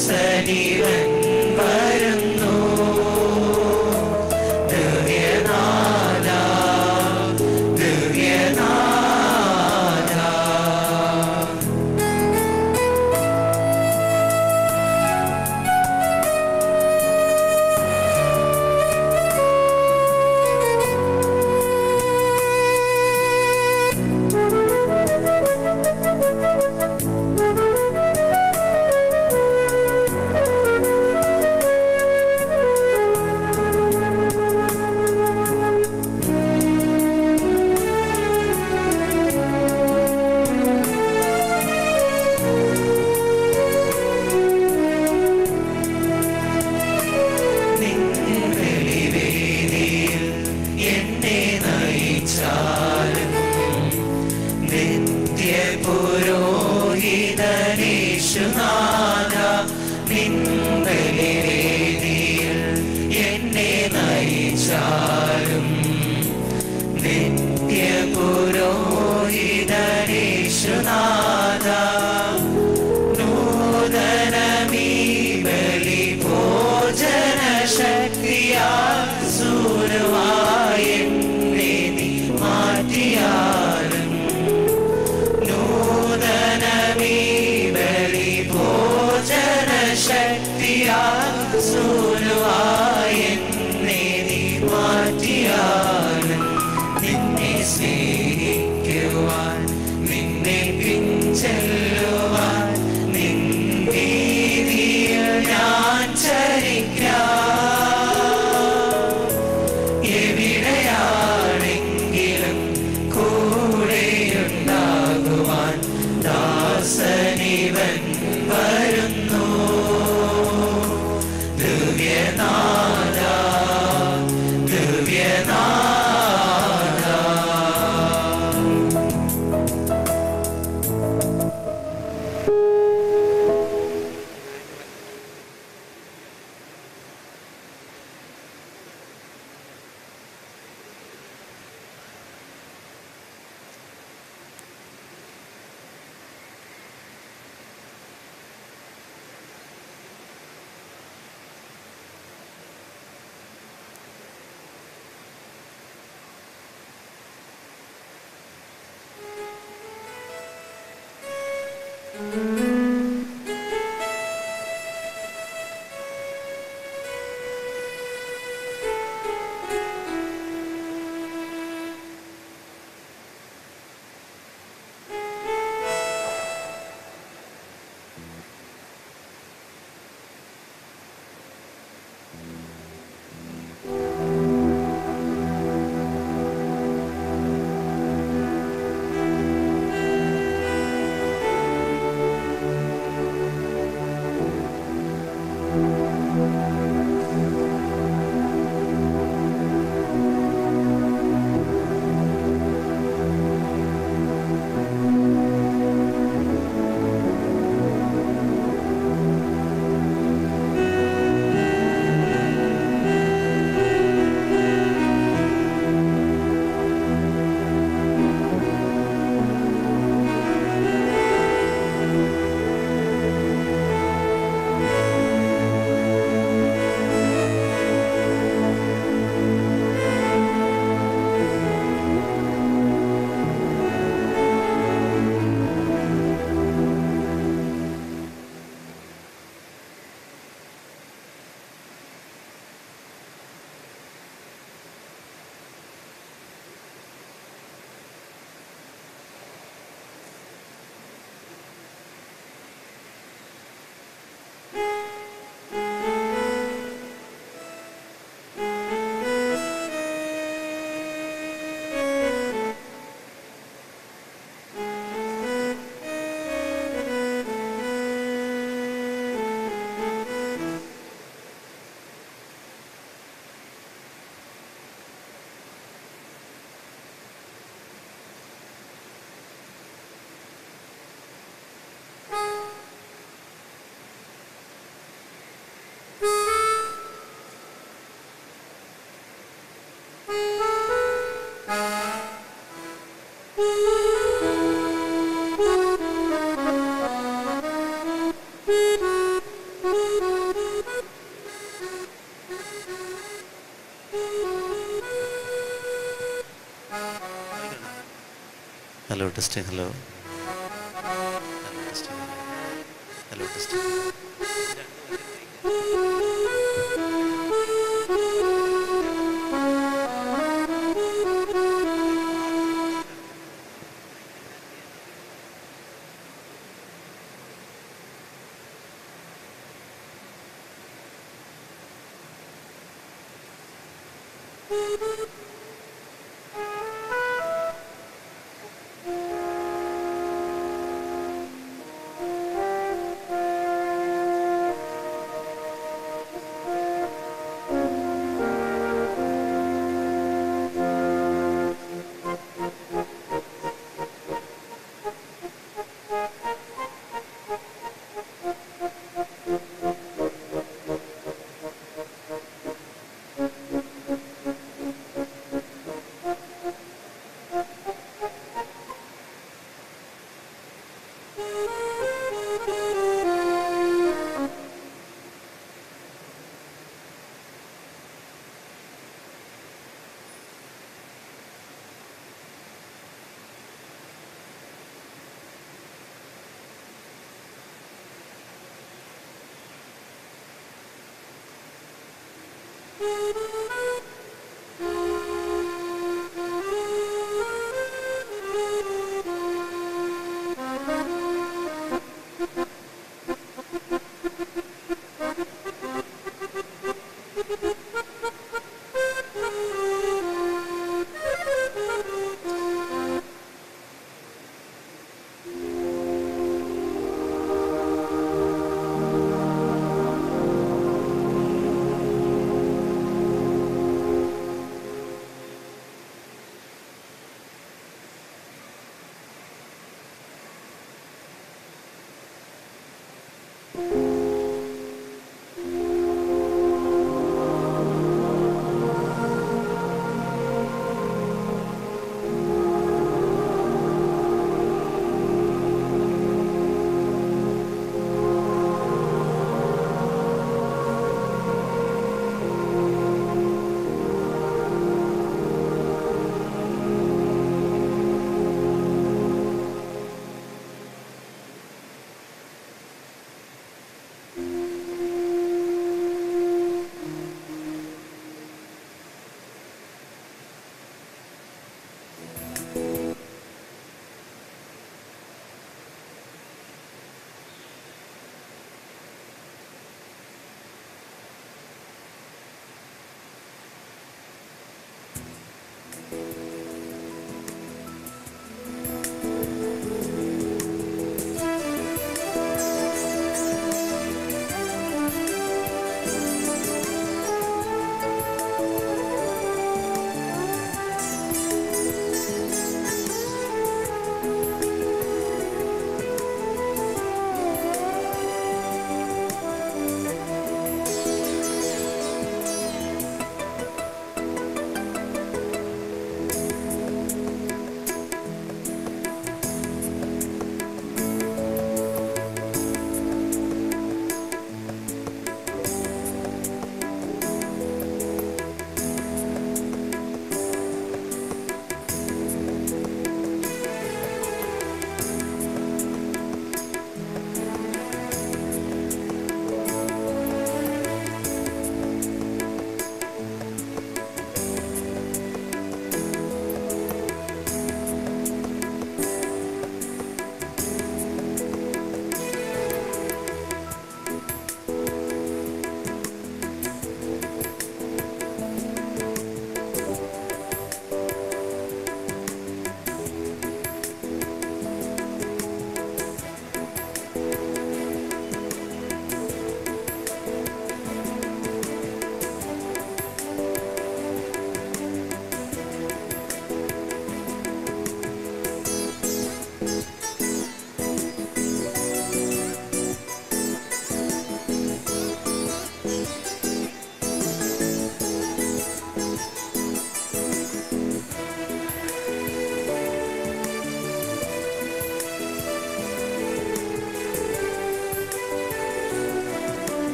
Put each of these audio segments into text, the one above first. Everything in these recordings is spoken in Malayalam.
ദാസനിവൻ വരുന്നു ദിവ്യനാഥ ദിവ്യനാഥ നിൻവെളിവേദിയിൽ എന്നെ നയിച്ചാലും നിത്യപുരോഹിതനേശുനാഥ നിൻവെളിവേദിയിൽ എന്നെ നയിച്ചാലും നിത്യപുരോഹിതനേശുനാഥ നൂതനമീ ബലി ഭോജന ശക്തിയാ സൂരവായ എന്നെ നീ മാറ്റിയാലും നൂതനമീ ബലി ഭോജന ശക്തിയാ സൂരവായ എന്നെ നീ മാറ്റിയാലും നിന്നെ സ്നേഹിക്കുവാൻ നിന്നെ പിഞ്ചെല്ലുവാൻ നിൻ വീതിയിൽ ഞാൻ ചരിക്കാം എവിടെയാണെങ്കിലും കൂടെയുണ്ടാകുവാൻ ദാസനിവൻ വരുന്നു ദിവ്യനാഥ ദിവ്യനാഥ hello testing hello hello testing hello testing Thank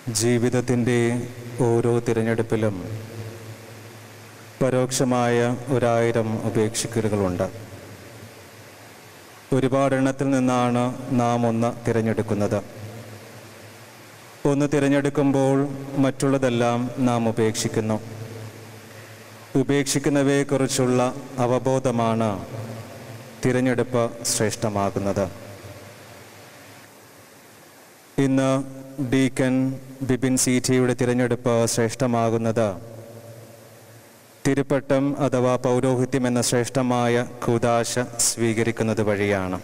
ജീവിതത്തിൻ്റെ ഓരോ തിരഞ്ഞെടുപ്പിലും പരോക്ഷമായ ഒരായിരം ഉപേക്ഷിക്കലുകളുണ്ട് ഒരുപാടെണ്ണത്തിൽ നിന്നാണ് നാം ഒന്ന് തിരഞ്ഞെടുക്കുന്നത് ഒന്ന് തിരഞ്ഞെടുക്കുമ്പോൾ മറ്റുള്ളതെല്ലാം നാം ഉപേക്ഷിക്കുന്നു ഉപേക്ഷിക്കുന്നവയെക്കുറിച്ചുള്ള അവബോധമാണ് തിരഞ്ഞെടുപ്പ് ശ്രേഷ്ഠമാകുന്നത് ഇന്ന് ഡീക്കൻ ബിപിൻ സീറ്റിയുടെ തിരഞ്ഞെടുപ്പ് ശ്രേഷ്ഠമാകുന്നത് തിരുപ്പട്ടം അഥവാ പൗരോഹിത്യം എന്ന ശ്രേഷ്ഠമായ കുദാശ സ്വീകരിക്കുന്നത് വഴിയാണ്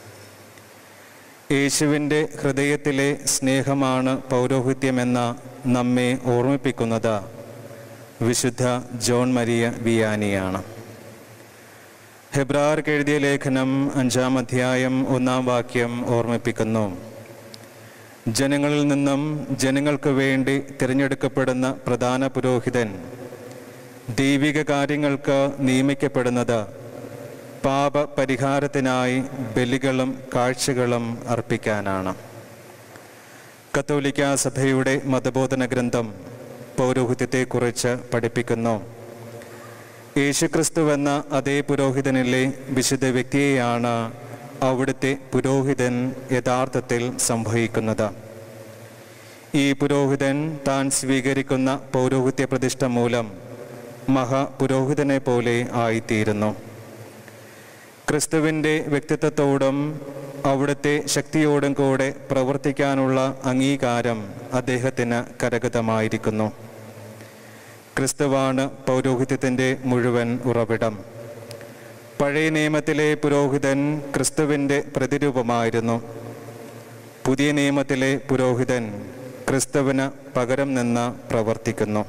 യേശുവിൻ്റെ ഹൃദയത്തിലെ സ്നേഹമാണ് പൗരോഹിത്യമെന്ന നമ്മെ ഓർമ്മിപ്പിക്കുന്നത് വിശുദ്ധ ജോൺ മരിയ വിയാനിയാണ് ഹെബ്രാർക്ക് എഴുതിയ ലേഖനം അഞ്ചാം അധ്യായം ഒന്നാം വാക്യം ഓർമ്മിപ്പിക്കുന്നു ജനങ്ങളിൽ നിന്നും ജനങ്ങൾക്ക് വേണ്ടി തിരഞ്ഞെടുക്കപ്പെടുന്ന പ്രധാന പുരോഹിതൻ ദൈവിക കാര്യങ്ങൾക്ക് നിയമിക്കപ്പെടുന്നത് പാപ പരിഹാരത്തിനായി ബലികളും കാഴ്ചകളും അർപ്പിക്കാനാണ് കത്തോലിക്ക സഭയുടെ മതബോധന ഗ്രന്ഥം പൗരോഹിത്യത്തെക്കുറിച്ച് പഠിപ്പിക്കുന്നു യേശുക്രിസ്തുവെന്ന അതേ പുരോഹിതനിലെ വിശുദ്ധ വ്യക്തിയെയാണ് അവിടുത്തെ പുരോഹിതൻ യഥാർത്ഥത്തിൽ സംഭവിക്കുന്നത് ഈ പുരോഹിതൻ താൻ സ്വീകരിക്കുന്ന പൗരോഹിത്യ പ്രതിഷ്ഠ മൂലം മഹാപുരോഹിതനെ പോലെ ആയിത്തീരുന്നു ക്രിസ്തുവിൻ്റെ വ്യക്തിത്വത്തോടും അവിടുത്തെ ശക്തിയോടും കൂടെ പ്രവർത്തിക്കാനുള്ള അംഗീകാരം അദ്ദേഹത്തിന് കരഗതമായിരിക്കുന്നു ക്രിസ്തുവാണ് പൗരോഹിത്യത്തിൻ്റെ മുഴുവൻ ഉറവിടം പഴയ നിയമത്തിലെ പുരോഹിതൻ ക്രിസ്തുവിൻ്റെ പ്രതിരൂപമായിരുന്നു പുതിയ നിയമത്തിലെ പുരോഹിതൻ ക്രിസ്തുവിന് പകരം നിന്ന് പ്രവർത്തിക്കുന്നു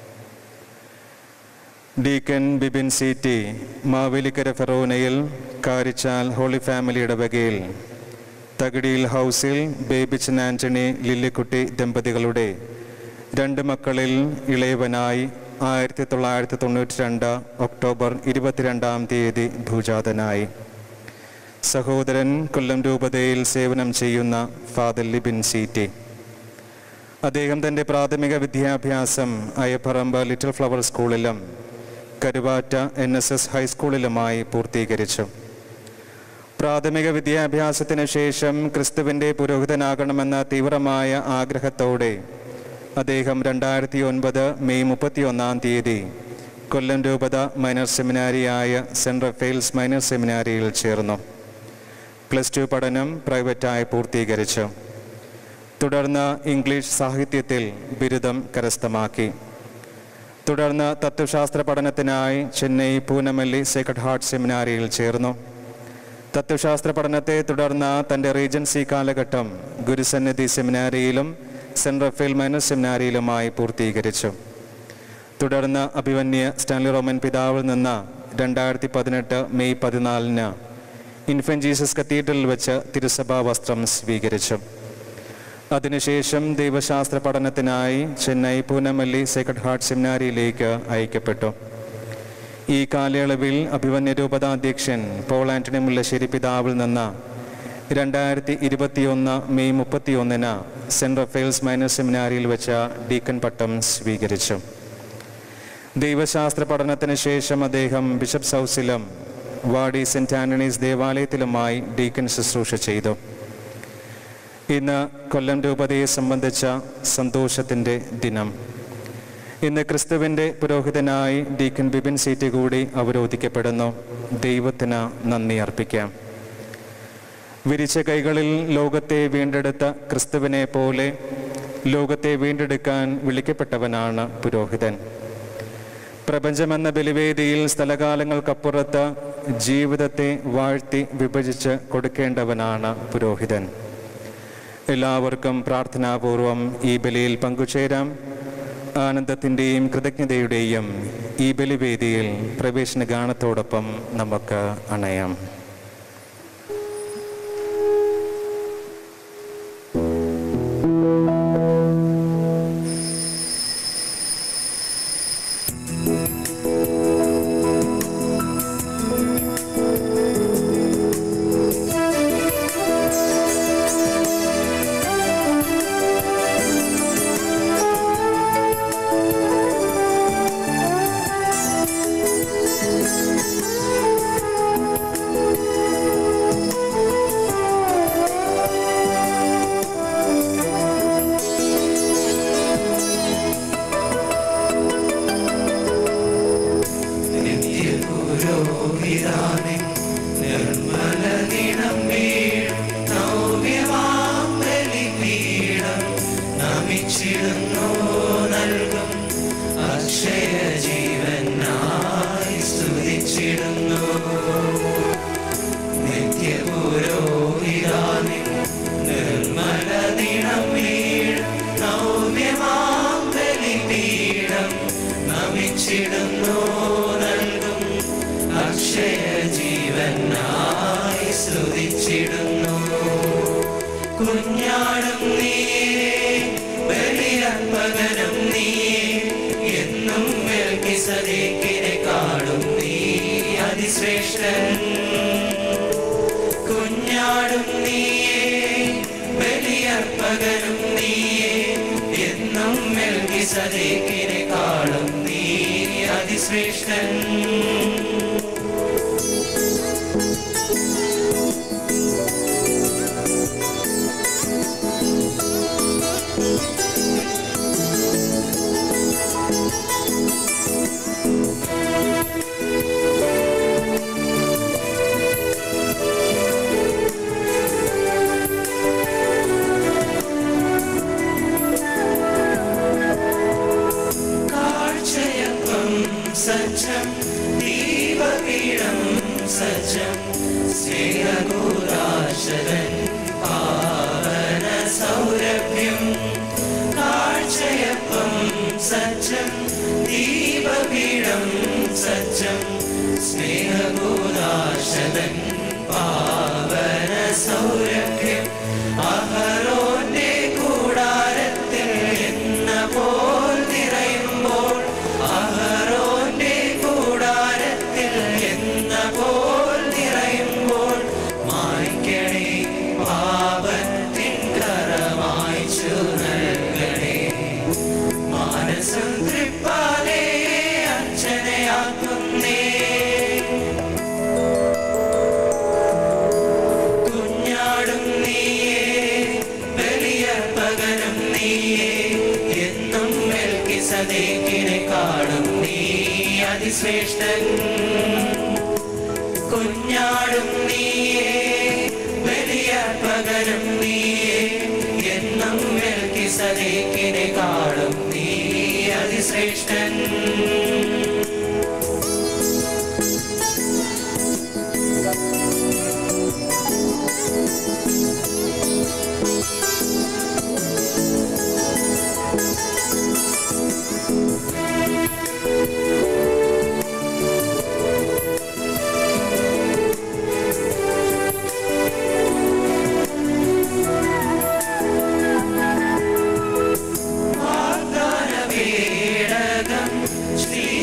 ഡീക്കൻ ബിബിൻ സീറ്റി മാവേലിക്കര ഫെറോനയിൽ കാരിച്ചാൽ ഹോളി ഫാമിലിയുടെ വകയിൽ തകിടിയിൽ ഹൗസിൽ ബേബിച്ചൻ ആന്റണി ലില്ലിക്കുട്ടി ദമ്പതികളുടെ രണ്ട് മക്കളിൽ ഇളയവനായി ആയിരത്തി തൊള്ളായിരത്തി തൊണ്ണൂറ്റി രണ്ട് ഒക്ടോബർ ഇരുപത്തിരണ്ടാം തീയതി ഭൂജാതനായി സഹോദരൻ കൊല്ലം രൂപതയിൽ സേവനം ചെയ്യുന്ന ഫാദർ ലിബിൻ സീറ്റി അദ്ദേഹം തൻ്റെ പ്രാഥമിക വിദ്യാഭ്യാസം അയപ്പറമ്പ് ലിറ്റിൽ ഫ്ലവർ സ്കൂളിലും കരുവാറ്റ എൻ എസ് എസ് ഹൈസ്കൂളിലുമായി പൂർത്തീകരിച്ചു പ്രാഥമിക വിദ്യാഭ്യാസത്തിന് ശേഷം ക്രിസ്തുവിൻ്റെ പുരോഹിതനാകണമെന്ന തീവ്രമായ ആഗ്രഹത്തോടെ അദ്ദേഹം രണ്ടായിരത്തി ഒൻപത് മെയ് മുപ്പത്തിയൊന്നാം തീയതി കൊല്ലം രൂപത മൈനർ സെമിനാരിയായ സെൻറ് റഫേൽസ് മൈനർ സെമിനാരിയിൽ ചേർന്നു പ്ലസ് ടു പഠനം പ്രൈവറ്റായി പൂർത്തീകരിച്ചു തുടർന്ന് ഇംഗ്ലീഷ് സാഹിത്യത്തിൽ ബിരുദം കരസ്ഥമാക്കി തുടർന്ന് തത്വശാസ്ത്ര പഠനത്തിനായി ചെന്നൈ പൂനമല്ലി സേക്രഡ് ഹാർട്ട് സെമിനാരിയിൽ ചേർന്നു തത്വശാസ്ത്ര പഠനത്തെ തുടർന്ന് തൻ്റെ റീജൻസി കാലഘട്ടം ഗുരുസന്നിധി സെമിനാരിയിലും സെൻറ് റഫേൽ മൈനർ സെമിനാരിയിലുമായി പൂർത്തീകരിച്ചു തുടർന്ന് അഭിവന്യ സ്റ്റാൻലി റോമൻ പിതാവിൽ നിന്ന് രണ്ടായിരത്തി പതിനെട്ട് മെയ് പതിനാലിന് ഇൻഫൻ ജീസസ് കത്തീഡ്രലിൽ വെച്ച് തിരുസഭാ വസ്ത്രം സ്വീകരിച്ചു അതിനുശേഷം ദൈവശാസ്ത്ര പഠനത്തിനായി ചെന്നൈ പൂനമല്ലി സേക്രഡ് ഹാർട്ട് സെമിനാരിയിലേക്ക് അയക്കപ്പെട്ടു ഈ കാലയളവിൽ അഭിവന്യ രൂപതാധ്യക്ഷൻ പോൾ ആന്റണി മുല്ലശ്ശേരി പിതാവിൽ നിന്ന് രണ്ടായിരത്തി ഇരുപത്തിയൊന്ന് മെയ് മുപ്പത്തിയൊന്നിന് സെൻറ് റഫേൽസ് മൈനർ സെമിനാരിയിൽ വെച്ച ഡീക്കൻ പട്ടം സ്വീകരിച്ചു ദൈവശാസ്ത്ര പഠനത്തിന് ശേഷം അദ്ദേഹം ബിഷപ്സ് ഹൗസിലും വാടി സെൻറ് ആന്റണീസ് ദേവാലയത്തിലുമായി ഡീക്കൻ ശുശ്രൂഷ ചെയ്തു ഇന്ന് കൊല്ലം രൂപതയെ സംബന്ധിച്ച സന്തോഷത്തിൻ്റെ ദിനം ഇന്ന് ക്രിസ്തുവിൻ്റെ പുരോഹിതനായി ഡീക്കൻ ബിബിൻ സീറ്റ് കൂടി അവരോധിക്കപ്പെടുന്നു ദൈവത്തിന് നന്ദി അർപ്പിക്കാം വിരിച്ച കൈകളിൽ ലോകത്തെ വീണ്ടെടുത്ത ക്രിസ്തുവിനെ പോലെ ലോകത്തെ വീണ്ടെടുക്കാൻ വിളിക്കപ്പെട്ടവനാണ് പുരോഹിതൻ പ്രപഞ്ചമെന്ന ബലിവേദിയിൽ സ്ഥലകാലങ്ങൾക്കപ്പുറത്ത് ജീവിതത്തെ വാഴ്ത്തി വിഭജിച്ച് കൊടുക്കേണ്ടവനാണ് പുരോഹിതൻ എല്ലാവർക്കും പ്രാർത്ഥനാപൂർവം ഈ ബലിയിൽ പങ്കുചേരാം ആനന്ദത്തിൻ്റെയും കൃതജ്ഞതയുടെയും ഈ ബലിവേദിയിൽ പ്രവേശന ഗാനത്തോടൊപ്പം നമുക്ക് അണയാം Thank പുരോഹിതാനെ നിർമ്മല നിണം വീഴും നവ്യമാം ബലിപീഠം നമിച്ചിടുന്നു നൽകും അക്ഷയ ജീവനായി സ്തുതിച്ചിടുന്നു നിത്യപുരോഹിതാനെ നിർമ്മല നിണം വീഴും നവ്യമാം ബലിപീഠം നമിച്ചിടുന്നു നൽകും അക്ഷയ ജീവനായി സ്തുതിച്ചിടുന്നു കുഞ്ഞാടും നീയേ ബലിയർപ്പകനും നീയേ എന്നും മെൽക്കിസദേക്കിനെ കാണും നീ അതിശ്രേഷ്ഠൻ കുഞ്ഞാടും നീയേ ബലിയർപ്പകനും നീയേ എന്നും മെൽക്കിസദേക്കിനെ കാണും നീ അതിശ്രേഷ്ഠൻ കാഴ്ചയപ്പം സജ്ജം ദീപപീഠം സജ്ജം സ്നേഹകൂരാശരൻ പാവന സൗരഭ്യം കാഴ്ചയപ്പം സജ്ജം ദീപപീഠം സജ്ജം സ്നേഹകൂരാശരൻ പാവന സൗരഭ്യം അഹരോന്റെ കൂടാരത്തിൽ എന്ന പോൽ നിറയുമ്പോൾ അഹരോന്റെ കൂടാരത്തിൽ എന്ന പോൽ നിറയുമ്പോൾ മായ്ക്കണേ പാപത്തിൻ കരമായ്ച്ചു നൽകണേ മാനസം തൃപ്പാലേ അർച്ചനയാക്കുന്നേ കുഞ്ഞാടും നീയേ ബലിയർപ്പകനും നീയേ എന്നും മെൽക്കിസദേക്കിനെ കാണും നീ അതിശ്രേഷ്ഠൻ കുഞ്ഞാടും നീയേ ബലിയർപ്പകനും നീയേ എന്നും മെൽക്കിസദേക്കിനെ കാണും നീ അതിശ്രേഷ്ഠൻ വാഗ്ദാന പേടകം ശ്രീ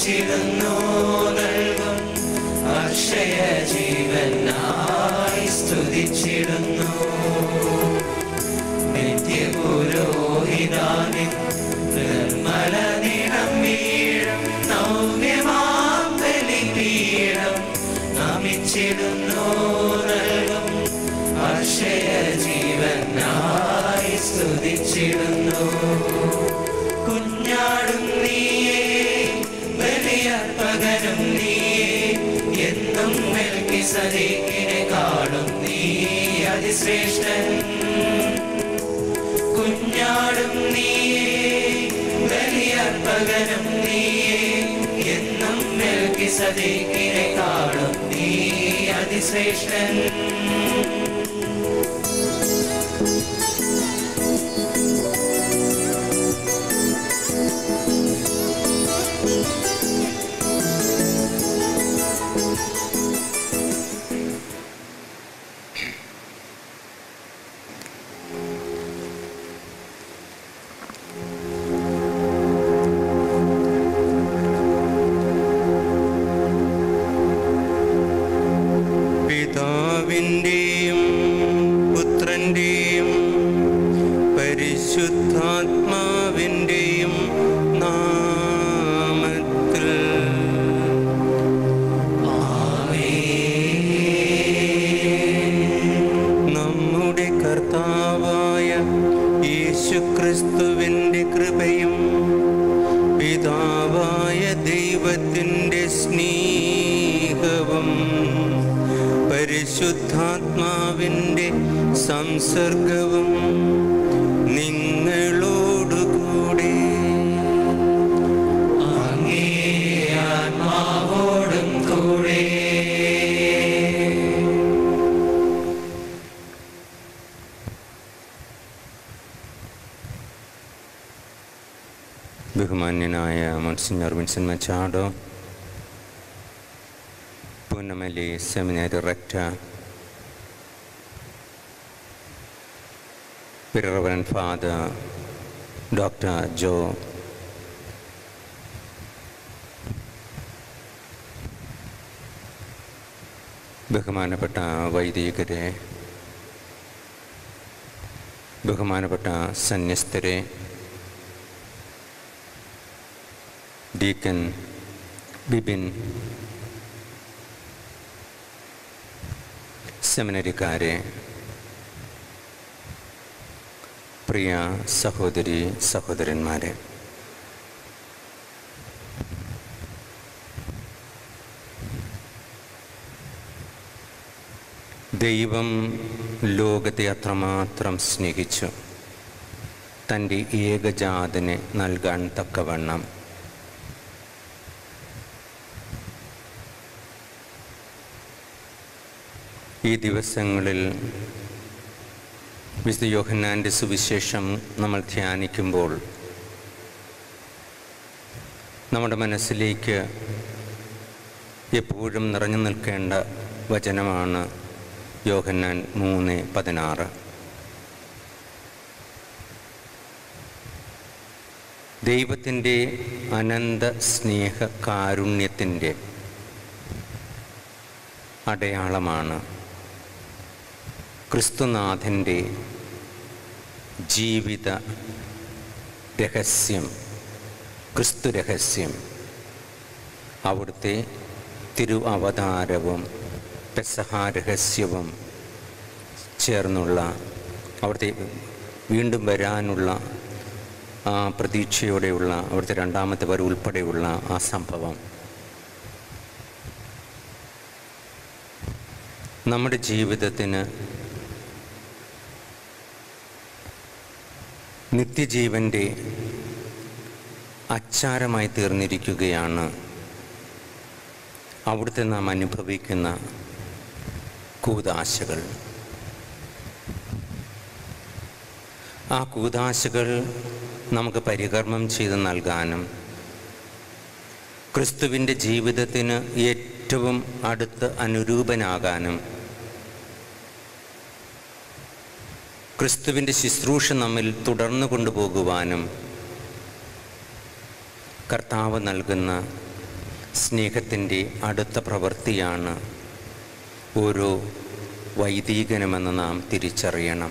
നമിച്ചിടുന്നു നൽകും അക്ഷയ ജീവനായി സ്തുതിച്ചിടുന്നു നിത്യപുരോഹിതാനിൻ നിർമ്മല നിണം വീഴും നവ്യമാം ബലിപീഠം നമിച്ചിടുന്നു നൽകും അക്ഷയ ജീവനായി സ്തുതിച്ചിടുന്നു കുഞ്ഞാടും നീയേ ബലിയർപ്പകനും നീയേ എന്നും മെൽക്കി സദീക്കിനെ കാണും നീ അതിശ്രേഷ്ഠൻ കുഞ്ഞാടും നീയേ ബലിയർപ്പകനും നീയേ എന്നും മെൽക്കി സദീക്കിനെ കാണും നീ അതിശ്രേഷ്ഠൻ പിതാവിൻ്റെയും പുത്രൻ്റെയും പരിശുദ്ധാത്മാവിൻ്റെയും നാമത്തിൽ നമ്മുടെ കർത്താവായ യേശുക്രിസ്തുവിൻ്റെ കൃപയും പിതാവായ ദൈവത്തിൻ്റെ സ്നേഹവും പരിശുദ്ധാത്മാവിൻ്റെ സംസർഗവും നിങ്ങളോടുകൂടി അങ്ങേ ആത്മാവോടും കൂടെ ബഹുമാന്യനായ മോൺസിഞ്ഞർ വിൻസൻ മച്ചാഡോ പൂന്നമല്ലി സെമിനാരി rector reverend father doctor Joe ബഹുമാനപ്പെട്ട വൈദികരെ ബഹുമാനപ്പെട്ട സന്യസ്തരെ ഡീക്കൻ ബിബിൻ സെമിനറിക്കാരെ പ്രിയ സഹോദരി സഹോദരന്മാരെ ദൈവം ലോകത്തെ അത്രമാത്രം സ്നേഹിച്ചു തൻ്റെ ഏകജാതനെ നൽകാൻ തക്കവണ്ണം ഈ ദിവസങ്ങളിൽ വിശുദ്ധ യോഹന്നാൻ്റെ സുവിശേഷം നമ്മൾ ധ്യാനിക്കുമ്പോൾ നമ്മുടെ മനസ്സിലേക്ക് എപ്പോഴും നിറഞ്ഞു നിൽക്കേണ്ട വചനമാണ് യോഹന്നാൻ മൂന്ന് പതിനാറ് ദൈവത്തിൻ്റെ അനന്ത സ്നേഹ കാരുണ്യത്തിൻ്റെ അടയാളമാണ് ക്രിസ്തുനാഥൻ്റെ ജീവിത രഹസ്യം ക്രിസ്തു രഹസ്യം അവിടുത്തെ തിരു അവതാരവും പെസഹാ രഹസ്യവും ചേർന്നുള്ള അവിടുത്തെ വീണ്ടും വരാനുള്ള ആ പ്രതീക്ഷയോടെയുള്ള അവിടുത്തെ രണ്ടാമത്തെ വരവ് ഉൾപ്പെടെയുള്ള ആ സംഭവം നമ്മുടെ ജീവിതത്തിന് നിത്യജീവൻ്റെ അച്ചാരമായി തീർന്നിരിക്കുകയാണ് അവിടുത്തെ നാം അനുഭവിക്കുന്ന കൂതാശകൾ ആ കൂതാശകൾ നമുക്ക് പരികർമ്മം ചെയ്ത് നൽകാനും ക്രിസ്തുവിൻ്റെ ജീവിതത്തിന് ഏറ്റവും അടുത്ത് അനുരൂപനാകാനും ക്രിസ്തുവിൻ്റെ ശുശ്രൂഷ നമ്മിൽ തുടർന്നു കൊണ്ടുപോകുവാനും കർത്താവ് നൽകുന്ന സ്നേഹത്തിൻ്റെ അടുത്ത പ്രവൃത്തിയാണ് ഓരോ വൈദികനുമെന്ന് നാം തിരിച്ചറിയണം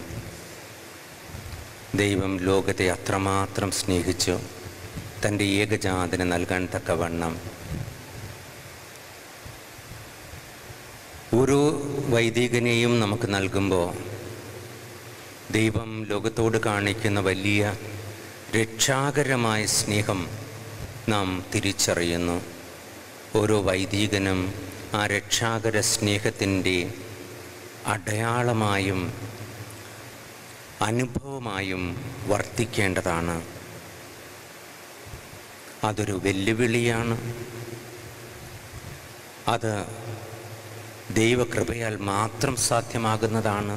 ദൈവം ലോകത്തെ അത്രമാത്രം സ്നേഹിച്ചു തൻ്റെ ഏകജാതന് നൽകാൻ തക്കവണ്ണം ഓരോ വൈദികനെയും നമുക്ക് നൽകുമ്പോൾ ദൈവം ലോകത്തോട് കാണിക്കുന്ന വലിയ രക്ഷാകരമായ സ്നേഹം നാം തിരിച്ചറിയുന്നു ഓരോ വൈദികനും ആ രക്ഷാകര സ്നേഹത്തിൻ്റെ അടയാളമായും അനുഭവമായും വർത്തിക്കേണ്ടതാണ് അതൊരു വെല്ലുവിളിയാണ് അത് ദൈവകൃപയാൽ മാത്രം സാധ്യമാകുന്നതാണ്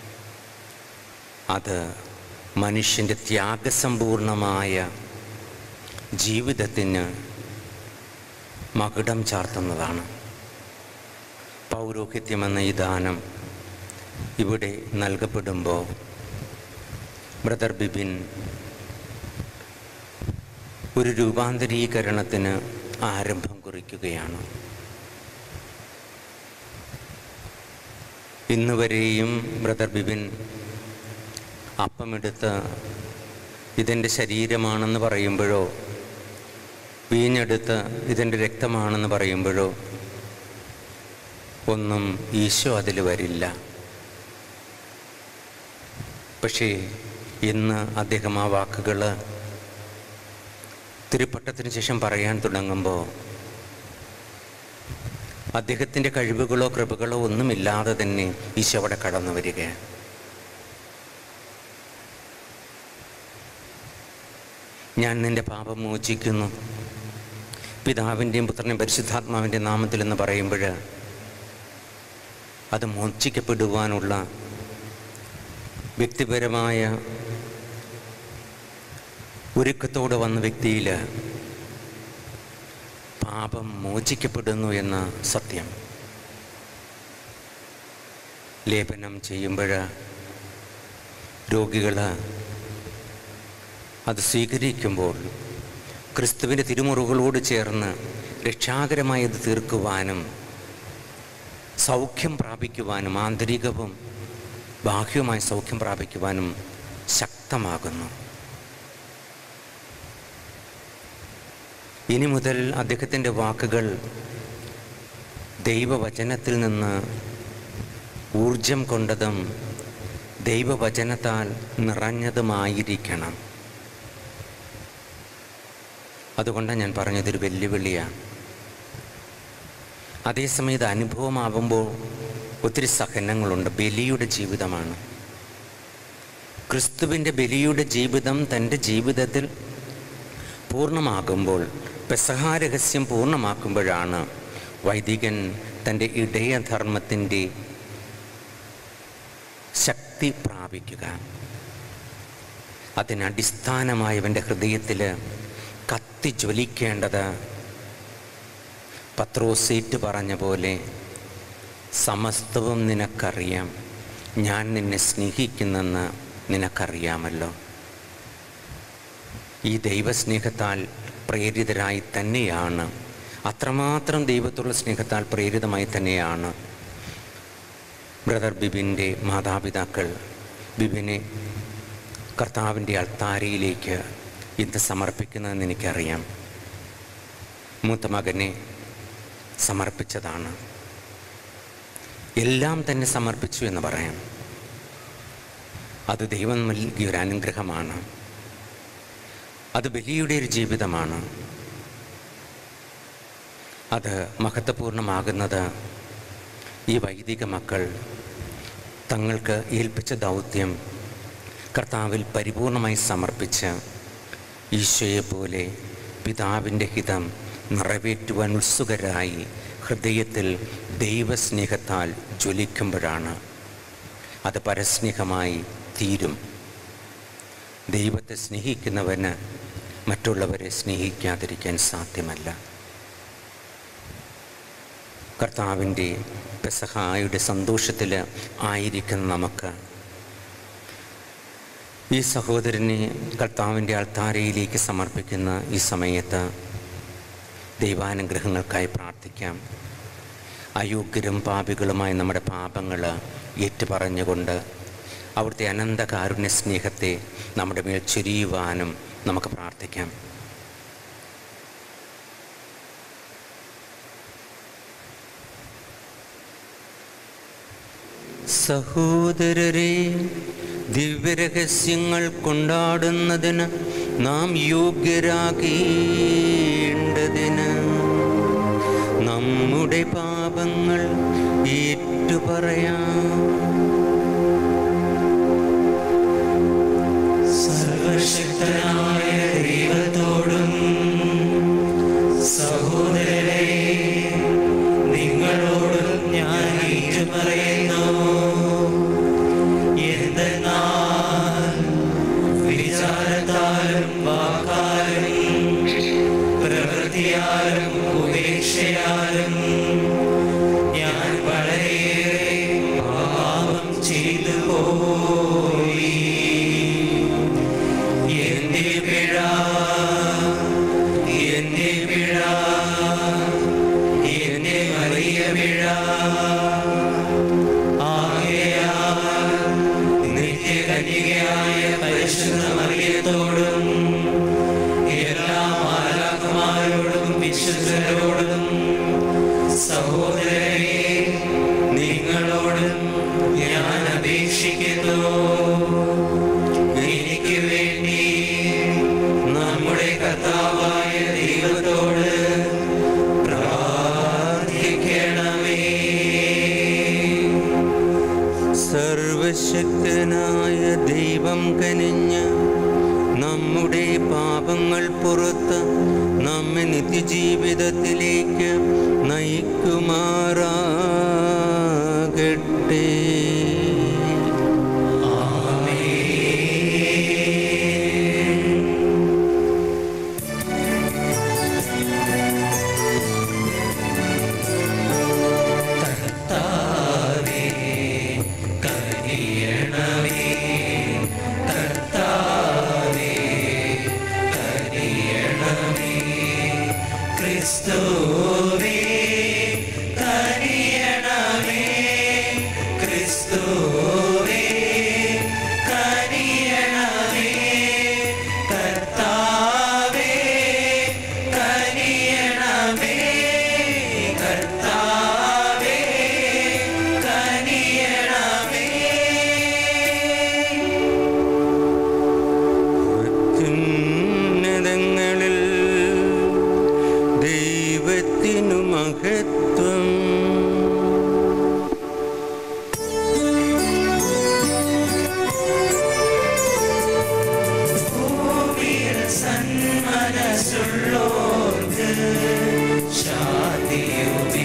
അത് മനുഷ്യൻ്റെ ത്യാഗസമ്പൂർണമായ ജീവിതത്തിന് മകുടം ചാർത്തുന്നതാണ് പൗരോഹിത്യമെന്ന ഈ ദാനം ഇവിടെ നൽകപ്പെടുമ്പോൾ ബ്രദർ ബിബിൻ ഒരു രൂപാന്തരീകരണത്തിന് ആരംഭം കുറിക്കുകയാണ് ഇന്ന് വരെയും ബ്രദർ ബിബിൻ അപ്പമെടുത്ത് ഇതെൻ്റെ ശരീരമാണെന്ന് പറയുമ്പോഴോ വീഞ്ഞെടുത്ത് ഇതെൻ്റെ രക്തമാണെന്ന് പറയുമ്പോഴോ ഒന്നും ഈശോ അതിൽ വരില്ല പക്ഷേ ഇന്ന് അദ്ദേഹം ആ വാക്കുകൾ തിരുപ്പട്ടത്തിന് ശേഷം പറയാൻ തുടങ്ങുമ്പോൾ അദ്ദേഹത്തിൻ്റെ കഴിവുകളോ കൃപകളോ ഒന്നുമില്ലാതെ തന്നെ ഈശോ അവിടെ കടന്നു വരികയാണ് ഞാൻ നിന്റെ പാപം മോചിക്കുന്നു പിതാവിൻ്റെയും പുത്രൻ്റെയും പരിശുദ്ധാത്മാവിൻ്റെയും നാമത്തിൽ എന്ന് പറയുമ്പോൾ അത് മോചിക്കപ്പെടുവാനുള്ള വ്യക്തിപരമായ ഒരുക്കത്തോടെ വന്ന വ്യക്തിയിൽ പാപം മോചിക്കപ്പെടുന്നു എന്ന സത്യം ലേപനം ചെയ്യുമ്പോൾ രോഗികൾ അത് സ്വീകരിക്കുമ്പോൾ ക്രിസ്തുവിൻ്റെ തിരുമുറുകളോട് ചേർന്ന് രക്ഷാകരമായത് തീർക്കുവാനും സൗഖ്യം പ്രാപിക്കുവാനും ആന്തരികവും ബാഹ്യവുമായ സൗഖ്യം പ്രാപിക്കുവാനും ശക്തമാകുന്നു ഇനി മുതൽ അദ്ദേഹത്തിൻ്റെ വാക്കുകൾ ദൈവവചനത്തിൽ നിന്ന് ഊർജം കൊണ്ടതും ദൈവവചനത്താൽ നിറഞ്ഞതുമായിരിക്കണം അതുകൊണ്ടാണ് ഞാൻ പറഞ്ഞതൊരു വെല്ലുവിളിയാണ് അതേസമയം ഇത് അനുഭവമാകുമ്പോൾ ഒത്തിരി സഹനങ്ങളുണ്ട് ബലിയുടെ ജീവിതമാണ് ക്രിസ്തുവിൻ്റെ ബലിയുടെ ജീവിതം തൻ്റെ ജീവിതത്തിൽ പൂർണ്ണമാകുമ്പോൾ പെസഹാരഹസ്യം പൂർണ്ണമാക്കുമ്പോഴാണ് വൈദികൻ തൻ്റെ ഇടയധർമ്മത്തിൻ്റെ ശക്തി പ്രാപിക്കുക അതിനടിസ്ഥാനമായവൻ്റെ ഹൃദയത്തിൽ കത്തി ജ്വലിക്കേണ്ടത് പത്രോസേറ്റ് പറഞ്ഞ പോലെ സമസ്തവും നിനക്കറിയാം ഞാൻ നിന്നെ സ്നേഹിക്കുന്നെന്ന് നിനക്കറിയാമല്ലോ ഈ ദൈവസ്നേഹത്താൽ പ്രേരിതരായി തന്നെയാണ് അത്രമാത്രം ദൈവത്തുള്ള സ്നേഹത്താൽ പ്രേരിതമായി തന്നെയാണ് ബ്രദർ ബിബിൻ്റെ മാതാപിതാക്കൾ ബിബിനെ കർത്താവിൻ്റെ അൾത്താരയിലേക്ക് ഇന്ന് സമർപ്പിക്കുന്നതെന്ന് എനിക്കറിയാം മൂത്ത മകനെ സമർപ്പിച്ചതാണ് എല്ലാം തന്നെ സമർപ്പിച്ചു എന്ന് പറയാം അത് ദൈവം നൽകിയ ഒരു അനുഗ്രഹമാണ് അത് ബലിയുടെ ഒരു ജീവിതമാണ് അത് മഹത്വപൂർണമാകുന്നത് ഈ വൈദിക മക്കൾ തങ്ങൾക്ക് ഏൽപ്പിച്ച ദൗത്യം കർത്താവിൽ പരിപൂർണമായി സമർപ്പിച്ച് ഈശോയെ പോലെ പിതാവിൻ്റെ ഹിതം നിറവേറ്റുവാൻ ഉത്സുകരായി ഹൃദയത്തിൽ ദൈവസ്നേഹത്താൽ ജ്വലിക്കുമ്പോഴാണ് അത് പരസ്നേഹമായി തീരും ദൈവത്തെ സ്നേഹിക്കുന്നവന് മറ്റുള്ളവരെ സ്നേഹിക്കാതിരിക്കാൻ സാധ്യമല്ല കർത്താവിൻ്റെ പെസഹായുടെ സന്തോഷത്തിൽ ആയിരിക്കുന്ന നമുക്ക് ഈ സഹോദരനെ കർത്താവിൻ്റെ അൾത്താരയിലേക്ക് സമർപ്പിക്കുന്ന ഈ സമയത്ത് ദൈവാനുഗ്രഹങ്ങൾക്കായി പ്രാർത്ഥിക്കാം അയോഗ്യരും പാപികളുമായ നമ്മുടെ പാപങ്ങൾ ഏറ്റുപറഞ്ഞുകൊണ്ട് അവിടുത്തെ അനന്ത കാരുണ്യ സ്നേഹത്തെ നമ്മുടെ മേൽ ചൊരിയുവാനും നമുക്ക് പ്രാർത്ഥിക്കാം സഹോദരരെ ദിവ്യരഹസ്യങ്ങൾ കൊണ്ടാടുന്നതിന് നാം യോഗ്യരാകേണ്ടതിന് നമ്മുടെ പാപങ്ങൾ ഏറ്റുപറയാം സർവശക്തനായ ദൈവത്തോടും സഹോദരരെ നിങ്ങളോടും ഞാൻ ഏറ്റുപറയുന്നു എന്തെന്നാൽ വിചാരത്താലും വാക്കാലും പ്രവൃത്തിയാലും ഉപേക്ഷയാലും ഞാൻ വളരെയേറെ പാപം ചെയ്തു പോയി എന്റെ പിഴ എന്റെ പിഴ എന്റെ വലിയ പിഴ ആകയാൽ നിത്യകന്യകയായ പരിശുദ്ധ മറിയത്തോടും എല്ലാ മാലാഖമാരോടും വിശുദ്ധരോടും സഹോദരരെ നിങ്ങളോടും ഞാൻ അപേക്ഷിക്കുന്നു എനിക്ക് വേണ്ടി നമ്മുടെ കർത്താവായ ദൈവത്തോട് പ്രാർത്ഥിക്കണമേ സർവശക്തനായ ദൈവം കനിഞ്ഞ് നമ്മുടെ പാപങ്ങൾ പുറത്ത് നമ്മെ നിത്യജീവിതത്തിലേക്ക് നയിക്കുമാറാകട്ടെ കർത്താവേ കനിയണമേ കർത്താവേ കനിയണമേ ക്രിസ്തുവേ കനിയണമേ ക്രിസ്തുവേ കനിയണമേ കർത്താവേ കനിയണമേ കർത്താവേ കനിയണമേ അത്യുന്നതങ്ങളിൽ ദൈവത്തിനു മഹത്വം ഭൂമിയിൽ സന്മനസ്സുള്ളോർക്ക് ശാന്തിയുമേ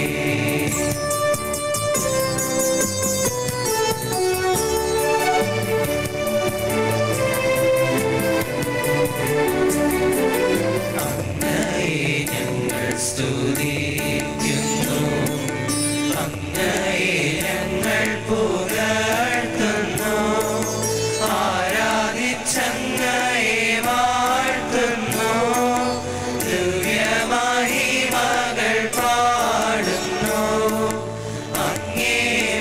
അങ്ങയെ ഞങ്ങൾ സ്തുതിക്കുന്നു അങ്ങയെ ഞങ്ങൾ പുകഴ്ത്തുന്നു ആരാധിച്ചങ്ങയെ വാഴ്ത്തുന്നു ദിവ്യമഹിമകൾ പാടുന്നു അങ്ങേ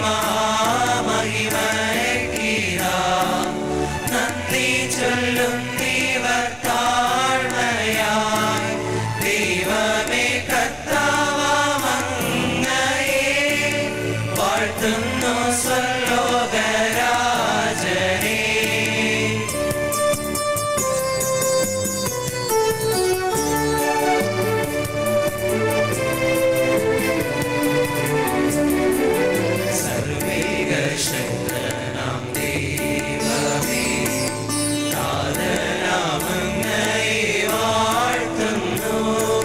മഹാമഹിമയ്ക്കിതാ നന്ദി ചൊല്ലും ഇവർ താഴ്മയായി ദൈവമേ കർത്താവമങ്ങയെ വാഴ്ത്തുന്നു സ്വലോകരാജനേ സർവേകശക്തനാം ദൈവമേ താതനാമങ്ങയെ വാഴ്ത്തുന്നു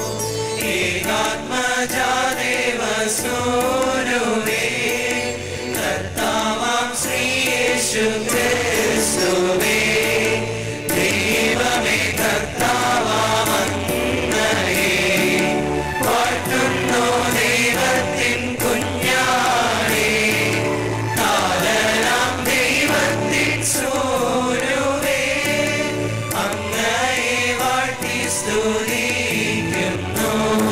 ഏകാത്മജാദേവസൂനുവേ കർത്താവാം ശ്രീയേശു ക്രിസ്തുവേ ദൈവമേ കർത്താവാമങ്ങയെ വാഴ്ത്തുന്നു ദൈവത്തിൻ കുഞ്ഞാടേ താതനാം ദൈവത്തിൻ സൂര്യുവേ അങ്ങയെ വാഴ്ത്തി സ്തുതിക്കുന്നു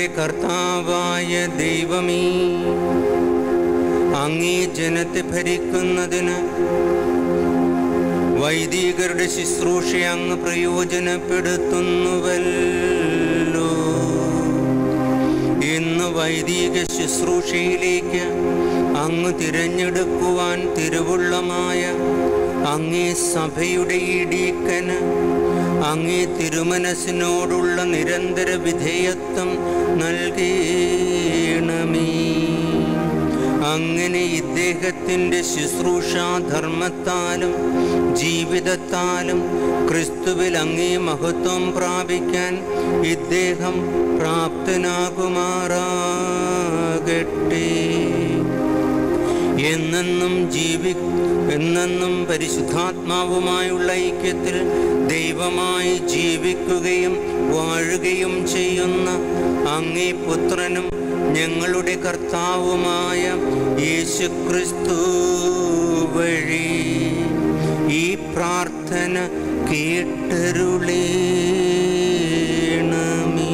ഞങ്ങളുടെ കർത്താവായ ദൈവമേ അങ്ങേ ജനത്തെ ഭരിക്കുന്നതിന് വൈദികരുടെ ശുശ്രൂഷ അങ്ങ് പ്രയോജനപ്പെടുത്തുന്നുവല്ലോ ഇന്ന് വൈദിക ശുശ്രൂഷയിലേക്ക് അങ്ങ് തിരഞ്ഞെടുക്കുവാൻ തിരുവുള്ളമായ അങ്ങേ സഭയുടെ ഇടീക്കന് അങ്ങേ തിരുമനസിനോടുള്ള നിരന്തര വിധേയത്വം നൽകണമേ അങ്ങനെ ഇദ്ദേഹത്തിൻ്റെ ശുശ്രൂഷാധർമ്മത്താലും ജീവിതത്താലും ക്രിസ്തുവിൽ അങ്ങേ മഹത്വം പ്രാപിക്കാൻ ഇദ്ദേഹം പ്രാപ്തനാകുമാറാകട്ടെ എന്നെന്നും ജീവി എന്നെന്നും പരിശുദ്ധാത്മാവുമായുള്ള ഐക്യത്തിൽ ദൈവമായി ജീവിക്കുകയും വാഴുകയും ചെയ്യുന്ന അങ്ങേ പുത്രനും ഞങ്ങളുടെ കർത്താവുമായ യേശുക്രിസ്തു വഴി ഈ പ്രാർത്ഥന കേട്ടരുളേണമേ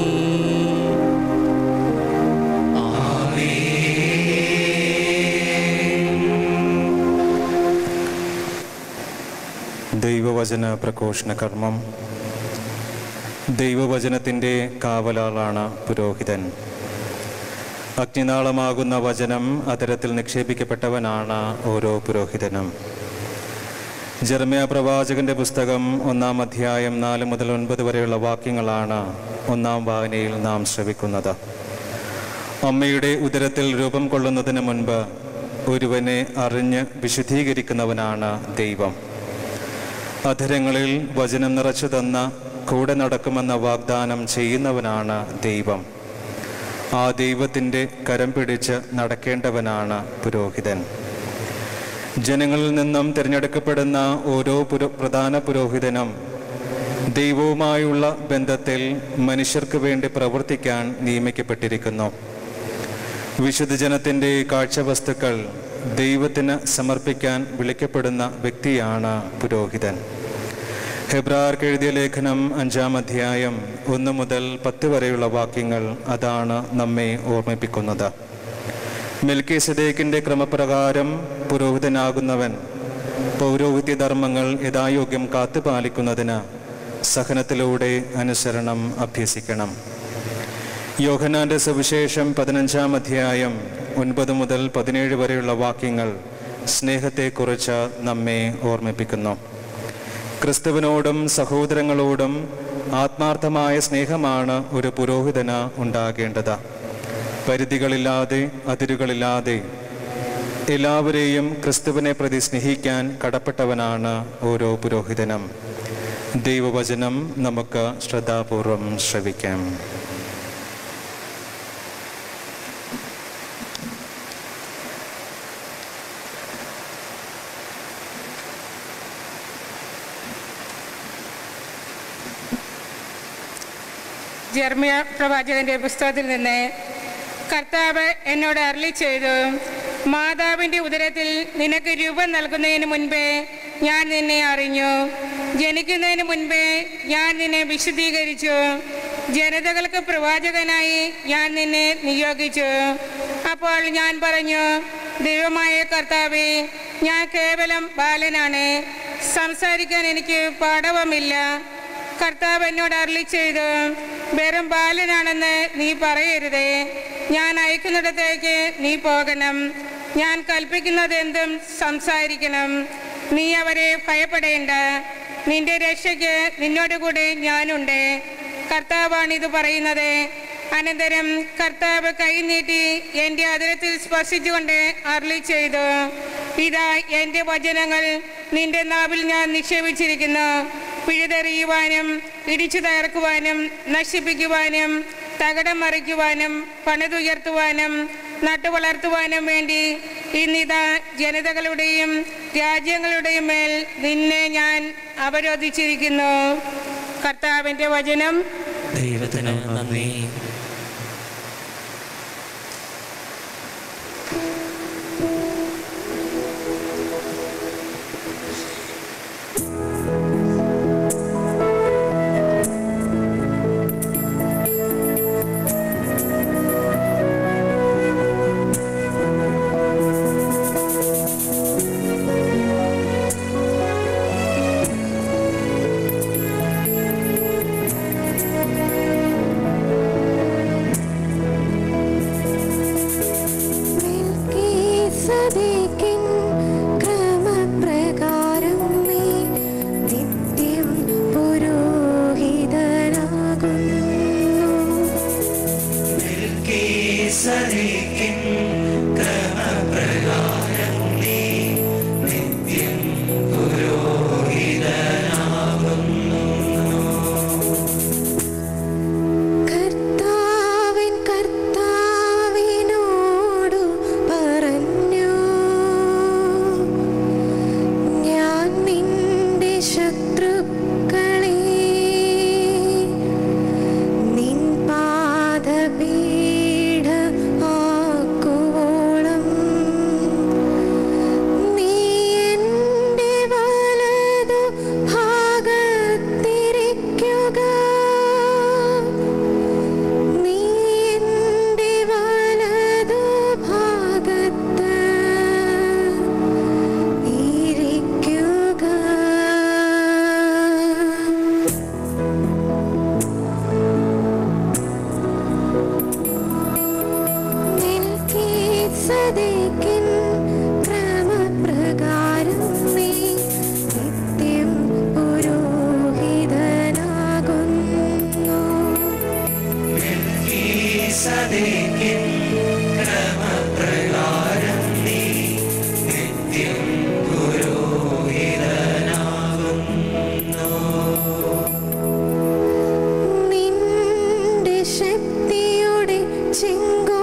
ദൈവവചന പ്രഘോഷണ കർമ്മം ദൈവവചനത്തിൻ്റെ കാവലാളാണ് പുരോഹിതൻ അഗ്നിനാളമാകുന്ന വചനം അതരത്തിൽ നിക്ഷേപിക്കപ്പെട്ടവനാണ് ഓരോ പുരോഹിതനും ജർമ്മയ പ്രവാചകന്റെ പുസ്തകം ഒന്നാം അധ്യായം നാല് മുതൽ ഒൻപത് വരെയുള്ള വാക്യങ്ങളാണ് ഒന്നാം വായനയിൽ നാം ശ്രവിക്കുന്നത് അമ്മയുടെ ഉദരത്തിൽ രൂപം കൊള്ളുന്നതിന് മുൻപ് ഒരുവനെ അറിഞ്ഞ് വിശുദ്ധീകരിക്കുന്നവനാണ് ദൈവം അധരങ്ങളിൽ വചനം നിറച്ചു തന്ന കൂടെ നടക്കുമെന്ന വാഗ്ദാനം ചെയ്യുന്നവനാണ് ദൈവം ആ ദൈവത്തിൻ്റെ കരം പിടിച്ച് നടക്കേണ്ടവനാണ് പുരോഹിതൻ ജനങ്ങളിൽ നിന്നും തിരഞ്ഞെടുക്കപ്പെടുന്ന ഓരോ പുരോ പ്രധാന പുരോഹിതനും ദൈവവുമായുള്ള ബന്ധത്തിൽ മനുഷ്യർക്ക് വേണ്ടി പ്രവർത്തിക്കാൻ നിയമിക്കപ്പെട്ടിരിക്കുന്നു വിശുദ്ധ ജനത്തിൻ്റെ കാഴ്ചവസ്തുക്കൾ ദൈവത്തിന് സമർപ്പിക്കാൻ വിളിക്കപ്പെടുന്ന വ്യക്തിയാണ് പുരോഹിതൻ ഹെബ്രാർക്ക് എഴുതിയ ലേഖനം അഞ്ചാം അധ്യായം ഒന്ന് മുതൽ പത്ത് വരെയുള്ള വാക്യങ്ങൾ അതാണ് നമ്മെ ഓർമ്മിപ്പിക്കുന്നത് മിൽക്കി സദേക്കിൻ്റെ ക്രമപ്രകാരം പുരോഹിതനാകുന്നവൻ പൗരോഹിത്യ ധർമ്മങ്ങൾ യഥായോഗ്യം കാത്തുപാലിക്കുന്നതിന് സഹനത്തിലൂടെ അനുസരണം അഭ്യസിക്കണം യോഹനാന്റെ സുവിശേഷം പതിനഞ്ചാം അധ്യായം ഒൻപത് മുതൽ പതിനേഴ് വരെയുള്ള വാക്യങ്ങൾ സ്നേഹത്തെക്കുറിച്ച് നമ്മെ ഓർമ്മിപ്പിക്കുന്നു ക്രിസ്തുവിനോടും സഹോദരങ്ങളോടും ആത്മാർത്ഥമായ സ്നേഹമാണ് ഒരു പുരോഹിതന് ഉണ്ടാകേണ്ടത് പരിധികളില്ലാതെ അതിരുകളില്ലാതെ എല്ലാവരെയും ക്രിസ്തുവിനെ പ്രതി സ്നേഹിക്കാൻ കടപ്പെട്ടവനാണ് ഓരോ പുരോഹിതനും ദൈവവചനം നമുക്ക് ശ്രദ്ധാപൂർവം ശ്രവിക്കാം ജർമ്മിയ പ്രവാചകന്റെ പുസ്തകത്തിൽ നിന്ന് കർത്താവ് എന്നോട് അരളി ചെയ്തു മാതാവിൻ്റെ ഉദരത്തിൽ നിനക്ക് രൂപം നൽകുന്നതിന് മുൻപേ ഞാൻ നിന്നെ അറിഞ്ഞു ജനിക്കുന്നതിന് മുൻപേ ഞാൻ നിന്നെ വിശുദ്ധീകരിച്ചു ജനതകൾക്ക് പ്രവാചകനായി ഞാൻ നിന്നെ നിയോഗിച്ചു അപ്പോൾ ഞാൻ പറഞ്ഞു ദൈവമായ കർത്താവേ ഞാൻ കേവലം ബാലനാണ് സംസാരിക്കാൻ എനിക്ക് പാടവമില്ല കർത്താവ് എന്നോട് അരളി ചെയ്തു വെറും ബാലനാണെന്ന് നീ പറയരുതേ ഞാൻ അയക്കുന്നിടത്തേക്ക് നീ പോകണം ഞാൻ കൽപ്പിക്കുന്നത് എന്തും സംസാരിക്കണം നീ അവരെ ഭയപ്പെടേണ്ട നിന്റെ രക്ഷയ്ക്ക് നിന്നോട് കൂടെ ഞാനുണ്ട് കർത്താവാണ് ഇത് പറയുന്നത് അനന്തരം കർത്താവ് കൈ നീട്ടി എൻ്റെ അതിരത്തിൽ സ്പർശിച്ചുകൊണ്ട് അരളി ചെയ്തു ഇതാ എൻ്റെ വചനങ്ങൾ നിന്റെ നാവിൽ ഞാൻ നിക്ഷേപിച്ചിരിക്കുന്നു പിഴുതെറിയുവാനും ഇടിച്ചു തകർക്കുവാനും നശിപ്പിക്കുവാനും തകടം മറിക്കുവാനും പണിതുയർത്തുവാനും നട്ടുവളർത്തുവാനും വേണ്ടി ഇന്നിതാ ജനതകളുടെയും രാജ്യങ്ങളുടെയും മേൽ നിന്നെ ഞാൻ അവരോധിച്ചിരിക്കുന്നു കർത്താവിൻ്റെ വചനം ദൈവത്തിന് നന്ദി സദേക്കിൻ ക്രമപ്രകാരം നീ നിത്യം പുരോഹിതനാകുന്നു നിന്റെ ശക്തിയുടെ ചെങ്കോ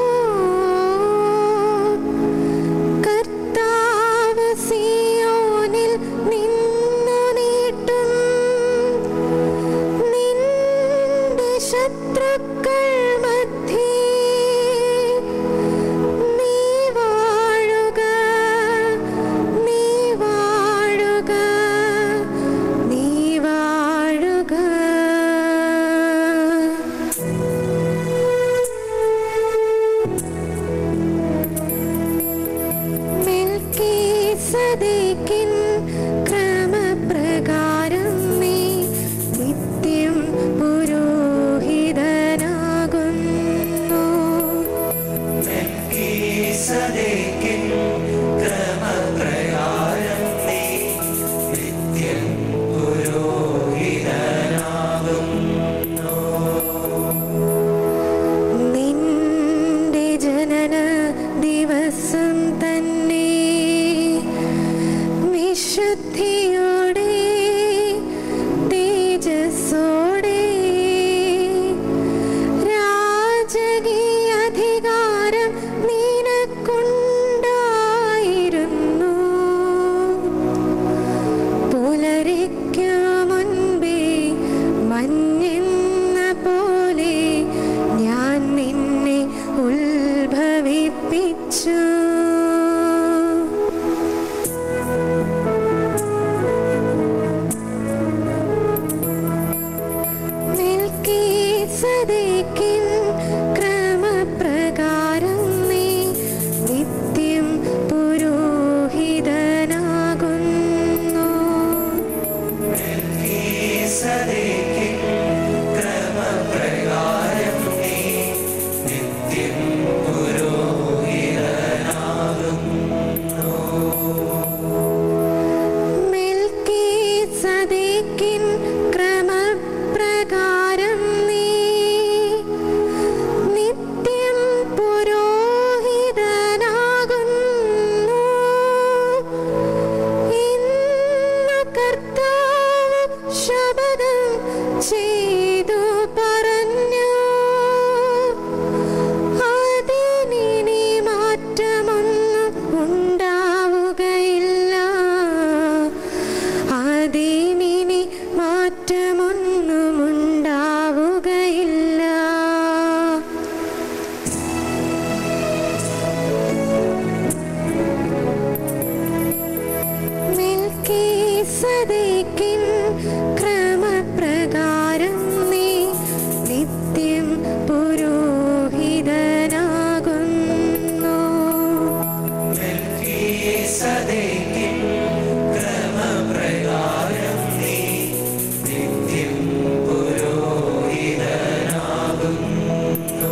കർത്താവ് സിയോനിൽ നിന്നു നീട്ടും നിന്റെ ശത്രുക്കൾ മധ്യേ നീ വാഴുക നീ വാഴുക നീ വാഴുക മെൽക്കീസദേക്കിൻ ക്രമപ്രകാരം നീ നിത്യം പുരോഹിതനാകുന്നു സദേക്കിൻ ക്രമപ്രകാരം നീ നിത്യം പുരോഹിതനാകുന്നു നിന്റെ ജനന ദിവസം തന്നെ വിശുദ്ധിയോടെ തേജസ്സോടെ രാജകീയ അധികാരം നിനക്കുണ്ടായിരുന്നു പുലരിക്കു മുൻപേ മഞ്ഞെന്ന പോലെ ഞാൻ നിന്നെ ഉത്ഭവിപ്പിച്ചു മെൽക്കീസദേക്കിൻ ക്രമപ്രകാരം നീ നിത്യം പുരോഹിതനാകുന്നു സദേക്കിൻ ക്രമപ്രകാരം നീ നിത്യം പുരോഹിതനാകുന്നു മെൽക്കീസദേക്കിൻ ക്രമപ്രകാരം നീ നിത്യം പുരോഹിതനാകുന്നു ഇന്ന് കർത്താവ് ശപഥം ചെയ്തു പറഞ്ഞു അതിനി മാറ്റമൊന്നും ഉണ്ടാവുകയില്ല അതിനി മാറ്റമൊന്നും ഉണ്ടാവുകയില്ല മെൽക്കീസദേക്കിൻ ക്രമപ്രകാരം നീ നിത്യം പുരോഹിതനാകുന്നു സദേക്കിൻ ക്രമപ്രകാരം നീ നിത്യം പുരോഹിതനാകുന്നു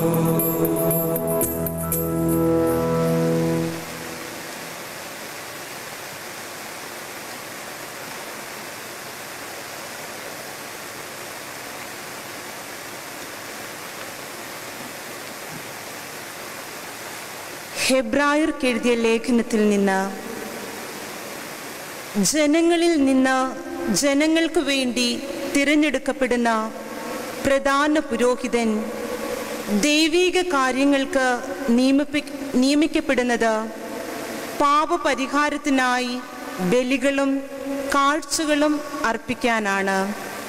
ഹെബ്രായർക്ക് എഴുതിയ ലേഖനത്തിൽ നിന്ന് ജനങ്ങളിൽ നിന്ന് ജനങ്ങൾക്ക് വേണ്ടി തിരഞ്ഞെടുക്കപ്പെടുന്ന പ്രധാന പുരോഹിതൻ ദൈവിക കാര്യങ്ങൾക്ക് നിയമിപ്പി നിയമിക്കപ്പെടുന്നത് പാപപരിഹാരത്തിനായി ബലികളും കാഴ്ചകളും അർപ്പിക്കാനാണ്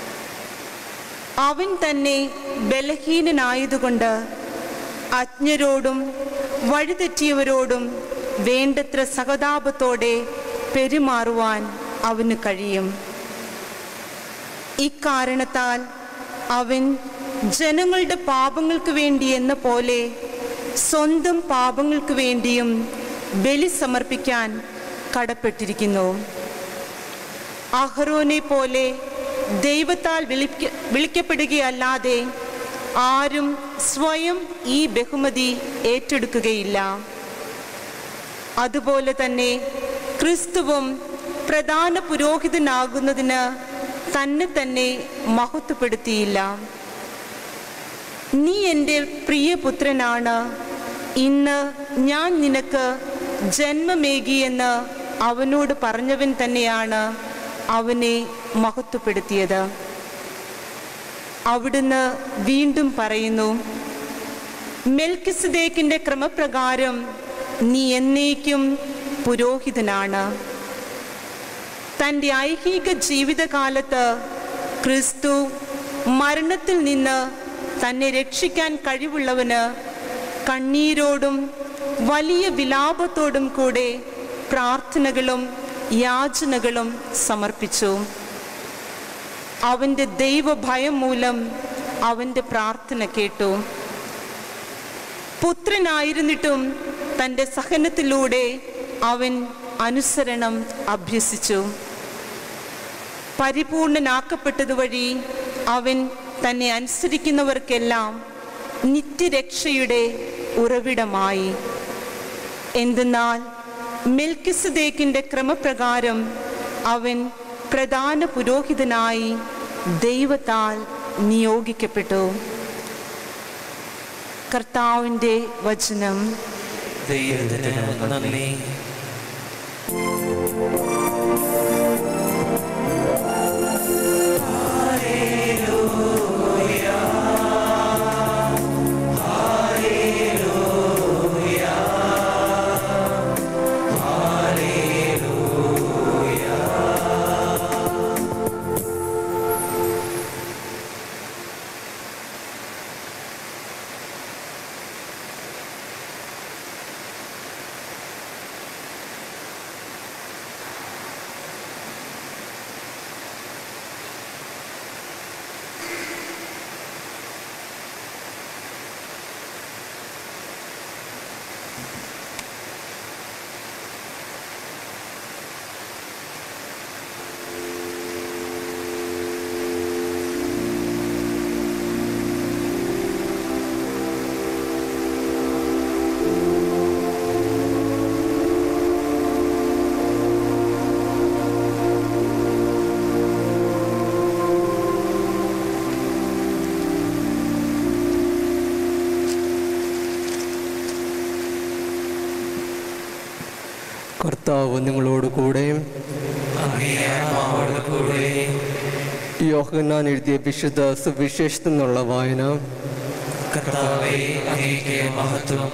അവൻ തന്നെ ബലഹീനനായതുകൊണ്ട് അജ്ഞരോടും വഴിതെറ്റിയവരോടും വേണ്ടത്ര സഹതാപത്തോടെ പെരുമാറുവാൻ അവന് കഴിയും ഇക്കാരണത്താൽ അവൻ ജനങ്ങളുടെ പാപങ്ങൾക്ക് വേണ്ടി എന്ന പോലെ സ്വന്തം പാപങ്ങൾക്ക് വേണ്ടിയും ബലി സമർപ്പിക്കാൻ കടപ്പെട്ടിരിക്കുന്നു അഹ്റോനെ പോലെ ദൈവത്താൽ വിളിക്ക വിളിക്കപ്പെടുകയല്ലാതെ ആരും സ്വയം ഈ ബഹുമതി ഏറ്റെടുക്കുകയില്ല അതുപോലെ തന്നെ ക്രിസ്തുവും പ്രധാന പുരോഹിതനാകുന്നതിന് തന്നെ തന്നെ മഹത്വപ്പെടുത്തിയില്ല നീ എൻ്റെ പ്രിയപുത്രനാണ് ഇന്ന് ഞാൻ നിനക്ക് ജന്മമേകിയെന്ന് അവനോട് പറഞ്ഞവൻ തന്നെയാണ് അവനെ മഹത്വപ്പെടുത്തിയത് അവിടുന്ന് വീണ്ടും പറയുന്നു മെൽക്കിസദേക്കിന്റെ ക്രമപ്രകാരം നീ എന്നേക്കും പുരോഹിതനാണ് തൻ്റെ ഐഹിക ജീവിതകാലത്ത് ക്രിസ്തു മരണത്തിൽ നിന്ന് തന്നെ രക്ഷിക്കാൻ കഴിവുള്ളവന് കണ്ണീരോടും വലിയ വിലാപത്തോടും കൂടെ പ്രാർത്ഥനകളും യാചനകളും സമർപ്പിച്ചു അവൻ്റെ ദൈവഭയം മൂലം അവൻ്റെ പ്രാർത്ഥന കേട്ടു പുത്രനായിരുന്നിട്ടും തൻ്റെ സഹനത്തിലൂടെ അവൻ അനുസരണം അഭ്യസിച്ചു പരിപൂർണനാക്കപ്പെട്ടതുവഴി അവൻ തന്നെ അനുസരിക്കുന്നവർക്കെല്ലാം നിത്യരക്ഷയുടെ ഉറവിടമായി എന്തെന്നാൽ മെൽക്കിസദേക്കിൻ്റെ ക്രമപ്രകാരം അവൻ പ്രധാന പുരോഹിതനായി ദൈവത്താൽ നിയോഗിക്കപ്പെട്ടു കർത്താവിൻ്റെ വചനം ദൈവത്തിന് നന്ദി കർത്താവ് നിങ്ങളോട് കൂടെ അങ്ങേ ആത്മാവോട് കൂടെ യോഹന്നാൻ എഴുതിയ വിശുദ്ധ സുവിശേഷത്തിൽ നിന്നുള്ള വായന കർത്താവെ അങ്ങേക്ക് മഹത്വം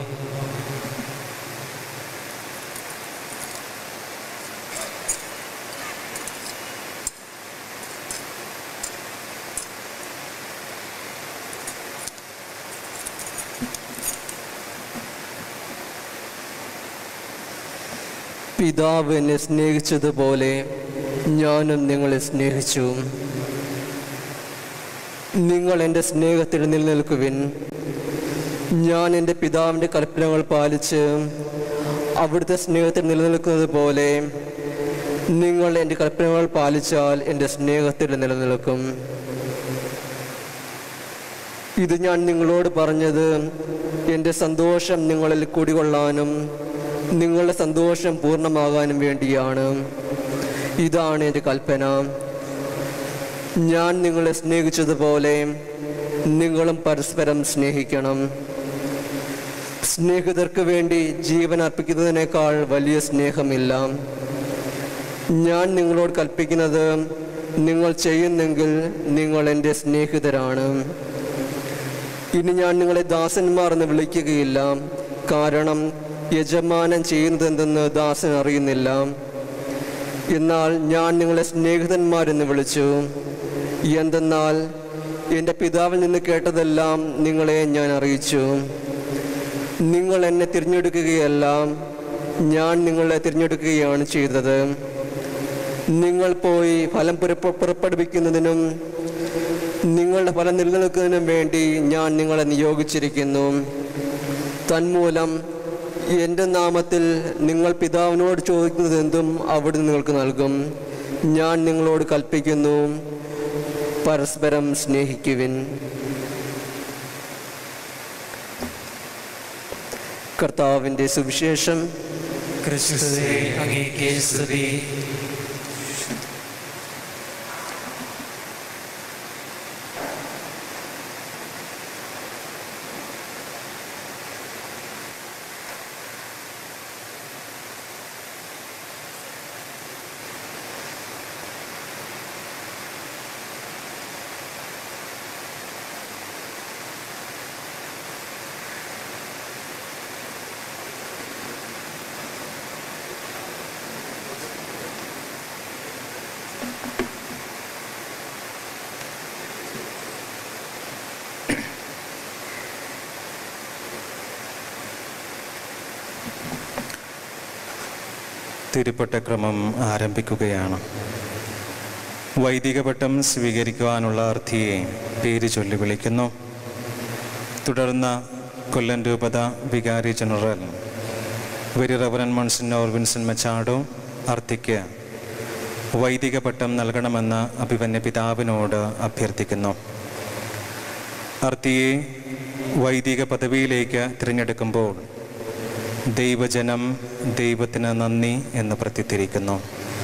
പിതാവ് എന്നെ സ്നേഹിച്ചതുപോലെ ഞാനും നിങ്ങളെ സ്നേഹിച്ചു നിങ്ങൾ എൻ്റെ സ്നേഹത്തിൽ നിലനിൽക്കുവിൻ ഞാൻ എൻ്റെ പിതാവിൻ്റെ കൽപ്പനകൾ പാലിച്ച് അവിടുത്തെ സ്നേഹത്തിൽ നിലനിൽക്കുന്നത് പോലെ നിങ്ങൾ എൻ്റെ കൽപ്പനകൾ പാലിച്ചാൽ എൻ്റെ സ്നേഹത്തിൽ നിലനിൽക്കും ഇത് ഞാൻ നിങ്ങളോട് പറഞ്ഞത് എൻ്റെ സന്തോഷം നിങ്ങളിൽ കുടികൊള്ളാനും നിങ്ങളുടെ സന്തോഷം പൂർണ്ണമാകാനും വേണ്ടിയാണ് ഇതാണ് എൻ്റെ കൽപ്പന ഞാൻ നിങ്ങളെ സ്നേഹിച്ചതുപോലെ നിങ്ങളും പരസ്പരം സ്നേഹിക്കണം സ്നേഹിതർക്ക് വേണ്ടി ജീവൻ അർപ്പിക്കുന്നതിനേക്കാൾ വലിയ സ്നേഹമില്ല ഞാൻ നിങ്ങളോട് കൽപ്പിക്കുന്നത് നിങ്ങൾ ചെയ്യുന്നെങ്കിൽ നിങ്ങൾ എൻ്റെ സ്നേഹിതരാണ് ഇനി ഞാൻ നിങ്ങളെ ദാസന്മാർ എന്ന് വിളിക്കുകയില്ല കാരണം യജമാനൻ ചെയ്യുന്നതെന്തെന്ന് ദാസൻ അറിയുന്നില്ല എന്നാൽ ഞാൻ നിങ്ങളെ സ്നേഹിതന്മാരെന്ന് വിളിച്ചു എന്തെന്നാൽ എൻ്റെ പിതാവിൽ നിന്ന് കേട്ടതെല്ലാം നിങ്ങളെ ഞാൻ അറിയിച്ചു നിങ്ങൾ എന്നെ തിരഞ്ഞെടുക്കുകയല്ല ഞാൻ നിങ്ങളെ തിരഞ്ഞെടുക്കുകയാണ് ചെയ്തത് നിങ്ങൾ പോയി ഫലം പുറപ്പെ- പുറപ്പെടുവിക്കുന്നതിനും നിങ്ങളുടെ ഫലം നിലനിൽക്കുന്നതിനും വേണ്ടി ഞാൻ നിങ്ങളെ നിയോഗിച്ചിരിക്കുന്നു തന്മൂലം എൻ്റെ നാമത്തിൽ നിങ്ങൾ പിതാവിനോട് ചോദിക്കുന്നത് എന്തും അവിടുന്ന് നിങ്ങൾക്ക് നൽകും ഞാൻ നിങ്ങളോട് കൽപ്പിക്കുന്നു പരസ്പരം സ്നേഹിക്കുവിൻ കർത്താവിൻ്റെ സുവിശേഷം ക്രിസ്തുവേ അങ്ങേക്ക് സ്തുതി തിരുപ്പട്ട ക്രമം ആരംഭിക്കുകയാണ് വൈദിക പട്ടം സ്വീകരിക്കുവാനുള്ള അർത്ഥിയെ പേര് ചൊല്ലി വിളിക്കുന്നു തുടർന്ന് കൊല്ലം രൂപത വികാരി general very reverend monsignor Vincent Machado അർത്ഥിക്ക് വൈദിക പട്ടം നൽകണമെന്ന് അഭിവന്യ പിതാവിനോട് അഭ്യർത്ഥിക്കുന്നു അർത്തിയെ വൈദിക പദവിയിലേക്ക് തിരഞ്ഞെടുക്കുമ്പോൾ ദൈവജനം ദൈവത്തിന് നന്ദി എന്ന് പ്രത്യുത്തിരിക്കുന്നു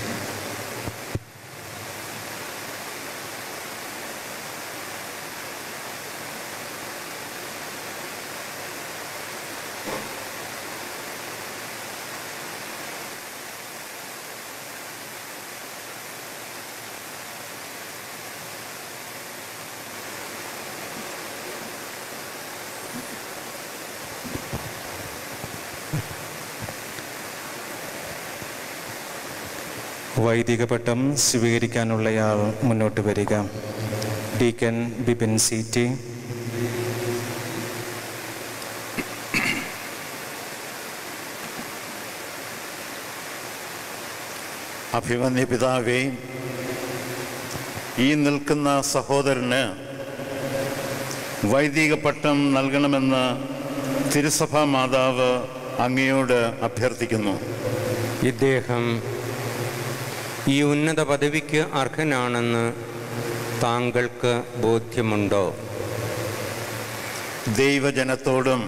വൈദിക പട്ടം സ്വീകരിക്കാനുള്ളയാൾ മുന്നോട്ട് വരിക ഡീക്കൻ ബിപിൻ സി ടി അഭിമന്യ പിതാവേ ഈ നിൽക്കുന്ന സഹോദരന് വൈദിക പട്ടം നൽകണമെന്ന് തിരുസഭാ മാതാവ് അങ്ങയോട് അഭ്യർത്ഥിക്കുന്നു ഇദ്ദേഹം ഈ ഉന്നത പദവിക്ക് അർഹനാണെന്ന് താങ്കൾക്ക് ബോധ്യമുണ്ടോ ദൈവജനത്തോടും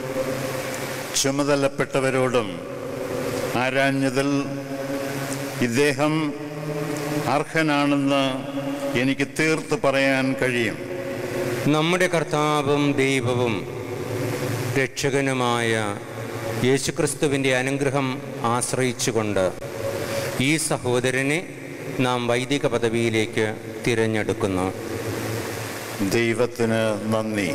ചുമതലപ്പെട്ടവരോടും ആരാഞ്ഞതിൽ ഇദ്ദേഹം അർഹനാണെന്ന് എനിക്ക് തീർത്ത് പറയാൻ കഴിയും നമ്മുടെ കർത്താവും ദൈവവും രക്ഷകനുമായ യേശുക്രിസ്തുവിൻ്റെ അനുഗ്രഹം ആശ്രയിച്ചുകൊണ്ട് ഈ സഹോദരനെ നാം വൈദിക പദവിയിലേക്ക് തിരഞ്ഞെടുക്കുന്നു ദൈവത്തിന് നന്ദി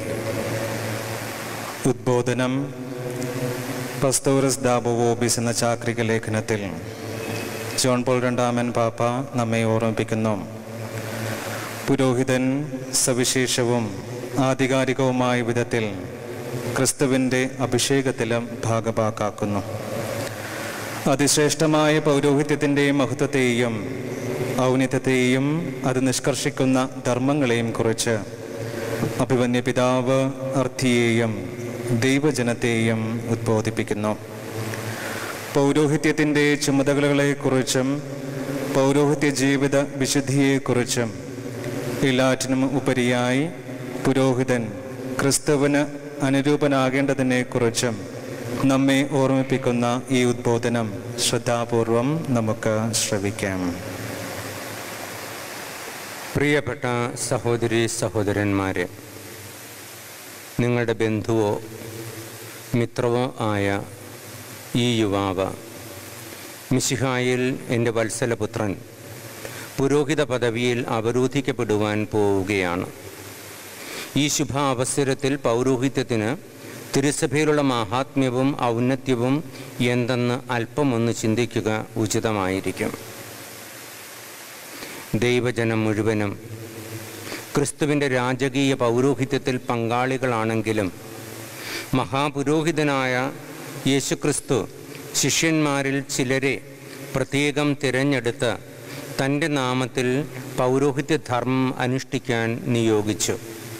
ഉദ്ബോധനം പസ്തോറസ് ദാബോവോബിസ് എന്ന ചാക്രിക ലേഖനത്തിൽ ജോൺ പോൾ രണ്ടാമൻ പാപ്പ നമ്മെ ഓർമ്മിപ്പിക്കുന്നു പുരോഹിതൻ സവിശേഷവും ആധികാരികവുമായ വിധത്തിൽ ക്രിസ്തുവിൻ്റെ അഭിഷേകത്തിലും ഭാഗഭാക്കാക്കുന്നു അതിശ്രേഷ്ഠമായ പൗരോഹിത്യത്തിൻ്റെ മഹത്വത്തെയും ഔന്നിത്യത്തെയും അത് നിഷ്കർഷിക്കുന്ന ധർമ്മങ്ങളെയും കുറിച്ച് അഭിവന്യ പിതാവ് അർത്ഥിയെയും ദൈവജനത്തെയും ഉദ്ബോധിപ്പിക്കുന്നു പൗരോഹിത്യത്തിൻ്റെ ചുമതലകളെക്കുറിച്ചും പൗരോഹിത്യ ജീവിത വിശുദ്ധിയെക്കുറിച്ചും എല്ലാറ്റിനും ഉപരിയായി പുരോഹിതൻ ക്രിസ്തുവിന് അനുരൂപനാകേണ്ടതിനെക്കുറിച്ചും നമ്മെ ഓർമ്മിപ്പിക്കുന്ന ഈ ഉദ്ബോധനം ശ്രദ്ധാപൂർവം നമുക്ക് ശ്രവിക്കാം പ്രിയപ്പെട്ട സഹോദരി സഹോദരന്മാരെ നിങ്ങളുടെ ബന്ധുവോ മിത്രവോ ആയ ഈ യുവാവ് മിശിഹായിൽ എൻ്റെ വത്സലപുത്രൻ പുരോഹിത പദവിയിൽ അവരോധിക്കപ്പെടുവാൻ പോവുകയാണ് ഈ ശുഭ അവസരത്തിൽ പൗരോഹിത്യത്തിന് തിരുസഭയിലുള്ള മാഹാത്മ്യവും ഔന്നത്യവും എന്തെന്ന് അല്പമൊന്ന് ചിന്തിക്കുക ഉചിതമായിരിക്കും ദൈവജനം മുഴുവനും ക്രിസ്തുവിൻ്റെ രാജകീയ പൗരോഹിത്യത്തിൽ പങ്കാളികളാണെങ്കിലും മഹാപുരോഹിതനായ യേശുക്രിസ്തു ശിഷ്യന്മാരിൽ ചിലരെ പ്രത്യേകം തിരഞ്ഞെടുത്ത് തൻ്റെ നാമത്തിൽ പൗരോഹിത്യ ധർമ്മം അനുഷ്ഠിക്കാൻ നിയോഗിച്ചു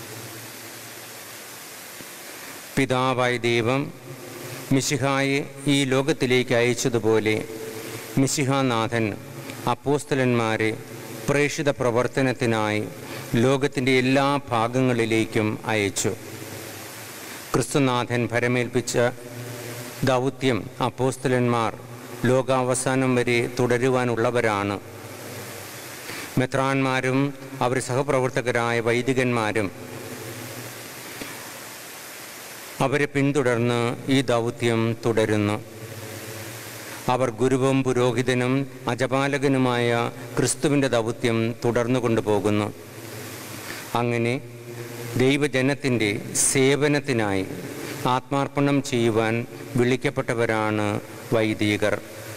പിതാവായ ദൈവം മിശിഹായെ ഈ ലോകത്തിലേക്ക് അയച്ചതുപോലെ മിശിഹാനാഥൻ അപ്പോസ്തലന്മാരെ പ്രേക്ഷിത പ്രവർത്തനത്തിനായി ലോകത്തിൻ്റെ എല്ലാ ഭാഗങ്ങളിലേക്കും അയച്ചു ക്രിസ്തുനാഥൻ ഭരമേൽപ്പിച്ച ദൗത്യം അപ്പോസ്തലന്മാർ ലോകാവസാനം വരെ തുടരുവാനുള്ളവരാണ് മെത്രാന്മാരും അവർ സഹപ്രവർത്തകരായ വൈദികന്മാരും അവരെ പിന്തുടർന്ന് ഈ ദൗത്യം തുടരുന്നു അവർ ഗുരുവും പുരോഹിതനും അജപാലകനുമായ ക്രിസ്തുവിൻ്റെ ദൗത്യം തുടർന്നു കൊണ്ടുപോകുന്നു അങ്ങനെ ദൈവജനത്തിൻ്റെ സേവനത്തിനായി ആത്മാർപ്പണം ചെയ്യുവാൻ വിളിക്കപ്പെട്ടവരാണ് വൈദികർ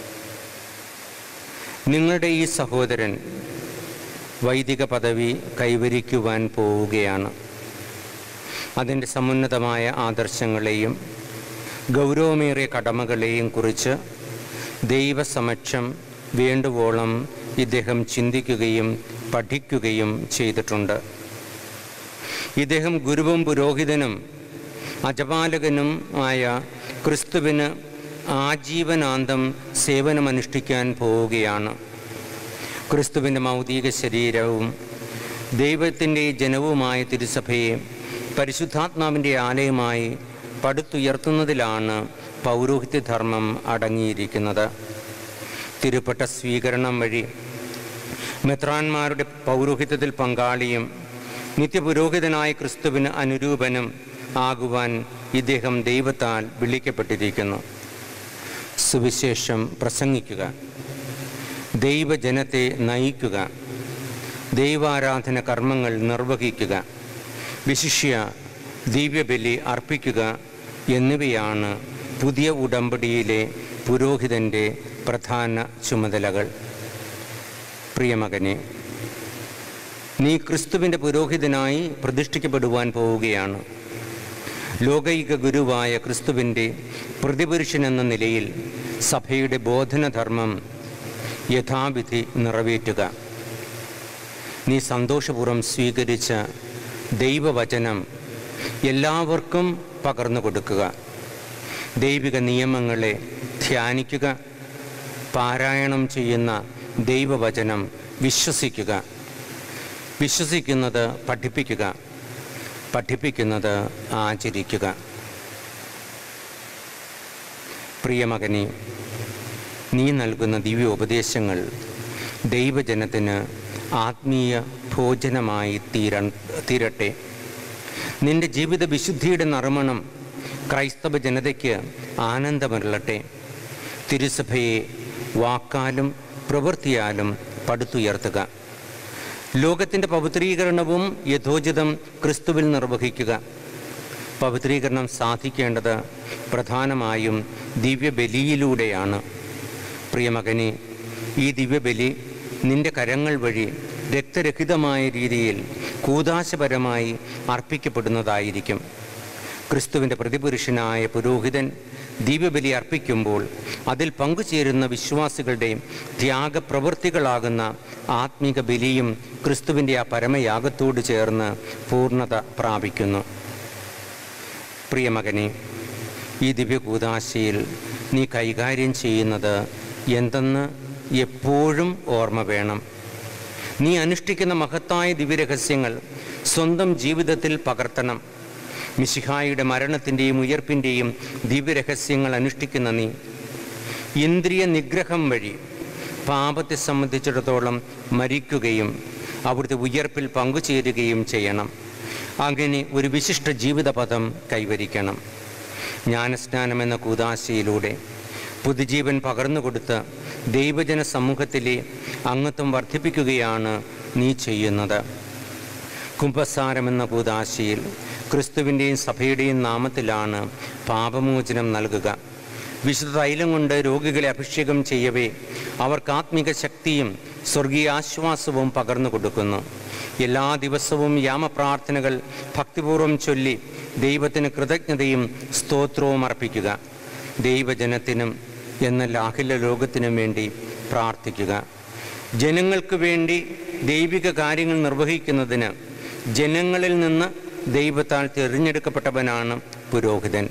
നിങ്ങളുടെ ഈ സഹോദരൻ വൈദിക പദവി കൈവരിക്കുവാൻ പോവുകയാണ് അതിൻ്റെ സമുന്നതമായ ആദർശങ്ങളെയും ഗൗരവമേറിയ കടമകളെയും കുറിച്ച് ദൈവസമക്ഷം വേണ്ടുവോളം ഇദ്ദേഹം ചിന്തിക്കുകയും പഠിക്കുകയും ചെയ്തിട്ടുണ്ട് ഇദ്ദേഹം ഗുരുവും പുരോഹിതനും അജപാലകനും ആയ ക്രിസ്തുവിന് ആജീവനാന്തം സേവനമനുഷ്ഠിക്കാൻ പോവുകയാണ് ക്രിസ്തുവിൻ്റെ മൗതിക ശരീരവും ദൈവത്തിൻ്റെ ജനവുമായ തിരുസഭയെ പരിശുദ്ധാത്മാവിൻ്റെ ആലയമായി പടുത്തുയർത്തുന്നതിലാണ് പൗരോഹിത്യധർമ്മം അടങ്ങിയിരിക്കുന്നത് തിരുപ്പട്ട സ്വീകരണം വഴി മെത്രാന്മാരുടെ പൗരോഹിത്യത്തിൽ പങ്കാളിയും നിത്യപുരോഹിതനായ ക്രിസ്തുവിന് അനുരൂപനും ആകുവാൻ ഇദ്ദേഹം ദൈവത്താൽ വിളിക്കപ്പെട്ടിരിക്കുന്നു സുവിശേഷം പ്രസംഗിക്കുക ദൈവജനത്തെ നയിക്കുക ദൈവാരാധന കർമ്മങ്ങൾ നിർവഹിക്കുക വിശിഷ്യ ദിവ്യബലി അർപ്പിക്കുക എന്നിവയാണ് പുതിയ ഉടമ്പടിയിലെ പുരോഹിതൻ്റെ പ്രധാന ചുമതലകൾ പ്രിയമകനെ നീ ക്രിസ്തുവിൻ്റെ പുരോഹിതനായി പ്രതിഷ്ഠിക്കപ്പെടുവാൻ പോവുകയാണ് ലോകൈക ഗുരുവായ ക്രിസ്തുവിൻ്റെ പ്രതിപുരുഷൻ എന്ന നിലയിൽ സഭയുടെ ബോധനധർമ്മം യഥാവിധി നിറവേറ്റുക നീ സന്തോഷപൂർവ്വം സ്വീകരിച്ച ദൈവവചനം എല്ലാവർക്കും പകർന്നു കൊടുക്കുക ദൈവിക നിയമങ്ങളെ ധ്യാനിക്കുക പാരായണം ചെയ്യുന്ന ദൈവവചനം വിശ്വസിക്കുക വിശ്വസിക്കുന്നത് പഠിപ്പിക്കുക പഠിപ്പിക്കുന്നത് ആചരിക്കുക പ്രിയമകനെ നീ നൽകുന്ന ദിവ്യ ഉപദേശങ്ങൾ ദൈവജനത്തിന് ആത്മീയ ഭോജനമായി തീര തീരട്ടെ നിന്റെ ജീവിത വിശുദ്ധിയുടെ നറുമണം ക്രൈസ്തവ ജനതയ്ക്ക് ആനന്ദമരുളട്ടെ തിരുസഭയെ വാക്കാലും പ്രവൃത്തിയാലും പടുത്തുയർത്തുക ലോകത്തിൻ്റെ പവിത്രീകരണവും യഥോചിതം ക്രിസ്തുവിൽ നിർവഹിക്കുക പവിത്രീകരണം സാധിക്കേണ്ടത് പ്രധാനമായും ദിവ്യബലിയിലൂടെയാണ് പ്രിയമകനെ ഈ ദിവ്യബലി നിന്റെ കരങ്ങൾ വഴി രക്തരഹിതമായ രീതിയിൽ കൂതാശപരമായി അർപ്പിക്കപ്പെടുന്നതായിരിക്കും ക്രിസ്തുവിൻ്റെ പ്രതിപുരുഷനായ പുരോഹിതൻ ദിവ്യബലി അർപ്പിക്കുമ്പോൾ അതിൽ പങ്കുചേരുന്ന വിശ്വാസികളുടെ ത്യാഗപ്രവൃത്തികളാകുന്ന ആത്മീക ബലിയും ക്രിസ്തുവിൻ്റെ ആ പരമയാഗത്തോട് ചേർന്ന് പൂർണ്ണത പ്രാപിക്കുന്നു പ്രിയമകനെ ഈ ദിവ്യകൂതാശയിൽ നീ കൈകാര്യം ചെയ്യുന്നത് എന്തെന്ന് എപ്പോഴും ഓർമ്മ വേണം നീ അനുഷ്ഠിക്കുന്ന മഹത്തായ ദിവ്യരഹസ്യങ്ങൾ സ്വന്തം ജീവിതത്തിൽ പകർത്തണം മിശിഹായുടെ മരണത്തിൻ്റെയും ഉയർപ്പിൻ്റെയും ദിവ്യരഹസ്യങ്ങൾ അനുഷ്ഠിക്കുന്ന നീ ഇന്ദ്രിയ നിഗ്രഹം വഴി പാപത്തെ സംബന്ധിച്ചിടത്തോളം മരിക്കുകയും അവിടുത്തെ ഉയർപ്പിൽ പങ്കുചേരുകയും ചെയ്യണം അങ്ങനെ ഒരു വിശിഷ്ട ജീവിതപഥം കൈവരിക്കണം ജ്ഞാനസ്നാനം എന്ന കൂതാശയിലൂടെ പുതുജീവൻ പകർന്നുകൊടുത്ത് ദൈവജന സമൂഹത്തിലെ അംഗത്വം വർദ്ധിപ്പിക്കുകയാണ് നീ ചെയ്യുന്നത് കുംഭസാരം എന്ന കൂതാശയിൽ ക്രിസ്തുവിൻ്റെയും സഭയുടെയും നാമത്തിലാണ് പാപമോചനം നൽകുക വിശുദ്ധ തൈലം കൊണ്ട് രോഗികളെ അഭിഷേകം ചെയ്യവേ അവർക്ക് ആത്മിക ശക്തിയും സ്വർഗീയ ആശ്വാസവും പകർന്നു കൊടുക്കുന്നു എല്ലാ ദിവസവും യാമപ്രാർത്ഥനകൾ ഭക്തിപൂർവ്വം ചൊല്ലി ദൈവത്തിന് കൃതജ്ഞതയും സ്തോത്രവും അർപ്പിക്കുക ദൈവജനത്തിനും എന്നല്ല അഖില ലോകത്തിനും വേണ്ടി പ്രാർത്ഥിക്കുക ജനങ്ങൾക്ക് വേണ്ടി ദൈവിക കാര്യങ്ങൾ നിർവഹിക്കുന്നതിന് ജനങ്ങളിൽ നിന്ന് ദൈവത്താൽ തിരഞ്ഞെടുക്കപ്പെട്ടവനാണ് പുരോഹിതൻ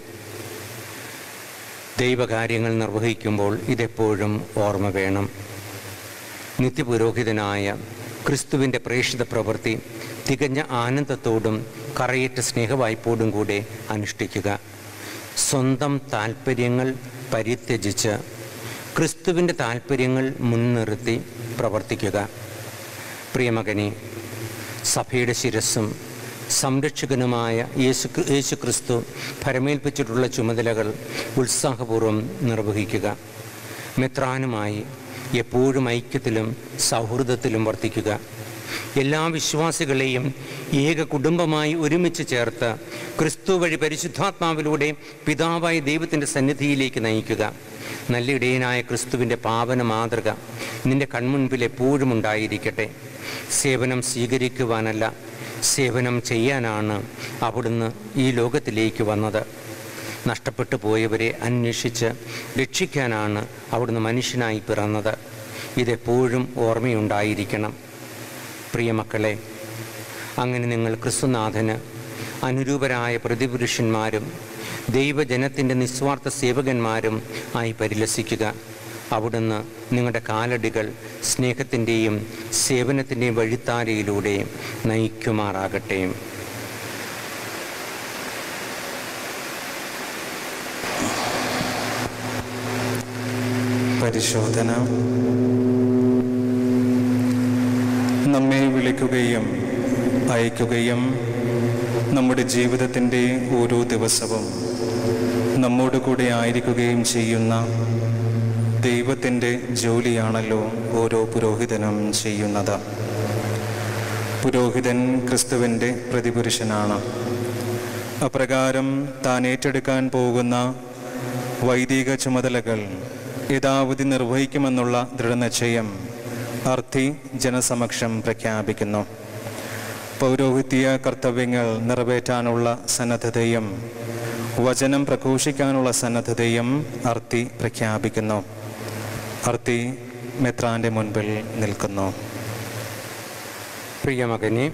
ദൈവകാര്യങ്ങൾ നിർവഹിക്കുമ്പോൾ ഇതെപ്പോഴും ഓർമ്മ വേണം നിത്യപുരോഹിതനായ ക്രിസ്തുവിൻ്റെ പ്രേക്ഷിത പ്രവൃത്തി തികഞ്ഞ ആനന്ദത്തോടും കറയേറ്റ സ്നേഹവായ്പോടും കൂടെ അനുഷ്ഠിക്കുക സ്വന്തം താൽപ്പര്യങ്ങൾ പരിത്യജിച്ച് ക്രിസ്തുവിൻ്റെ താൽപ്പര്യങ്ങൾ മുൻനിർത്തി പ്രവർത്തിക്കുക പ്രിയമകനെ സഭയുടെ ശിരസ്സും സംരക്ഷകനുമായ യേശു യേശു ക്രിസ്തു ഭരമേൽപ്പിച്ചിട്ടുള്ള ചുമതലകൾ ഉത്സാഹപൂർവ്വം നിർവഹിക്കുക മെത്രാനുമായി എപ്പോഴും ഐക്യത്തിലും സൗഹൃദത്തിലും വർത്തിക്കുക എല്ലാ വിശ്വാസികളെയും ഏക കുടുംബമായി ഒരുമിച്ച് ചേർത്ത് ക്രിസ്തു വഴി പരിശുദ്ധാത്മാവിലൂടെ പിതാവായ ദൈവത്തിൻ്റെ സന്നിധിയിലേക്ക് നയിക്കുക നല്ല ഇടയനായ ക്രിസ്തുവിൻ്റെ പാവന മാതൃക നിന്റെ കൺമുൻപിൽ എപ്പോഴും ഉണ്ടായിരിക്കട്ടെ സേവനം സ്വീകരിക്കുവാനല്ല സേവനം ചെയ്യാനാണ് അവിടുന്ന് ഈ ലോകത്തിലേക്ക് വന്നത് നഷ്ടപ്പെട്ടു പോയവരെ അന്വേഷിച്ച് രക്ഷിക്കാനാണ് അവിടുന്ന് മനുഷ്യനായി പിറന്നത് ഇതെപ്പോഴും ഓർമ്മയുണ്ടായിരിക്കണം പ്രിയമക്കളെ അങ്ങനെ നിങ്ങൾ ക്രിസ്തുനാഥന് അനുരൂപരായ പ്രതിപുരുഷന്മാരും ദൈവജനത്തിൻ്റെ നിസ്വാർത്ഥ സേവകന്മാരും ആയി പരിലസിക്കുക അവിടുന്ന് നിങ്ങളുടെ കാലടികൾ സ്നേഹത്തിൻ്റെയും സേവനത്തിൻ്റെയും വഴിത്താരയിലൂടെ നയിക്കുമാറാകട്ടെ പരിശോധന നമ്മെ വിളിക്കുകയും അയക്കുകയും നമ്മുടെ ജീവിതത്തിൻ്റെ ഓരോ ദിവസവും നമ്മോട് കൂടെ ആയിരിക്കുകയും ചെയ്യുന്ന ദൈവത്തിൻ്റെ ജോലിയാണല്ലോ ഓരോ പുരോഹിതനും ചെയ്യുന്നത് പുരോഹിതൻ ക്രിസ്തുവിൻ്റെ പ്രതിപുരുഷനാണ് അപ്രകാരം താൻ ഏറ്റെടുക്കാൻ പോകുന്ന വൈദിക ചുമതലകൾ യഥാവധി നിർവഹിക്കുമെന്നുള്ള ദൃഢനിശ്ചയം അർത്ഥി ജനസമക്ഷം പ്രഖ്യാപിക്കുന്നു പൗരോഹിത്യ കർത്തവ്യങ്ങൾ നിറവേറ്റാനുള്ള സന്നദ്ധതയും വചനം പ്രഘോഷിക്കാനുള്ള സന്നദ്ധതയും അർത്ഥി പ്രഖ്യാപിക്കുന്നു അർത്ഥി മെത്രാന്റെ മുൻപിൽ നിൽക്കുന്നു പ്രിയമകനെ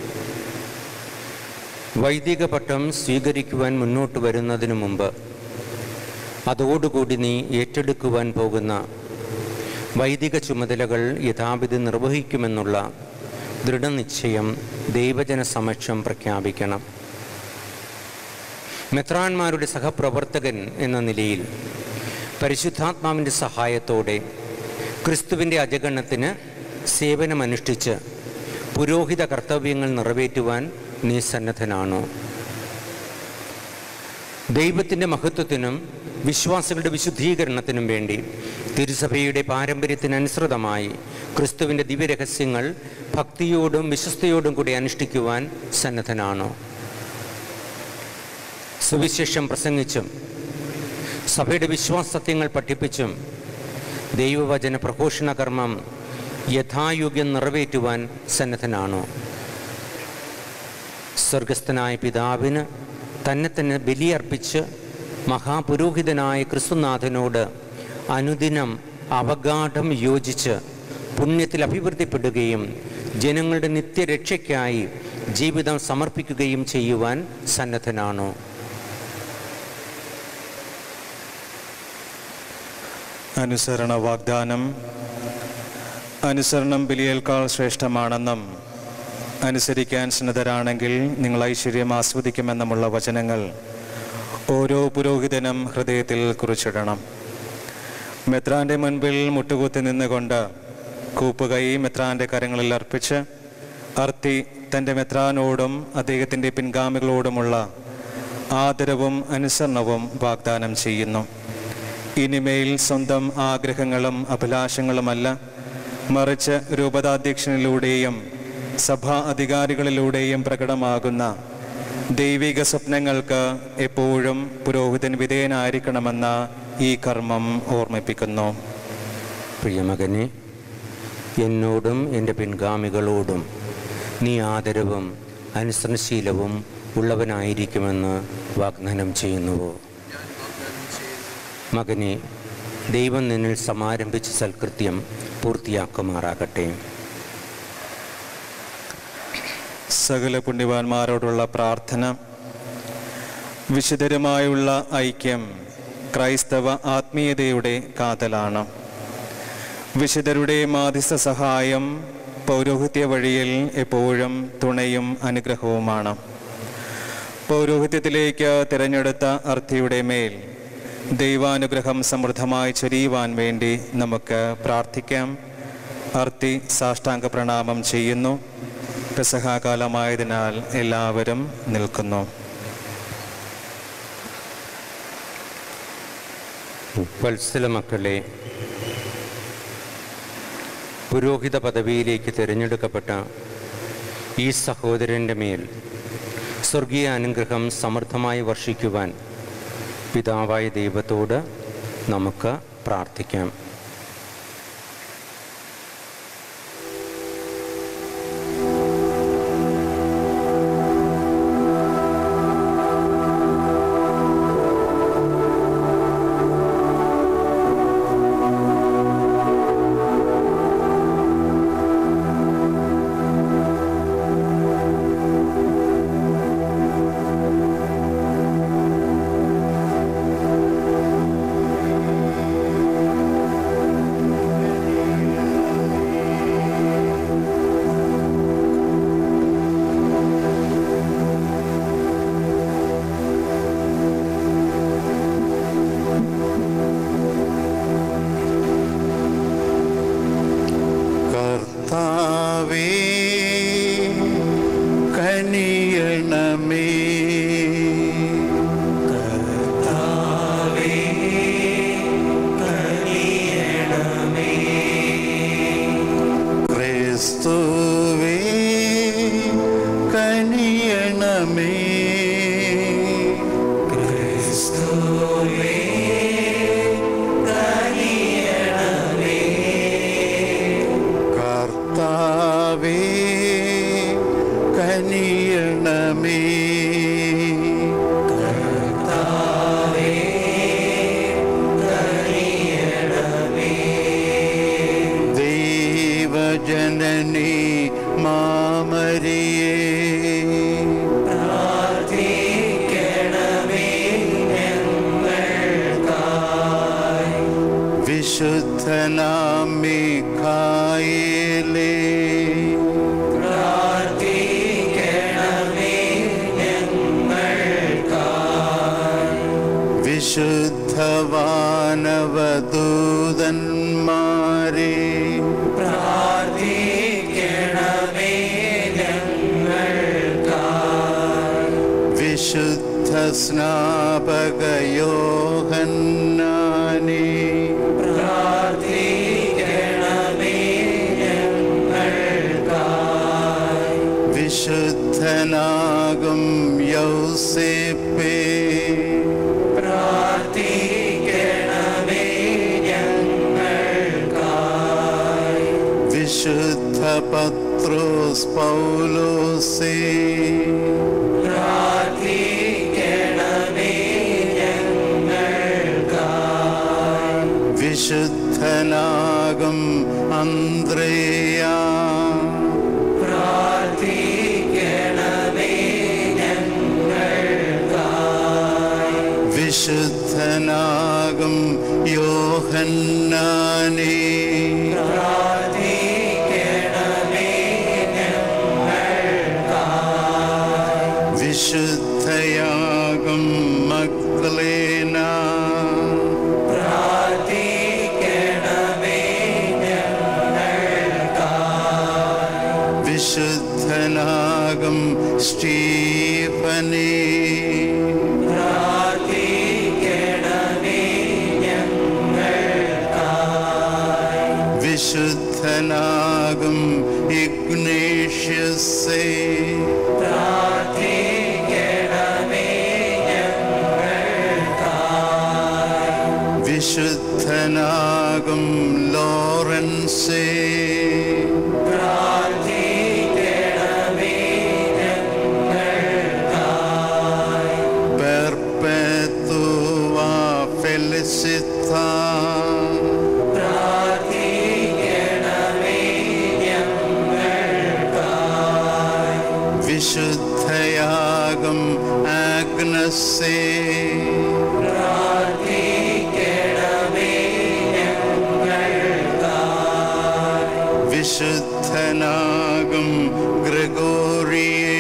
വൈദിക പട്ടം സ്വീകരിക്കുവാൻ മുന്നോട്ട് വരുന്നതിനു മുമ്പ് അതോടുകൂടി നീ ഏറ്റെടുക്കുവാൻ പോകുന്ന വൈദിക ചുമതലകൾ യഥാവിധി നിർവഹിക്കുമെന്നുള്ള ദൃഢനിശ്ചയം ദൈവജന സമക്ഷം പ്രഖ്യാപിക്കണം മെത്രാന്മാരുടെ സഹപ്രവർത്തകൻ എന്ന നിലയിൽ പരിശുദ്ധാത്മാവിൻ്റെ സഹായത്തോടെ ക്രിസ്തുവിൻ്റെ അജഗണത്തിന് സേവനമനുഷ്ഠിച്ച് പുരോഹിത കർത്തവ്യങ്ങൾ നിറവേറ്റുവാൻ നീ സന്നദ്ധനാണോ ദൈവത്തിൻ്റെ മഹത്വത്തിനും വിശ്വാസികളുടെ വിശുദ്ധീകരണത്തിനും വേണ്ടി തിരുസഭയുടെ പാരമ്പര്യത്തിനനുസൃതമായി ക്രിസ്തുവിൻ്റെ ദിവ്യരഹസ്യങ്ങൾ ഭക്തിയോടും വിശ്വസ്തയോടും കൂടി അനുഷ്ഠിക്കുവാൻ സന്നദ്ധനാണോ സുവിശേഷം പ്രസംഗിച്ചും സഭയുടെ വിശ്വാസത്യങ്ങൾ പഠിപ്പിച്ചും ദൈവവചന പ്രഘോഷണ കർമ്മം യഥായോഗ്യം നിറവേറ്റുവാൻ സന്നദ്ധനാണോ സ്വർഗസ്ഥനായ പിതാവിന് തന്നെ തന്നെ ബലിയർപ്പിച്ച് മഹാപുരോഹിതനായ ക്രിസ്തുനാഥനോട് അനുദിനം അവഗാഠം യോജിച്ച് പുണ്യത്തിൽ അഭിവൃദ്ധിപ്പെടുകയും ജനങ്ങളുടെ നിത്യരക്ഷയ്ക്കായി ജീവിതം സമർപ്പിക്കുകയും ചെയ്യുവാൻ സന്നദ്ധനാണോ അനുസരണ വാഗ്ദാനം അനുസരണം ബലിയേൽക്കാൾ ശ്രേഷ്ഠമാണെന്നും അനുസരിക്കാൻ സന്നദ്ധരാണെങ്കിൽ നിങ്ങൾ ഐശ്വര്യം ആസ്വദിക്കുമെന്നുമുള്ള വചനങ്ങൾ ഓരോ പുരോഹിതനും ഹൃദയത്തിൽ കുറിച്ചിടണം മെത്രാന്റെ മുൻപിൽ മുട്ടുകുത്തി നിന്നുകൊണ്ട് കൂപ്പുകൈ മെത്രാന്റെ കരങ്ങളിൽ അർപ്പിച്ച് അർത്തി തൻ്റെ മെത്രാനോടും അദ്ദേഹത്തിൻ്റെ പിൻഗാമികളോടുമുള്ള ആദരവും അനുസരണവും വാഗ്ദാനം ചെയ്യുന്നു ഇനിമേൽ സ്വന്തം ആഗ്രഹങ്ങളും അഭിലാഷങ്ങളുമല്ല മറിച്ച് രൂപതാധ്യക്ഷനിലൂടെയും സഭാ അധികാരികളിലൂടെയും പ്രകടമാകുന്ന ദൈവിക സ്വപ്നങ്ങൾക്ക് എപ്പോഴും പുരോഹിതൻ വിധേയനായിരിക്കണമെന്ന ഈ കർമ്മം ഓർമ്മിപ്പിക്കുന്നു പ്രിയമകനെ എന്നോടും എൻ്റെ പിൻഗാമികളോടും നീ ആദരവും അനുസരണശീലവും ഉള്ളവനായിരിക്കുമെന്ന് വാഗ്ദാനം ചെയ്യുന്നുവോ മകനെ ദൈവം നിന്നിൽ സമാരംഭിച്ച സൽകൃത്യം പൂർത്തിയാക്കുമാറാകട്ടെ സകല പുണ്യവാന്മാരോടുള്ള പ്രാർത്ഥന വിശുദ്ധരുമായുള്ള ഐക്യം ക്രൈസ്തവ ആത്മീയതയുടെ കാതലാണ് വിശുദ്ധരുടെ മാധ്യസ്ഥ സഹായം പൗരോഹിത്യ വഴിയിൽ എപ്പോഴും തുണയും അനുഗ്രഹവുമാണ് പൗരോഹിത്യത്തിലേക്ക് തിരഞ്ഞെടുത്ത അർത്ഥിയുടെ മേൽ ദൈവാനുഗ്രഹം സമൃദ്ധമായി ചൊരിയുവാൻ വേണ്ടി നമുക്ക് പ്രാർത്ഥിക്കാം അർത്തി സാഷ്ടാംഗ പ്രണാമം ചെയ്യുന്നു പെസഹാകാലമായതിനാൽ എല്ലാവരും നിൽക്കുന്നു വത്സല മക്കളെ പുരോഹിത പദവിയിലേക്ക് തിരഞ്ഞെടുക്കപ്പെട്ട ഈ സഹോദരൻ്റെ മേൽ സ്വർഗീയ അനുഗ്രഹം സമൃദ്ധമായി വർഷിക്കുവാൻ പിതാവായ ദൈവത്തോട് നമുക്ക് പ്രാർത്ഥിക്കാം ും കനിയണമേ ക്രിസ്തുവേ കനിയണമേ കർത്താവേ കനിയണമേ ദൈവജനനി മാമരിയേ വിശുദ്ധനാം മിഖായേലേ വിശുദ്ധവാനവദൂതന്മാരെ വിശുദ്ധ സ്നാപകയോഹന്നാനേ വിശുദ്ധനാകും യൗസേപ്പേ വിശുദ്ധ പത്രോസ് പൗലോസേ വിശുദ്ധനാകും അന്ത്രേയ വിശുദ്ധനാകും യോഹന്നാനേ വിശുദ്ധയാകും മക്ലേന വിശുദ്ധനാകും സ്റ്റീഫനേ വിശുദ്ധനാകും ഇഗ്നേഷ്യസേ വിശുദ്ധനാകും ലോറൻസേ പെർപെത്തുവ ഫെലിസിത്ത വിശുദ്ധയാകും ആഗ്നസേ വിശുദ്ധനാകും ഗ്രഗോറിയേ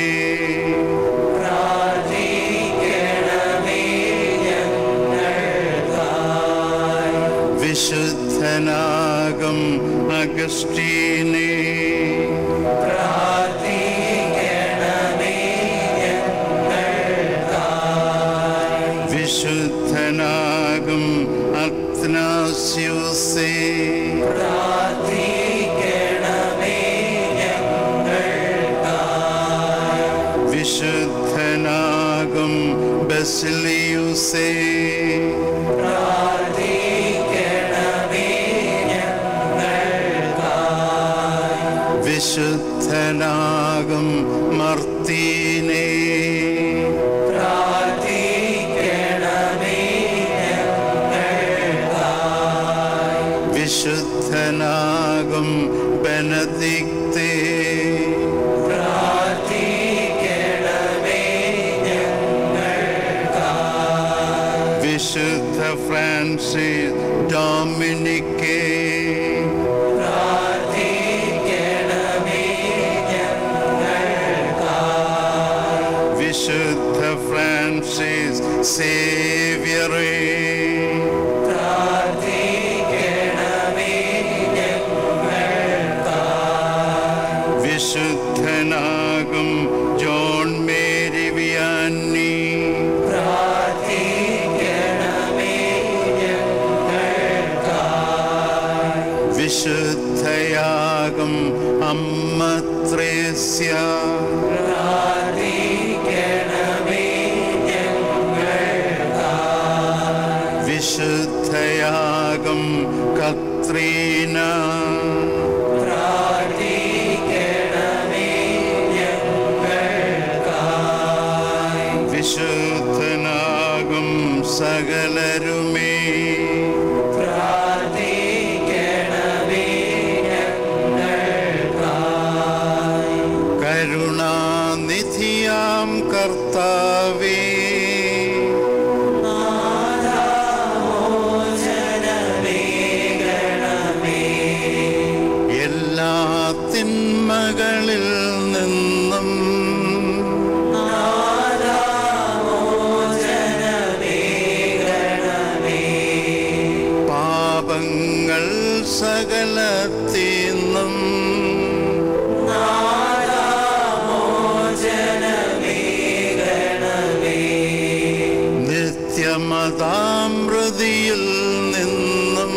വിശുദ്ധനാകും അഗസ്റ്റീനേ വിശുദ്ധനാകും അത്നാസ്യൂസേ വിശുദ്ധനാകും ബസിലിയുസേ വിശുദ്ധനാകും മർത്തീനേ വിശുദ്ധനാകും ബനദിക്തേ വിശുദ്ധ ഫ്രാൻസിസ് ഡൊമിനിക്കേ വിശുദ്ധ ഫ്രാൻസിസ് സേവ്യറേ വിശുദ്ധനാകും ജോൺ മേ വിശുദ്ധനാകും സകലരുമേ കരുണാനിധിയാം കർത്താവേ എല്ലാ തിന്മകളിൽ നിന്നും പാപങ്ങൾ സകലത്തിന്നും നിത്യമതാമൃതിയിൽ നിന്നും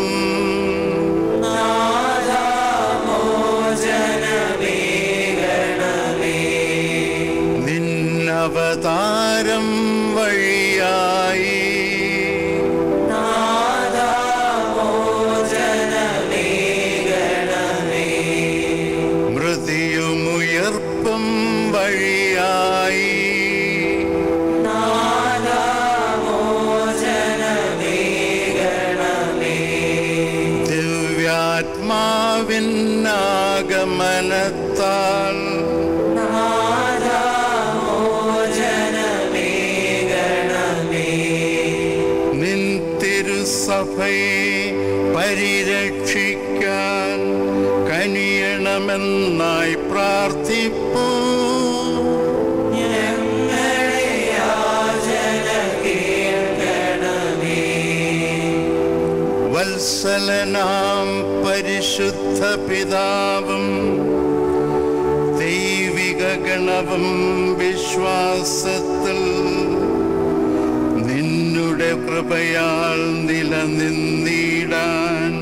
നിന്നവതാരം വഴിയായി മൃതിയുമുയർപ്പും വഴിയായി ദിവ്യാത്മാവിൻ ആഗമനത്താൽ നിൻ തിരുസഭയെ പരിരക്ഷിക്കാൻ കനിയണമെന്നായി പ്രാർത്ഥിപ്പൂ വത്സലനാം പരിശുദ്ധ പിതാവും ദൈവിക ഗണവും വിശ്വാസത്തിൽ നിന്നുടെ കൃപയാൽ നിലനിന്നിടാൻ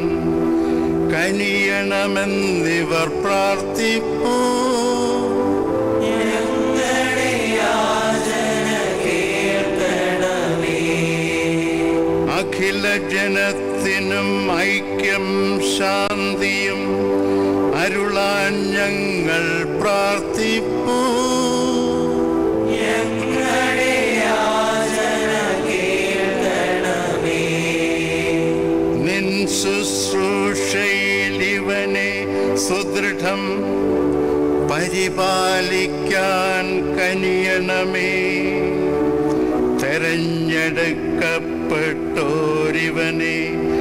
കനിയണമെന്നിവർ പ്രാർത്ഥിപ്പൂ അഖില ജനത്തിനും ഐക്യം ശാന്തിയും അരുളാൻ ഞങ്ങൾ പ്രാർത്ഥിപ്പൂ നിൻ ശുശ്രൂഷയിൽ ഇവനെ സുദൃഢം പരിപാലിക്കാൻ കനിയണമേ തെരഞ്ഞെടുക്കപ്പെട്ടോരിവനെ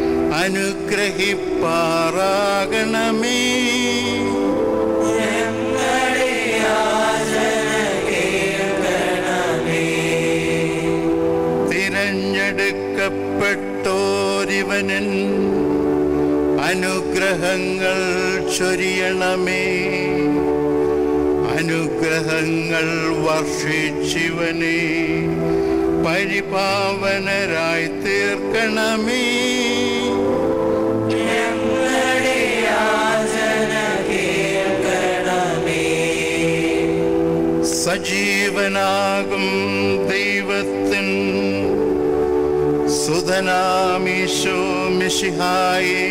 അനുഗ്രഹിപ്പാറാകണമേ തിരഞ്ഞെടുക്കപ്പെട്ടോരിവനൻ അനുഗ്രഹങ്ങൾ ചൊരിയണമേ അനുഗ്രഹങ്ങൾ വർഷിച്ചിവനെ പരിപാവനരായി തീർക്കണമേ സജീവനാകും ദൈവത്തിൻ സുധനാമീശോ മിശിഹായേ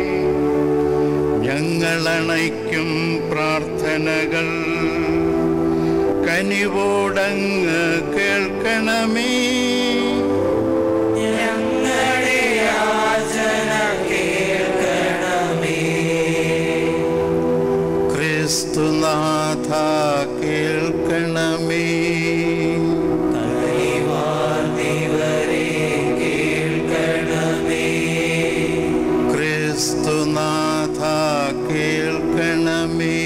ഞങ്ങളണയ്ക്കും പ്രാർത്ഥനകൾ കനിവോടങ്ങ് കേൾക്കണമേ ക്രിസ്തുനാഥ കേൾക്കണമേ ക്രിസ്തുനാഥ കേൾക്കണമേ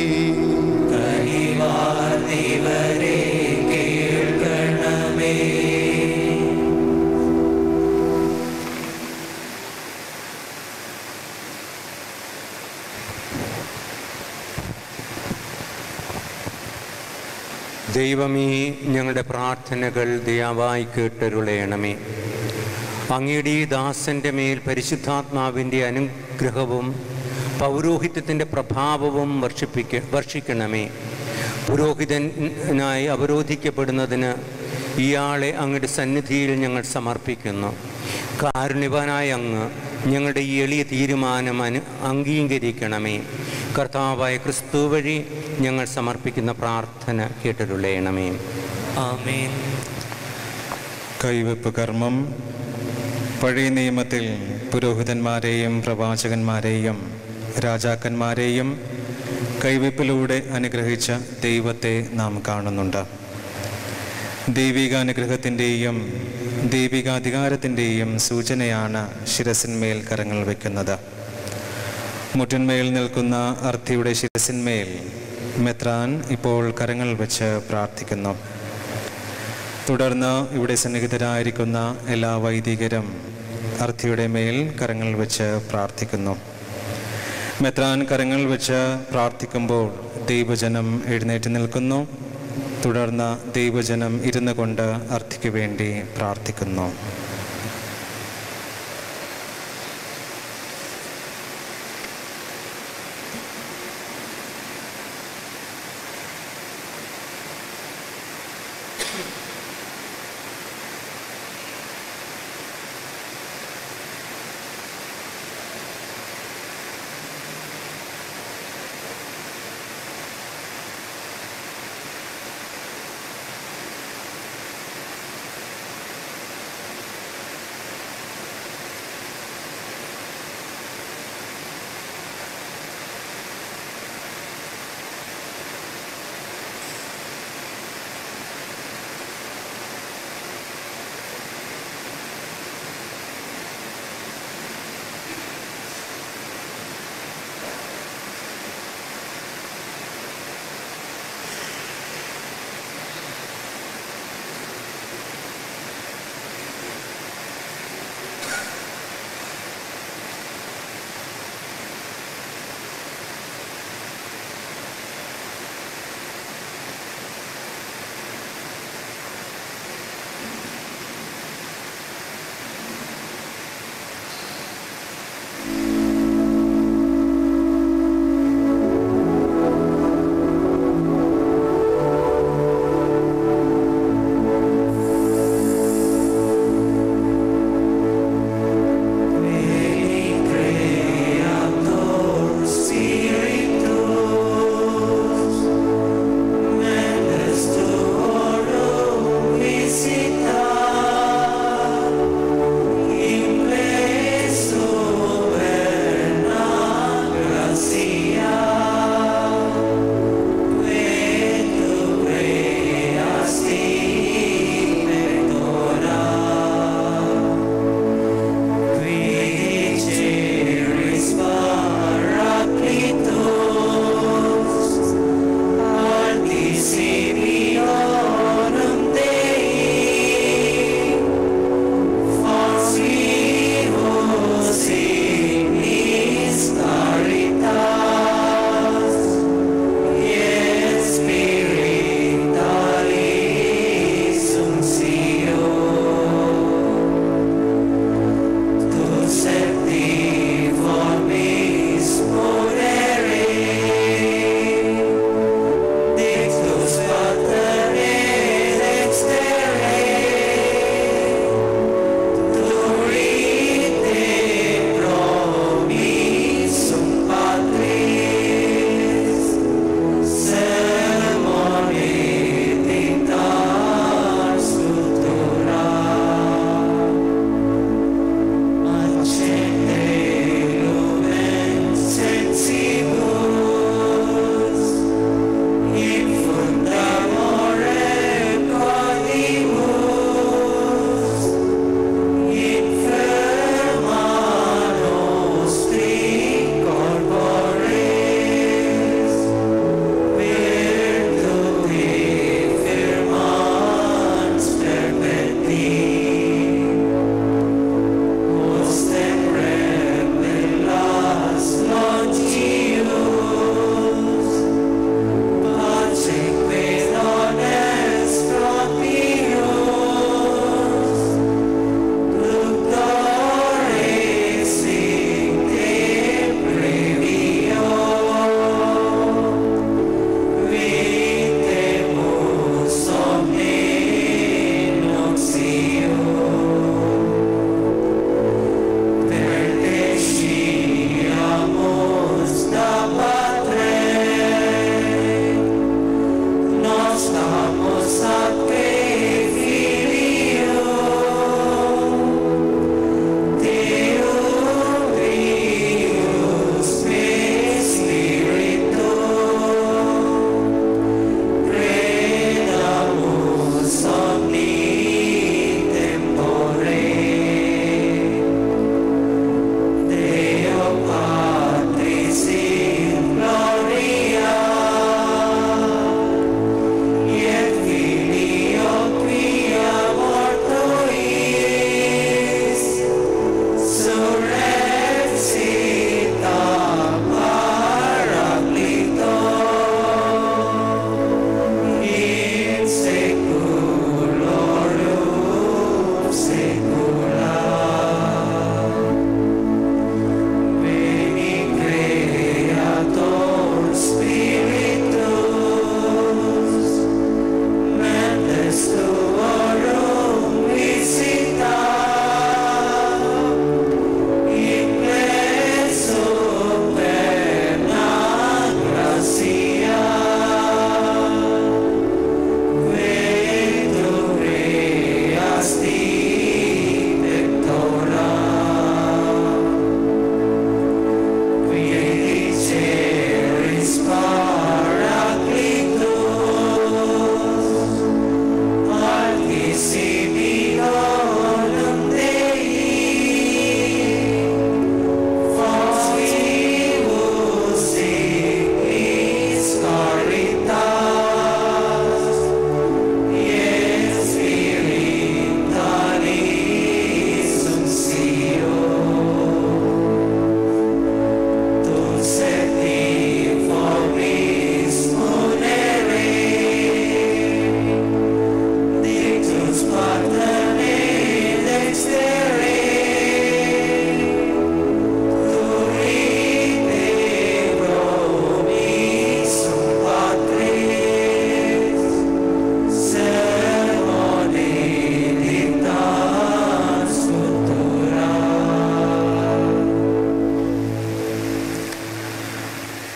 ദൈവമേ ഞങ്ങളുടെ പ്രാർത്ഥനകൾ ദയാവായി കേട്ടരുളയണമേ അങ്ങയുടെ ഈ ദാസന്റെ മേൽ പരിശുദ്ധാത്മാവിൻ്റെ അനുഗ്രഹവും പൗരോഹിത്യത്തിൻ്റെ പ്രഭാവവും വർഷിപ്പിക്ക വർഷിക്കണമേ പുരോഹിതനായി അവരോധിക്കപ്പെടുന്നതിന് ഇയാളെ അങ്ങയുടെ സന്നിധിയിൽ ഞങ്ങൾ സമർപ്പിക്കുന്നു കാരുണ്യവാനായ അങ്ങ് ഞങ്ങളുടെ ഈ എളിയ തീരുമാനം അനു അംഗീകരിക്കണമേ കർത്താവായ ക്രിസ്തു വഴി ഞങ്ങൾ സമർപ്പിക്കുന്ന പ്രാർത്ഥന കേട്ടരുളയണമേ ആമേൻ കൈവെപ്പ് കർമ്മം പഴയ നിയമത്തിൽ പുരോഹിതന്മാരെയും പ്രവാചകന്മാരെയും രാജാക്കന്മാരെയും കൈവെപ്പിലൂടെ അനുഗ്രഹിച്ച ദൈവത്തെ നാം കാണുന്നുണ്ട് ദൈവികാനുഗ്രഹത്തിൻ്റെയും ദൈവികാധികാരത്തിൻ്റെയും സൂചനയാണ് ശിരസിന്മേൽ കരങ്ങൾ വയ്ക്കുന്നത് മുറ്റന്മേൽ നിൽക്കുന്ന അർത്ഥിയുടെ ശിരസിന്മേൽ മെത്രാൻ ഇപ്പോൾ കരങ്ങൾ വെച്ച് പ്രാർത്ഥിക്കുന്നു തുടർന്ന് ഇവിടെ സന്നിഹിതരായിരിക്കുന്ന എല്ലാ വൈദികരും അർത്ഥിയുടെ മേൽ കരങ്ങൾ വെച്ച് പ്രാർത്ഥിക്കുന്നു മെത്രാൻ കരങ്ങൾ വെച്ച് പ്രാർത്ഥിക്കുമ്പോൾ ദൈവജനം എഴുന്നേറ്റ് നിൽക്കുന്നു തുടർന്ന് ദൈവജനം ഇരുന്നു കൊണ്ട് അർത്ഥിക്ക് വേണ്ടി പ്രാർത്ഥിക്കുന്നു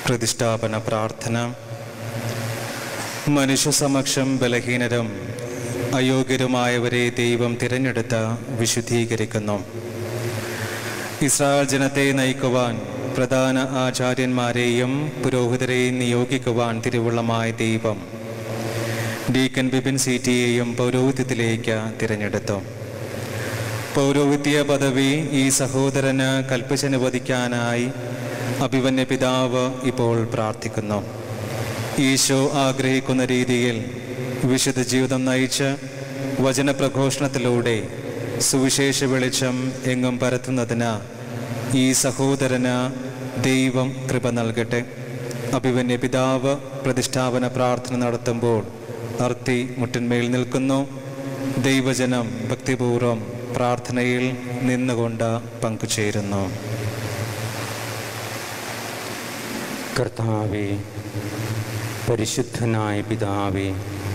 പ്രതിഷ്ഠാപന പ്രാർത്ഥന മനുഷ്യ സമക്ഷം ബലഹീനരും അയോഗ്യരുമായവരെ ദൈവം തിരഞ്ഞെടുത്ത് വിശുദ്ധീകരിക്കുന്നു ഇസ്രായേൽ ജനത്തെ നയിക്കുവാൻ പ്രധാന ആചാര്യന്മാരെയും പുരോഹിതരെയും നിയോഗിക്കുവാൻ തിരുവുള്ളമായ ദൈവം ഡീക്കൻ ബിപിൻ സീറ്റിയെയും പൗരോഹിത്യത്തിലേക്ക് തിരഞ്ഞെടുത്തു പൗരോഹിത്യ പദവി ഈ സഹോദരന് കൽപ്പിച്ചനുവദിക്കാനായി അഭിവന്യ പിതാവ് ഇപ്പോൾ പ്രാർത്ഥിക്കുന്നു ഈശോ ആഗ്രഹിക്കുന്ന രീതിയിൽ വിശുദ്ധ ജീവിതം നയിച്ച് വചനപ്രഘോഷണത്തിലൂടെ സുവിശേഷ വെളിച്ചം എങ്ങും പരത്തുന്നതിന് ഈ സഹോദരന് ദൈവം കൃപ നൽകട്ടെ അഭിവന്യ പിതാവ് പ്രതിഷ്ഠാപന പ്രാർത്ഥന നടത്തുമ്പോൾ അർത്തി മുട്ടിന്മേൽ നിൽക്കുന്നു ദൈവജനം ഭക്തിപൂർവം പ്രാർത്ഥനയിൽ നിന്നുകൊണ്ട് പങ്കുചേരുന്നു കർത്താവേ പരിശുദ്ധനായ പിതാവേ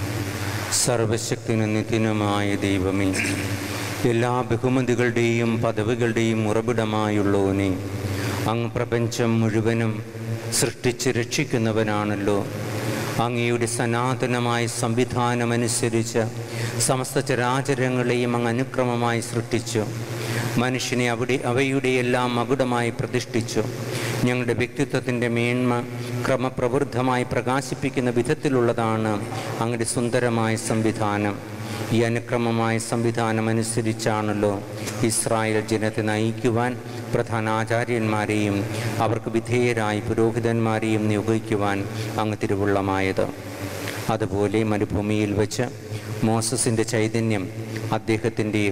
സർവശക്തിനും നിത്യനുമായ ദൈവമേ എല്ലാ ബഹുമതികളുടെയും പദവികളുടെയും ഉറവിടമായുള്ളവനെ അങ്ങ് പ്രപഞ്ചം മുഴുവനും സൃഷ്ടിച്ച് രക്ഷിക്കുന്നവനാണല്ലോ അങ്ങയുടെ സനാതനമായ സംവിധാനമനുസരിച്ച് സമസ്ത ചരാചരങ്ങളെയും അങ്ങ് അനുക്രമമായി സൃഷ്ടിച്ചു മനുഷ്യനെ അവിടെ അവയുടെ എല്ലാം മകുടമായി പ്രതിഷ്ഠിച്ചു ഞങ്ങളുടെ വ്യക്തിത്വത്തിൻ്റെ മേന്മ ക്രമപ്രവൃദ്ധമായി പ്രകാശിപ്പിക്കുന്ന വിധത്തിലുള്ളതാണ് അങ്ങയുടെ സുന്ദരമായ സംവിധാനം ഈ അനുക്രമമായ സംവിധാനം അനുസരിച്ചാണല്ലോ ഇസ്രായേൽ ജനത്തെ നയിക്കുവാൻ പ്രധാന ആചാര്യന്മാരെയും അവർക്ക് വിധേയരായി പുരോഹിതന്മാരെയും നിയോഗിക്കുവാൻ അങ്ങ് തിരുവുള്ളമായത് അതുപോലെ മരുഭൂമിയിൽ വെച്ച് മോസസിൻ്റെ ചൈതന്യം അദ്ദേഹത്തിൻ്റെ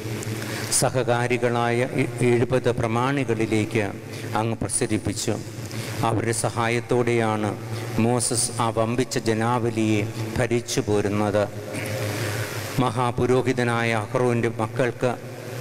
സഹകാരികളായ എ- എഴുപത് പ്രമാണികളിലേക്ക് അങ്ങ് പ്രസരിപ്പിച്ചു അവരുടെ സഹായത്തോടെയാണ് മോസസ് ആ വമ്പിച്ച ജനാവലിയെ ഭരിച്ചു പോരുന്നത് മഹാപുരോഹിതനായ അഹ്റോൻ്റെ മക്കൾക്ക്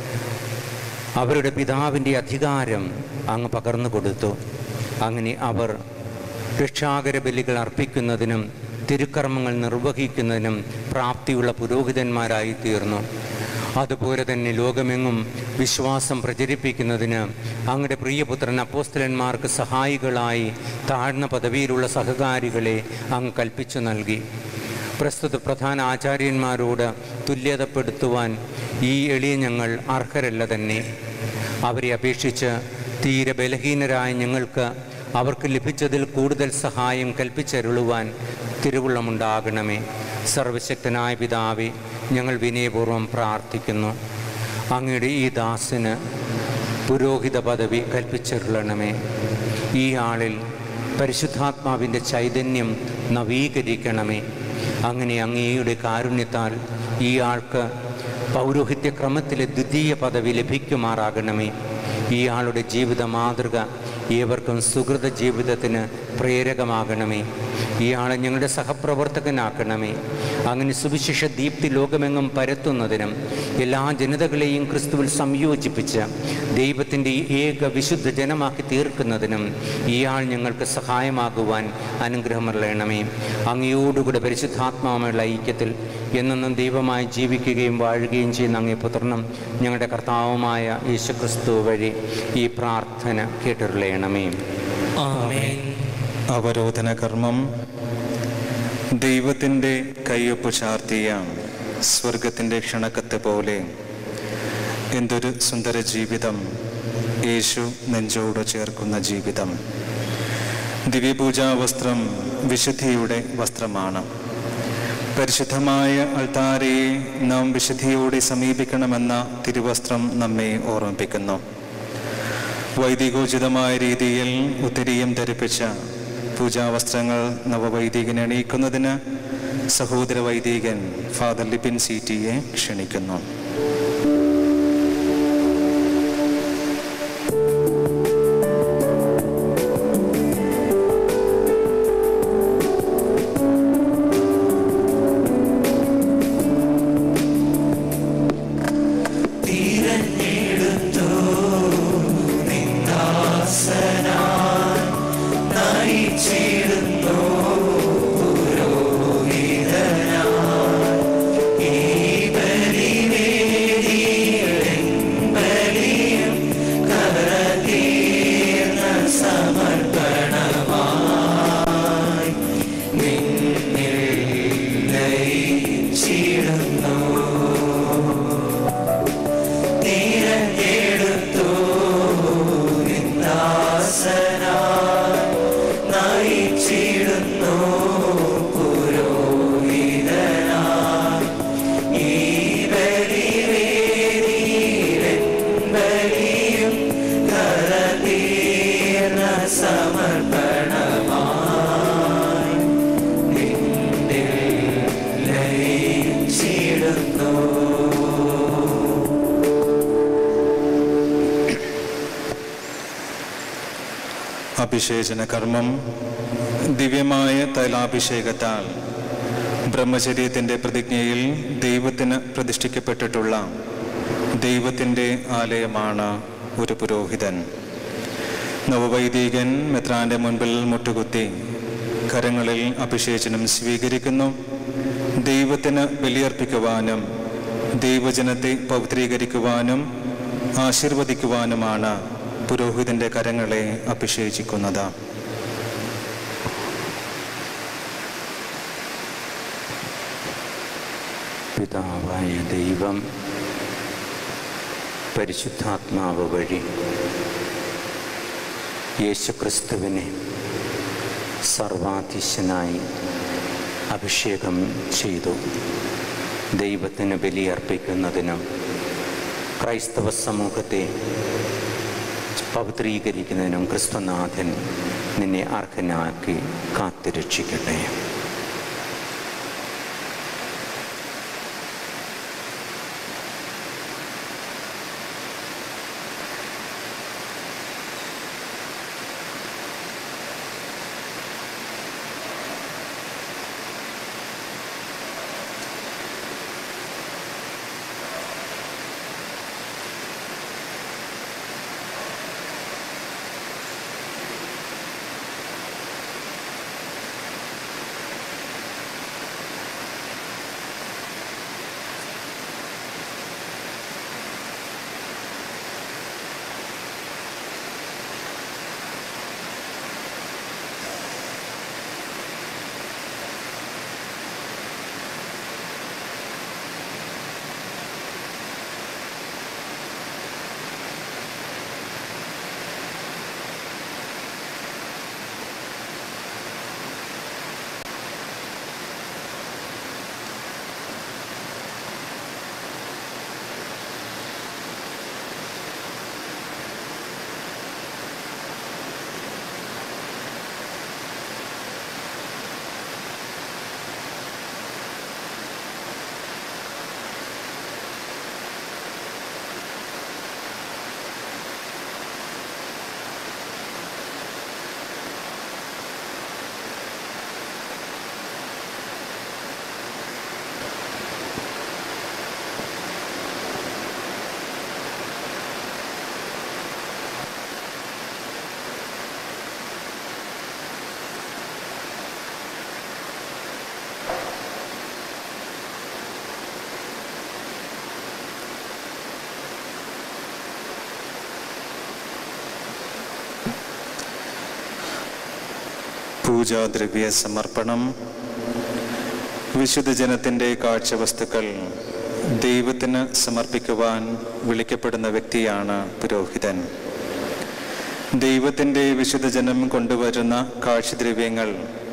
അവരുടെ പിതാവിൻ്റെ അധികാരം അങ്ങ് പകർന്നു കൊടുത്തു അങ്ങനെ അവർ രക്ഷാകര ബലികൾ അർപ്പിക്കുന്നതിനും തിരുക്കർമ്മങ്ങൾ നിർവഹിക്കുന്നതിനും പ്രാപ്തിയുള്ള പുരോഹിതന്മാരായി തീർന്നു അതുപോലെ തന്നെ ലോകമെങ്ങും വിശ്വാസം പ്രചരിപ്പിക്കുന്നതിന് അങ്ങയുടെ പ്രിയപുത്രൻ അപ്പോസ്തലന്മാർക്ക് സഹായികളായി താഴ്ന്ന പദവിയിലുള്ള സഹകാരികളെ അങ്ങ് കൽപ്പിച്ചു നൽകി പ്രസ്തുത പ്രധാന ആചാര്യന്മാരോട് തുല്യതപ്പെടുത്തുവാൻ ഈ എളിയ ഞങ്ങൾ അർഹരല്ല തന്നെ അവരെ അപേക്ഷിച്ച് തീരെ ബലഹീനരായ ഞങ്ങൾക്ക് അവർക്ക് ലഭിച്ചതിൽ കൂടുതൽ സഹായം കൽപ്പിച്ചരുളുവാൻ തിരുവുള്ളമുണ്ടാകണമേ സർവശക്തനായ പിതാവെ ഞങ്ങൾ വിനയപൂർവ്വം പ്രാർത്ഥിക്കുന്നു അങ്ങയുടെ ഈ ദാസന് പുരോഹിത പദവി കൽപ്പിച്ചരുളണമേ ഈ ആളിൽ പരിശുദ്ധാത്മാവിൻ്റെ ചൈതന്യം നവീകരിക്കണമേ അങ്ങനെ അങ്ങയുടെ കാരുണ്യത്താൽ ഈ ആൾക്ക് പൗരോഹിത്യ ക്രമത്തിലെ ദ്വിതീയ പദവി ലഭിക്കുമാറാകണമേ ഈ ആളുടെ ജീവിത മാതൃക ഏവർക്കും സുഹൃത ജീവിതത്തിന് പ്രേരകമാകണമേ ഈ ആളെ ഞങ്ങളുടെ സഹപ്രവർത്തകനാക്കണമേ അങ്ങനെ സുവിശേഷ ദീപ്തി ലോകമെങ്ങും പരത്തുന്നതിനും എല്ലാ ജനതകളെയും ക്രിസ്തുവിൽ സംയോജിപ്പിച്ച് ദൈവത്തിൻ്റെ ഏക വിശുദ്ധ ജനമാക്കി തീർക്കുന്നതിനും ഇയാൾ ഞങ്ങൾക്ക് സഹായമാകുവാൻ അനുഗ്രഹമറിയണമേ അങ്ങയോടുകൂടെ പരിശുദ്ധാത്മാവുമായുള്ള ഐക്യത്തിൽ എന്നെന്നും ദൈവമായി ജീവിക്കുകയും വാഴുകയും ചെയ്യുന്ന അങ്ങേ പുത്രനും ഞങ്ങളുടെ കർത്താവുമായ യേശുക്രിസ്തു വഴി ഈ പ്രാർത്ഥന കേട്ടിരുളയണമേ ആമേൻ അവരോധന കർമ്മം ദൈവത്തിൻ്റെ കയ്യൊപ്പ് ചാർത്തിയ സ്വർഗത്തിൻ്റെ ക്ഷണക്കത്ത് പോലെ എന്തൊരു സുന്ദര ജീവിതം യേശു നെഞ്ചോട് ചേർക്കുന്ന ജീവിതം ദിവ്യപൂജാ വസ്ത്രം വിശുദ്ധിയുടെ വസ്ത്രമാണ് പരിശുദ്ധമായ അൾത്താരയെ നാം വിശുദ്ധിയോടെ സമീപിക്കണമെന്ന തിരുവസ്ത്രം നമ്മെ ഓർമ്മിപ്പിക്കുന്നു വൈദികോചിതമായ രീതിയിൽ ഉത്തരീയം ധരിപ്പിച്ച പൂജാവസ്ത്രങ്ങൾ നവവൈദികനെ അണിയിക്കുന്നതിന് സഹോദര വൈദികൻ ഫാദർ ലിപിൻ സീറ്റിയെ ക്ഷണിക്കുന്നു തിരഞ്ഞെടുത്തു നിന്ദാസനായി നയിച്ചിടുന്നു പുരോഹിതനായി ഈ ബലിവേദിയിൽ അഭിഷേചന കർമ്മം ദിവ്യമായ തൈലാഭിഷേകത്താൽ ബ്രഹ്മചര്യത്തിൻ്റെ പ്രതിജ്ഞയിൽ ദൈവത്തിന് പ്രതിഷ്ഠിക്കപ്പെട്ടിട്ടുള്ള ദൈവത്തിൻ്റെ ആലയമാണ് ഒരു പുരോഹിതൻ നവവൈദികൻ മെത്രാന്റെ മുൻപിൽ മുട്ടുകുത്തി കരങ്ങളിൽ അഭിഷേചനം സ്വീകരിക്കുന്നു ദൈവത്തിന് ബലിയർപ്പിക്കുവാനും ദൈവജനത്തെ പവിത്രീകരിക്കുവാനും ആശീർവദിക്കുവാനുമാണ് പുരോഹിതന്റെ കരങ്ങളെ അഭിഷേചിക്കുന്നത് പിതാവായ ദൈവം പരിശുദ്ധാത്മാവ് വഴി യേശുക്രിസ്തുവിനെ സർവാധീശനായി അഭിഷേകം ചെയ്തു ദൈവത്തിന് ബലിയർപ്പിക്കുന്നതിനും ക്രൈസ്തവ സമൂഹത്തെ പവിത്രീകരിക്കുന്നതിനും ക്രിസ്തുനാഥൻ നിന്നെ അർഹനാക്കി കാത്തുരക്ഷിക്കട്ടെ പൂജാദ്രവ്യ സമർപ്പണം വിശുദ്ധ ജനത്തിൻ്റെ കാഴ്ചവസ്തുക്കൾ ദൈവത്തിന് സമർപ്പിക്കുവാൻ വിളിക്കപ്പെടുന്ന വ്യക്തിയാണ് പുരോഹിതൻ ദൈവത്തിൻ്റെ വിശുദ്ധ ജനം കൊണ്ടുവരുന്ന കാഴ്ചദ്രവ്യങ്ങൾ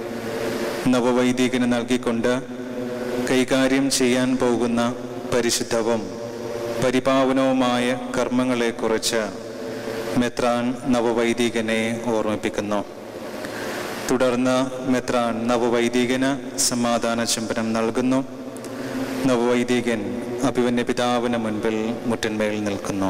നവവൈദികന് നൽകിക്കൊണ്ട് കൈകാര്യം ചെയ്യാൻ പോകുന്ന പരിശുദ്ധവും പരിപാവനവുമായ കർമ്മങ്ങളെക്കുറിച്ച് മെത്രാൻ നവവൈദികനെ ഓർമ്മിപ്പിക്കുന്നു തുടർന്ന് മെത്രാൻ നവവൈദികന് സമാധാന ചുംബനം നൽകുന്നു നവവൈദികൻ അഭിവന്യ പിതാവിന് മുൻപിൽ മുട്ടിന്മേൽ നിൽക്കുന്നു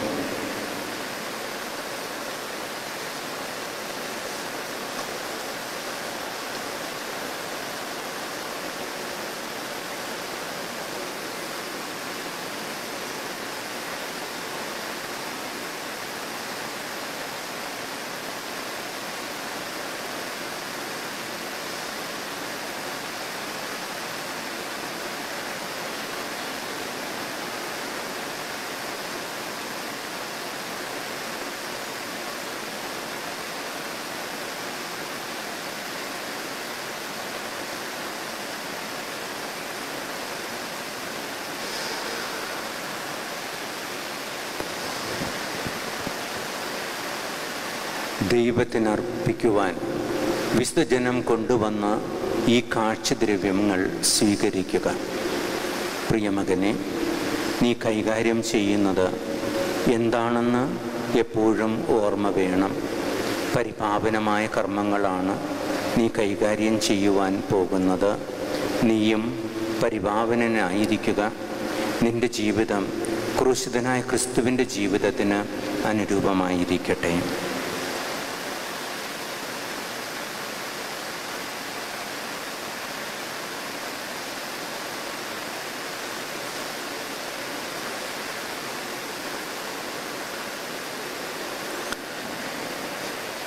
ദൈവത്തിനർപ്പിക്കുവാൻ വിശുദ്ധജനം കൊണ്ടുവന്ന ഈ കാഴ്ചദ്രവ്യങ്ങൾ സ്വീകരിക്കുക പ്രിയമകനെ നീ കൈകാര്യം ചെയ്യുന്നത് എന്താണെന്ന് എപ്പോഴും ഓർമ്മ വേണം പരിപാവനമായ കർമ്മങ്ങളാണ് നീ കൈകാര്യം ചെയ്യുവാൻ പോകുന്നത് നീയും പരിപാവനനായിരിക്കുക നിന്റെ ജീവിതം ക്രൂശിതനായ ക്രിസ്തുവിൻ്റെ ജീവിതത്തിന് അനുരൂപമായിരിക്കട്ടെ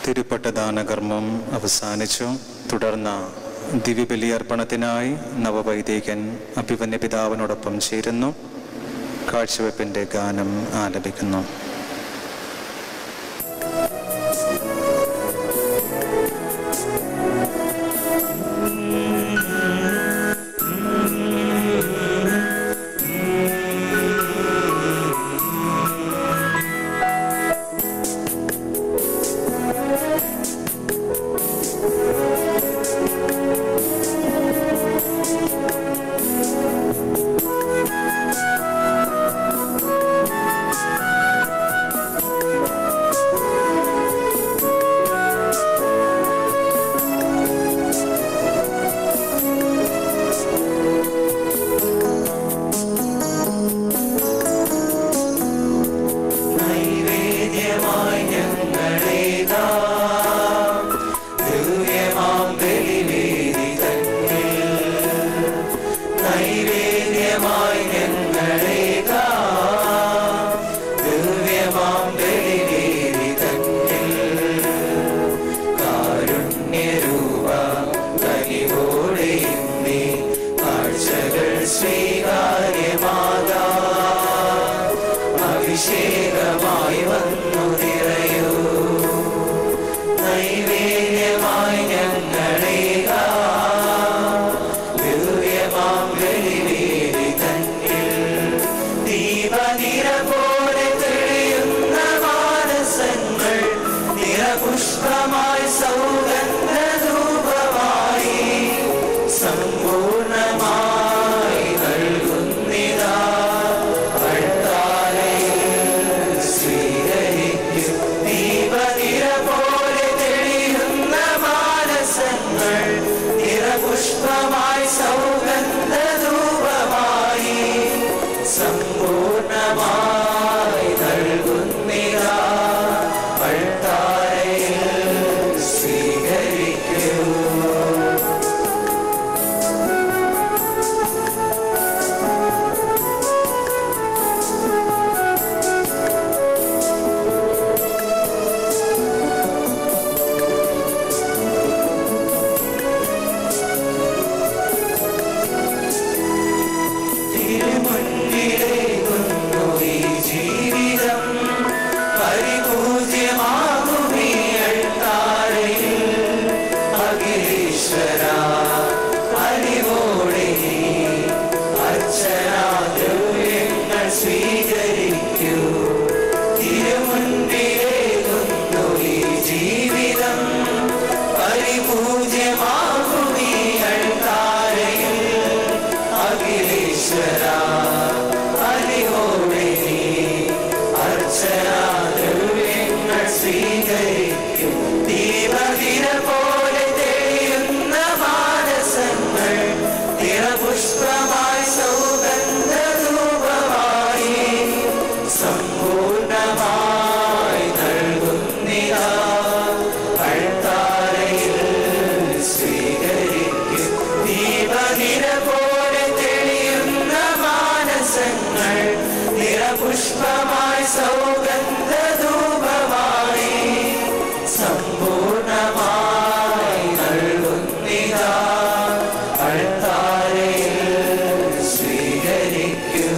തിരുപ്പട്ട ദാനകർമ്മം അവസാനിച്ചു തുടർന്ന് ദിവ്യബലി അർപ്പണത്തിനായി നവവൈദികൻ അഭിവന്യ പിതാവിനോടൊപ്പം ചേരുന്നു കാഴ്ചവെപ്പിൻ്റെ ഗാനം ആലപിക്കുന്നു നൈവേദ്യമായി ഞങ്ങളേതാ ദിവ്യമാം ബലിവേദി തന്നിൽ നൈവേദ്യമായി ഞങ്ങളേതാ ദിവ്യമാം ബലിവേദി തന്നിൽ കാരുണ്യരൂപ കനിവോടെ നീ കാഴ്ചകൾ സ്വീകാര്യമാകാ അഭിഷേകമായി വന്നു നിറയൂ നൈവേദ്യമായി ഞങ്ങളേക ദിവ്യമാം ബലിവേദി തന്നിൽ ദീപനിര പോലെ തെളിയുന്ന മാനസങ്ങൾ നിറപുഷ്പമായി സൗഗന്ധരൂപമായി സമ്പൂർണമായി നൽകുന്നിതാ സ്വീകരിക്കും ദീപനിര പോലെ തെളിയുന്ന മാനസങ്ങൾ നിറപുഷ്പമായി സൗഗന്ധരൂപമായി സമ്പൂർണമായി നൽകുന്നിതാ അൾത്താരയിൽ സ്വീകരിക്കൂ തിരുമുന്നിലേക്കുന്നു ഈ ജീവിതം പരിപൂജ്യമാകുമീ അൾത്താരയിൽ അഖിലേശ്വര അലിവോടെ നീ അർച്ചനാദ്രവ്യങ്ങൾ സ്വീകരിക്കൂ തിരുമുൻപിലേക്കുന്നു ഈ ജീവിതം പരിപൂജ്യമാകുമീ അൾത്താരയിൽ അഖിലേശ്വര അലിവോടെ നീ അർച്ചനാദ്രവ്യങ്ങൾ സ്വീകരിക്കും ദീപദിന പോലെ തെളിയുന്ന മാനസങ്ങൾ നിറപുഷ്പമായി സൗഗന്ധരൂപമായി സമ്പൂർണമായി നൽകുന്നിതാ അൾത്താരയിൽ സ്വീകരിക്കും ദീപനിര പോലെ തെളിയുന്ന മാനസങ്ങൾ നിറപുഷ്പമായി സൗഗന്ധരൂപമായി സമ്പൂർണമായി നൽകുന്നിതാ അൾത്താരയിൽ സ്വീകരിക്കൂ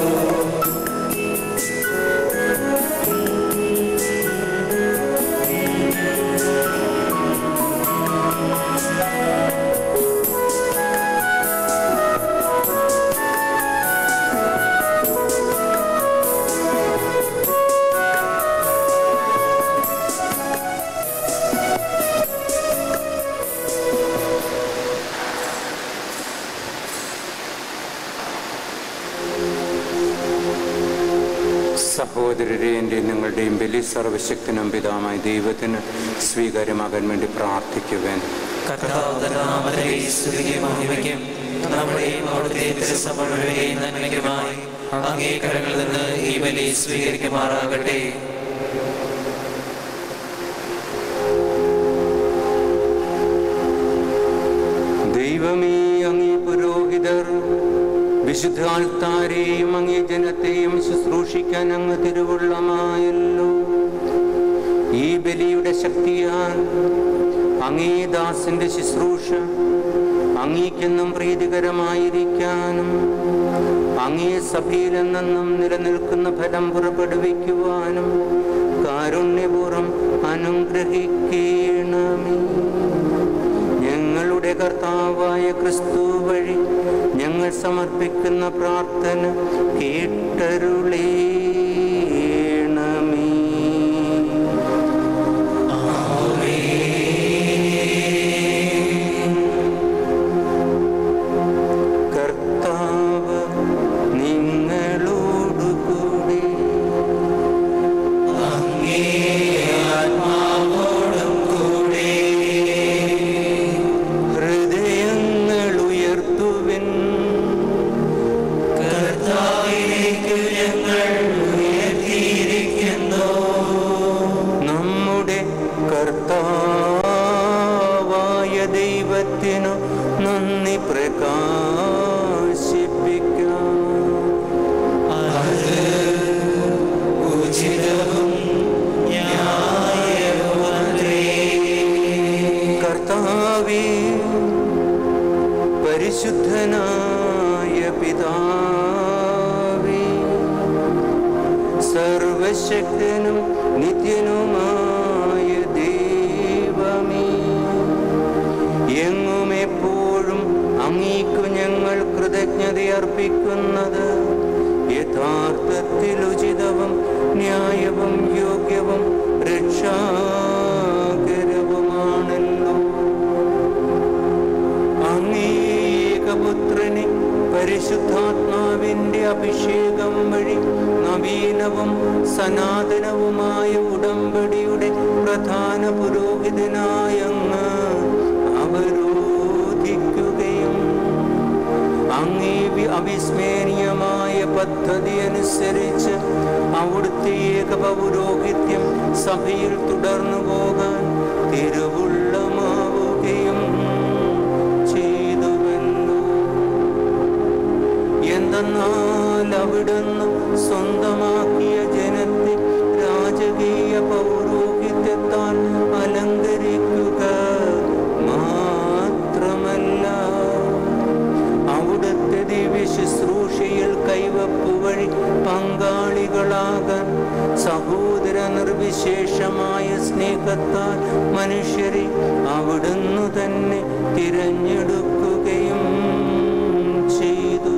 സഹോദരരെ എൻ്റെ നിങ്ങളുടെയും ബലി സർവശക്തനും പിതാമായ ദൈവത്തിന് സ്വീകാര്യമാകാൻ വേണ്ടി പ്രാർത്ഥിക്കുവാൻ കർത്താവ് നാമത്തെ സ്തുതിക്കും മഹിമയ്ക്കും നമ്മുടെയും അവിടുത്തെ തിരുസമഴുകയും നന്മയ്ക്കുമായി അങ്ങേ കരങ്ങളിൽ നിന്ന് ഈ ബലി സ്വീകരിക്കുമാറാകട്ടെ ദൈവമേ അങ്ങേ പുരോഹിതർ വിശുദ്ധ ആൾത്താരെയും അങ്ങേ ജനത്തെയും ശുശ്രൂഷിക്കാൻ അങ്ങ് തിരുവുള്ളമായല്ലോ ഈ ബലിയുടെ ശക്തിയാൽ അങ്ങേ ദാസിന്റെ ശുശ്രൂഷ അങ്ങേക്കെന്നും പ്രീതികരമായിരിക്കാനും അങ്ങേ സഭയിലെന്നും നിലനിൽക്കുന്ന ഫലം പുറപ്പെടുവിക്കുവാനും കാരുണ്യപൂർവ്വം അനുഗ്രഹിക്കണമേ ഞങ്ങളുടെ കർത്താവായ ക്രിസ്തു വഴി ഞങ്ങൾ സമർപ്പിക്കുന്ന പ്രാർത്ഥന കേട്ടരുളേണമേ കർത്താവ് നിങ്ങളോടുകൂടി ഹൃദയങ്ങൾ ഉയർത്തുവിൻ നമ്മുടെ കർത്താവായ ദൈവത്തിനു നന്ദി പ്രകാശിപ്പിക്കാം കർത്താവേ പരിശുദ്ധനായ പിതാവേ സർവശക്തനും നിത്യനുമായ ദൈവമേ എങ്ങും എപ്പോഴും അങ്ങേക്കു ഞങ്ങൾ കൃതജ്ഞത അർപ്പിക്കുന്നത് യഥാർത്ഥത്തിൽ ഉചിതവും ന്യായവും യോഗ്യവും രക്ഷാകരവുമാണല്ലോ അങ്ങേകപുത്രനെ പരിശുദ്ധാത്മാവിന്റെ അഭിഷേകം വഴി നവീനവും സനാതനവുമായ ഉടമ്പടിയുടെ പ്രധാന പുരോഹിതനായ അങ്ങ് അവരോധിക്കുകയും അങ്ങേ വി- അവിസ്മരണീയമായ പദ്ധതി അനുസരിച്ച് അവിടുത്തെ ഏക പൗരോഹിത്യം സഭയിൽ തുടർന്നു പോകാൻ തിരുവുള്ളമാവുകയും ചെയ്തുവല്ലോ എന്തെന്നാൽ അവിടുന്ന് സ്വന്തമാക്കിയ ജനത്തെ രാജകീയ പൗരോഹിത്യത്താൽ അലങ്കരിക്കുക മാത്രമല്ല അവിടുത്തെ ദിവ്യ ശുശ്രൂഷയിൽ കൈവപ്പ് വഴി പങ്കാളികളാകാൻ സഹോദര നിർവിശേഷമായ സ്നേഹത്താൽ മനുഷ്യരെ അവിടുന്ന് തന്നെ തിരഞ്ഞെടുക്കുകയും ചെയ്തു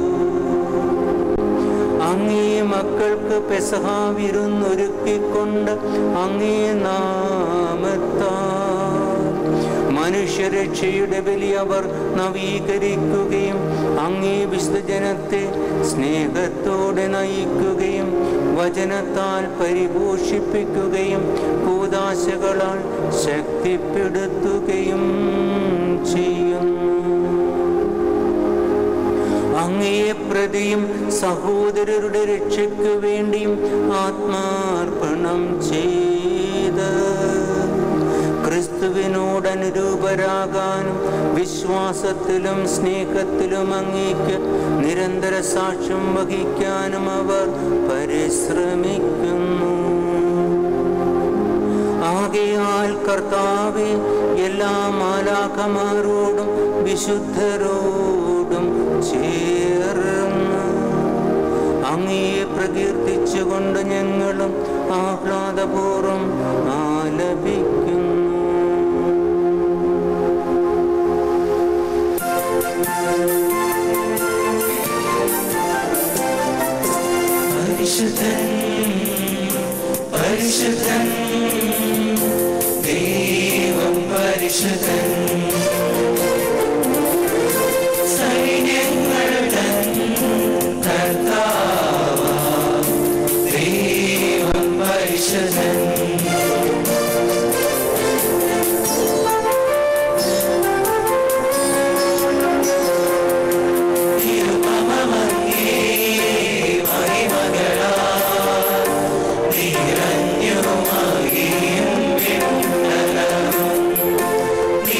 അങ്ങേ മക്കൾക്ക് പെസഹ വിരുന്നൊരുക്കിക്കൊണ്ട് അങ്ങേ നാമത്താൽ മനുഷ്യരക്ഷയുടെ ബലി അവർ നവീകരിക്കുകയും അങ്ങേ വിശുദ്ധജനത്തെ സ്നേഹത്തോടെ നയിക്കുകയും വചനത്താൽ പരിപോഷിപ്പിക്കുകയും കൂതാശകളാൽ ശക്തിപ്പെടുത്തുകയും ചെയ്യുന്നു അങ്ങയെ പ്രതിയും സഹോദരരുടെ രക്ഷയ്ക്കു വേണ്ടിയും ആത്മാർപ്പണം ചെയ്ത് ക്രിസ്തുവിനോടനുരൂപരാകാനും വിശ്വാസത്തിലും സ്നേഹത്തിലും അങ്ങേക്ക് നിരന്തര സാക്ഷ്യം വഹിക്കാനും അവർ പരിശ്രമിക്കുന്നു ആകയാൽ കർത്താവെ എല്ലാ മാലാഖമാരോടും വിശുദ്ധരോടും ചേർന്ന് അങ്ങയെ പ്രകീർത്തിച്ചുകൊണ്ട് ഞങ്ങളും ആഹ്ലാദപൂർവ്വം ആലപിക്കുന്നു പരിശുദ്ധൻ പരിശുദ്ധൻ ദൈവം പരിശുദ്ധൻ സൈന്യങ്ങളുടെ കർത്താവ ദൈവം പരിശുദ്ധൻ തിരുമമങ്ങേ മഹിമകളാ നിറഞ്ഞുമകിയും വിണ്ണലവും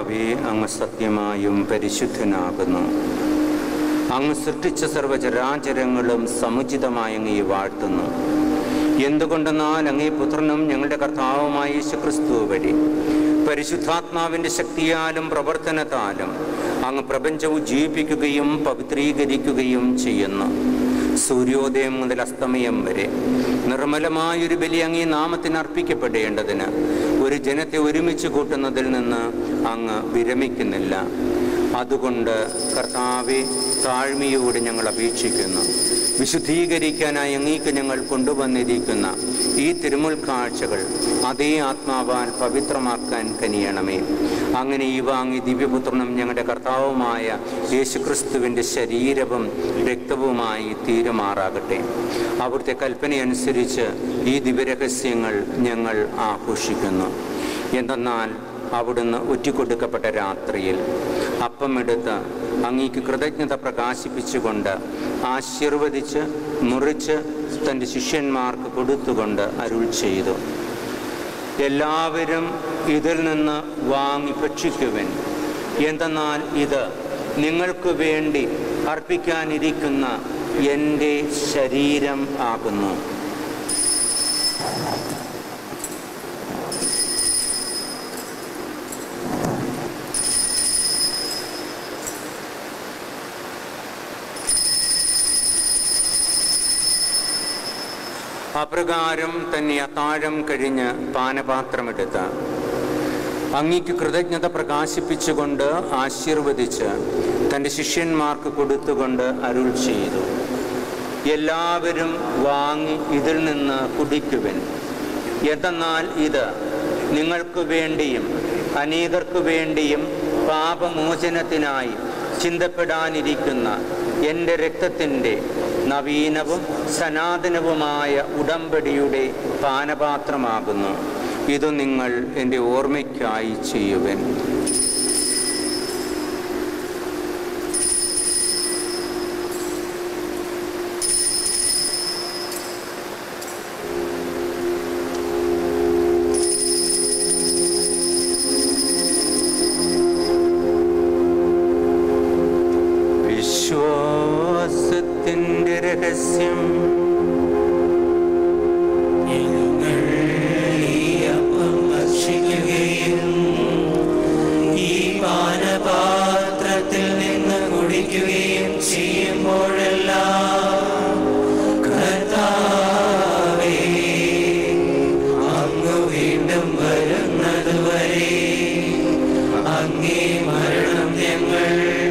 കർത്താവെ അങ്ങ് സത്യമായും പരിശുദ്ധനാകുന്നു അങ്ങ് സൃഷ്ടിച്ച സർവചരാചരങ്ങളും സമുചിതമായി അങ്ങയെ വാഴ്ത്തുന്നു എന്തുകൊണ്ടെന്നാൽ അങ്ങേ പുത്രനും ഞങ്ങളുടെ കർത്താവുമായ യേശുക്രിസ്തു വഴി പരിശുദ്ധാത്മാവിൻ്റെ ശക്തിയാലും പ്രവർത്തനത്താലും അങ്ങ് പ്രപഞ്ചവും ജീവിപ്പിക്കുകയും പവിത്രീകരിക്കുകയും ചെയ്യുന്നു സൂര്യോദയം മുതൽ അസ്തമയം വരെ നിർമ്മലമായൊരു ബലി അങ്ങേ നാമത്തിന് അർപ്പിക്കപ്പെടേണ്ടതിന് ഒരു ജനത്തെ ഒരുമിച്ച് കൂട്ടുന്നതിൽ നിന്ന് അങ്ങ് വിരമിക്കുന്നില്ല അതുകൊണ്ട് കർത്താവെ താഴ്മയോട് ഞങ്ങൾ അപേക്ഷിക്കുന്നു വിശുദ്ധീകരിക്കാനായി അങ്ങേക്ക് ഞങ്ങൾ കൊണ്ടുവന്നിരിക്കുന്ന ഈ തിരുമുൽ കാഴ്ചകൾ അതേ ആത്മാവാൽ പവിത്രമാക്കാൻ കനിയണമേ അങ്ങനെ ഈ വാങ്ങി ദിവ്യപുത്രനും ഞങ്ങളുടെ കർത്താവുമായ യേശുക്രിസ്തുവിൻ്റെ ശരീരവും രക്തവുമായി തീരുമാറാകട്ടെ അവിടുത്തെ കൽപ്പനയനുസരിച്ച് ഈ ദിവ്യരഹസ്യങ്ങൾ ഞങ്ങൾ ആഘോഷിക്കുന്നു എന്തെന്നാൽ അവിടുന്ന് ഒറ്റിക്കൊടുക്കപ്പെട്ട രാത്രിയിൽ അപ്പമെടുത്ത് അങ്ങേക്ക് കൃതജ്ഞത പ്രകാശിപ്പിച്ചുകൊണ്ട് ആശീർവദിച്ച് മുറിച്ച് തൻ്റെ ശിഷ്യന്മാർക്ക് കൊടുത്തുകൊണ്ട് അരുൾ ചെയ്തു എല്ലാവരും ഇതിൽ നിന്ന് വാങ്ങി ഭക്ഷിക്കുവൻ എന്തെന്നാൽ ഇത് നിങ്ങൾക്ക് വേണ്ടി അർപ്പിക്കാനിരിക്കുന്ന എൻ്റെ ശരീരം ആകുന്നു അപ്രകാരം തന്നെ അത്താഴം കഴിഞ്ഞ് പാനപാത്രമെടുത്ത് അങ്ങയ്ക്ക് കൃതജ്ഞത പ്രകാശിപ്പിച്ചുകൊണ്ട് ആശീർവദിച്ച് തൻ്റെ ശിഷ്യന്മാർക്ക് കൊടുത്തുകൊണ്ട് അരുൾ ചെയ്തു എല്ലാവരും വാങ്ങി ഇതിൽ നിന്ന് കുടിക്കുവൻ എന്തെന്നാൽ ഇത് നിങ്ങൾക്ക് വേണ്ടിയും അനേകർക്ക് വേണ്ടിയും പാപമോചനത്തിനായി ചിന്തപ്പെടാനിരിക്കുന്ന എൻ്റെ രക്തത്തിൻ്റെ നവീനവും സനാതനവുമായ ഉടമ്പടിയുടെ പാനപാത്രമാകുന്നു ഇത് നിങ്ങൾ എൻ്റെ ഓർമ്മയ്ക്കായി ചെയ്യുവൻ വിശ്വാസത്തിൻ്റെ രഹസ്യം ഞങ്ങൾ ഈ അപ്പം ഭക്ഷിക്കുകയും ഈ പാനപാത്രത്തിൽ നിന്ന് കുടിക്കുകയും ചെയ്യുമ്പോഴെല്ലാം കർത്താവേ അങ്ങ് വീണ്ടും വരുന്നതുവരെ അങ്ങേ മരണം ഞങ്ങൾ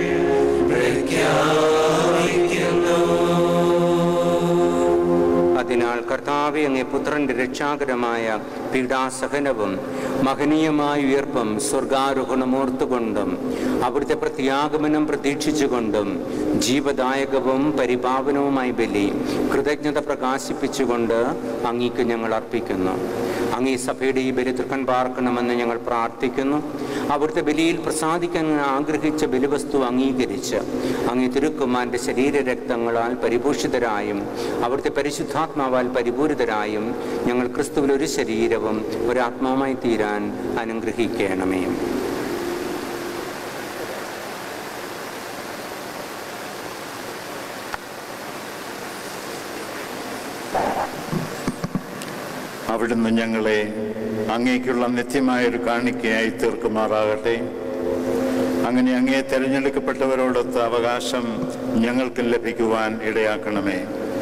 പ്രഖ്യാപിക്കുന്നു അതിനാൽ കർത്താവെ അങ്ങേ പുത്രന്റെ രക്ഷാകരമായ പീഡാസഹനവും മഹനീയമായ ഉയർപ്പും സ്വർഗാരോഹണമോർത്തുകൊണ്ടും അവിടുത്തെ പ്രത്യാഗമനം പ്രതീക്ഷിച്ചുകൊണ്ടും ജീവദായകവും പരിപാവനവുമായി ബലി കൃതജ്ഞത പ്രകാശിപ്പിച്ചുകൊണ്ട് അങ്ങേക്ക് ഞങ്ങൾ അർപ്പിക്കുന്നു അങ്ങേ സഭയുടെ ഈ ബലി തൃക്കൺ പാർക്കണമെന്ന് ഞങ്ങൾ പ്രാർത്ഥിക്കുന്നു അവിടുത്തെ ബലിയിൽ പ്രസാദിക്കാൻ ആഗ്രഹിച്ച ബലിവസ്തു അംഗീകരിച്ച് അങ്ങേ തിരുക്കുമാരൻ്റെ ശരീരരക്തങ്ങളാൽ പരിഭൂഷിതരായും അവിടുത്തെ പരിശുദ്ധാത്മാവാൽ പരിപൂരിതരായും ഞങ്ങൾ ക്രിസ്തുവിൽ ഒരു ശരീരവും ഒരാത്മാവുമായി തീരാൻ അനുഗ്രഹിക്കണമേ അവിടുന്ന് ഞങ്ങളെ അങ്ങേക്കുള്ള നിത്യമായൊരു കാണിക്കയായി തീർക്കുമാറാകട്ടെ അങ്ങനെ അങ്ങേ തിരഞ്ഞെടുക്കപ്പെട്ടവരോടൊത്ത അവകാശം ഞങ്ങൾക്ക് ലഭിക്കുവാൻ ഇടയാക്കണമേ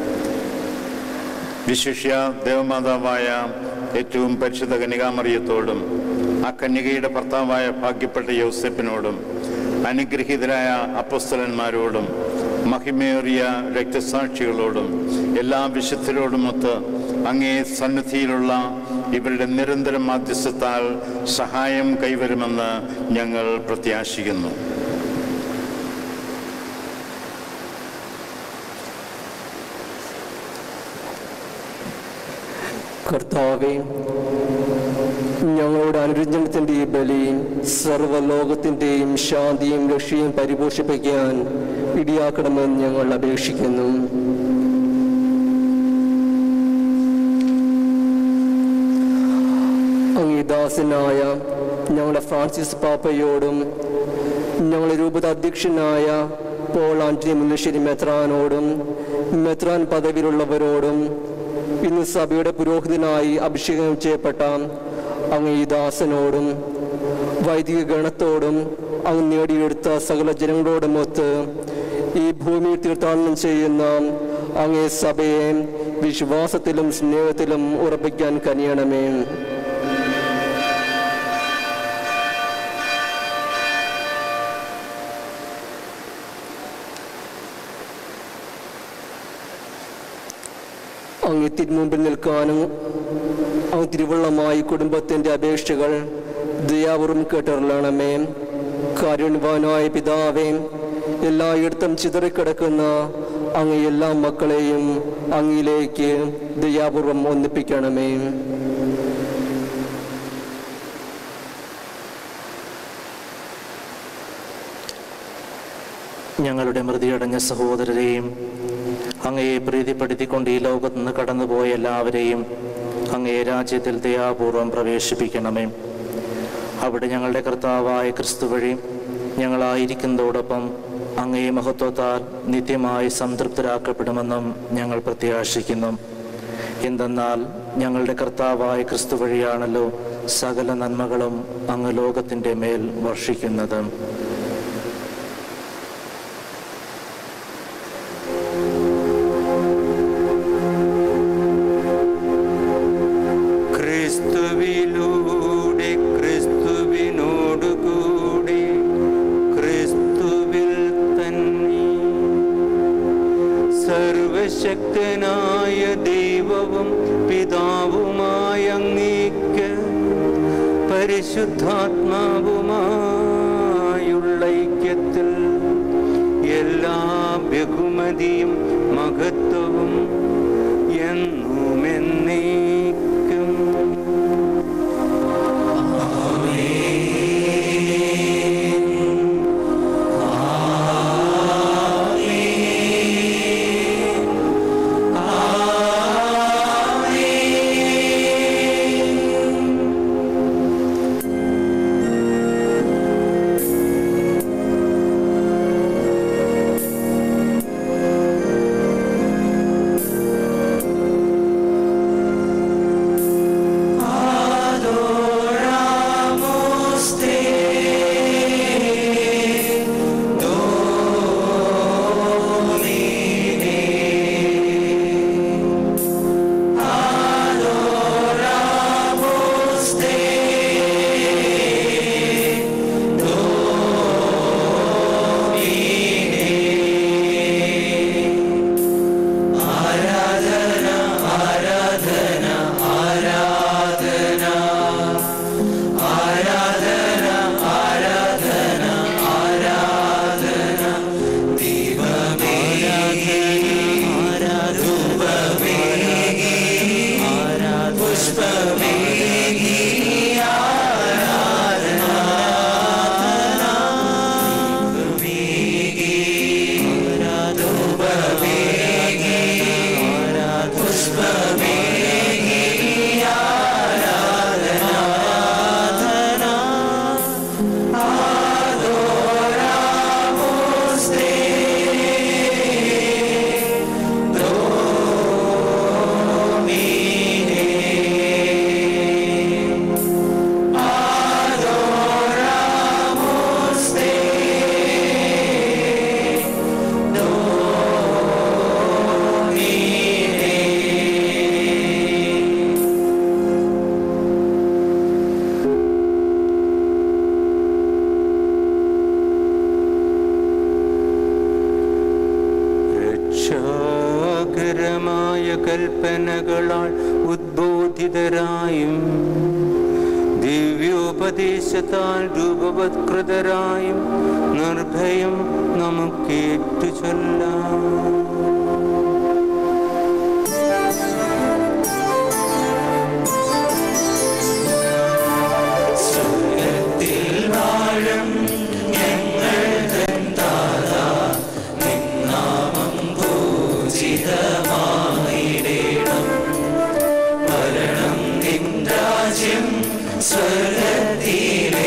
വിശിഷ്യ ദേവമാതാവായ ഏറ്റവും പരിശുദ്ധ കന്യകാമറിയത്തോടും ആ കന്യകയുടെ ഭർത്താവായ ഭാഗ്യപ്പെട്ട യോസെപ്പിനോടും അനുഗ്രഹീതരായ അപ്പസ്തലന്മാരോടും മഹിമേറിയ രക്തസാക്ഷികളോടും എല്ലാ വിശുദ്ധരോടുമൊത്ത് അങ്ങേ സന്നിധിയിലുള്ള ഇവരുടെ നിരന്തര മാധ്യസ്ഥത്താൽ സഹായം കൈവരുമെന്ന് ഞങ്ങൾ പ്രത്യാശിക്കുന്നു കർത്താവെ ഞങ്ങളുടെ അനുരഞ്ജനത്തിൻ്റെ ഈ ബലി സർവ്വലോകത്തിൻ്റെയും ശാന്തിയും രക്ഷയും പരിപോഷിപ്പിക്കാൻ ഇടിയാക്കണമെന്ന് ഞങ്ങൾ അപേക്ഷിക്കുന്നു അങ്ങീദാസനായ ഞങ്ങളുടെ ഫ്രാൻസിസ് പാപ്പയോടും ഞങ്ങളുടെ രൂപത അധ്യക്ഷനായ പോൾ ആന്റണി മുല്ലശ്ശേരി മെത്രാനോടും മെത്രാൻ പദവിയിലുള്ളവരോടും ഇന്ന് സഭയുടെ പുരോഹിതനായി അഭിഷേകം ചെയ്യപ്പെട്ട അങ്ങ് ഈ ദാസനോടും വൈദിക ഗണത്തോടും അങ്ങ് നേടിയെടുത്ത സകല ജനങ്ങളോടുമൊത്ത് ഈ ഭൂമിയിൽ തീർത്ഥാടനം ചെയ്യുന്ന അങ്ങേ സഭയെ വിശ്വാസത്തിലും സ്നേഹത്തിലും ഉറപ്പിക്കാൻ കനിയണമേ അങ്ങ് തിരുമുമ്പിൽ നിൽക്കാനും അങ്ങ് തിരുവള്ളമായി കുടുംബത്തിൻ്റെ അപേക്ഷകൾ ദയാപൂർവം കേട്ടറിയണമേ കാരുണ്യവാനായ പിതാവേ എല്ലായിടത്തും ചിതറിക്കിടക്കുന്ന അങ്ങ് എല്ലാ മക്കളെയും അങ്ങിലേക്ക് ദയാപൂർവം ഒന്നിപ്പിക്കണമേ ഞങ്ങളുടെ മൃതിയടഞ്ഞ സഹോദരരെയും അങ്ങയെ പ്രീതിപ്പെടുത്തിക്കൊണ്ട് ഈ ലോകത്ത് നിന്ന് കടന്നുപോയ എല്ലാവരെയും അങ്ങയെ രാജ്യത്തിൽ ദയാപൂർവം പ്രവേശിപ്പിക്കണമേ അവിടെ ഞങ്ങളുടെ കർത്താവായ ക്രിസ്തു വഴി ഞങ്ങളായിരിക്കുന്നതോടൊപ്പം അങ്ങയെ മഹത്വത്താൽ നിത്യമായി സംതൃപ്തരാക്കപ്പെടുമെന്നും ഞങ്ങൾ പ്രത്യാശിക്കുന്നു എന്തെന്നാൽ ഞങ്ങളുടെ കർത്താവായ ക്രിസ്തു വഴിയാണല്ലോ സകല നന്മകളും അങ്ങ് ലോകത്തിൻ്റെ മേൽ വർഷിക്കുന്നത് ക്രിസ്തുവിലൂടെ ക്രിസ്തുവിനോടുകൂടി ക്രിസ്തുവിൽ തന്നെ സർവശക്തനായ ദൈവവും പിതാവുമായ അങ്ങേക്ക് പരിശുദ്ധാത്മാവുമായുള്ള ഐക്യത്തിൽ എല്ലാ ബഹുമതിയും മഹത്വവും എന്നും എന്നേക്കും രക്ഷാകരമായ കൽപ്പനകളാൽ ഉദ്ബോധിതരായും ദിവ്യോപദേശത്താൽ രൂപവത്കൃതരായും നിർഭയം നമുക്കേറ്റു ചൊല്ലാം സ്വർഗത്തിലെ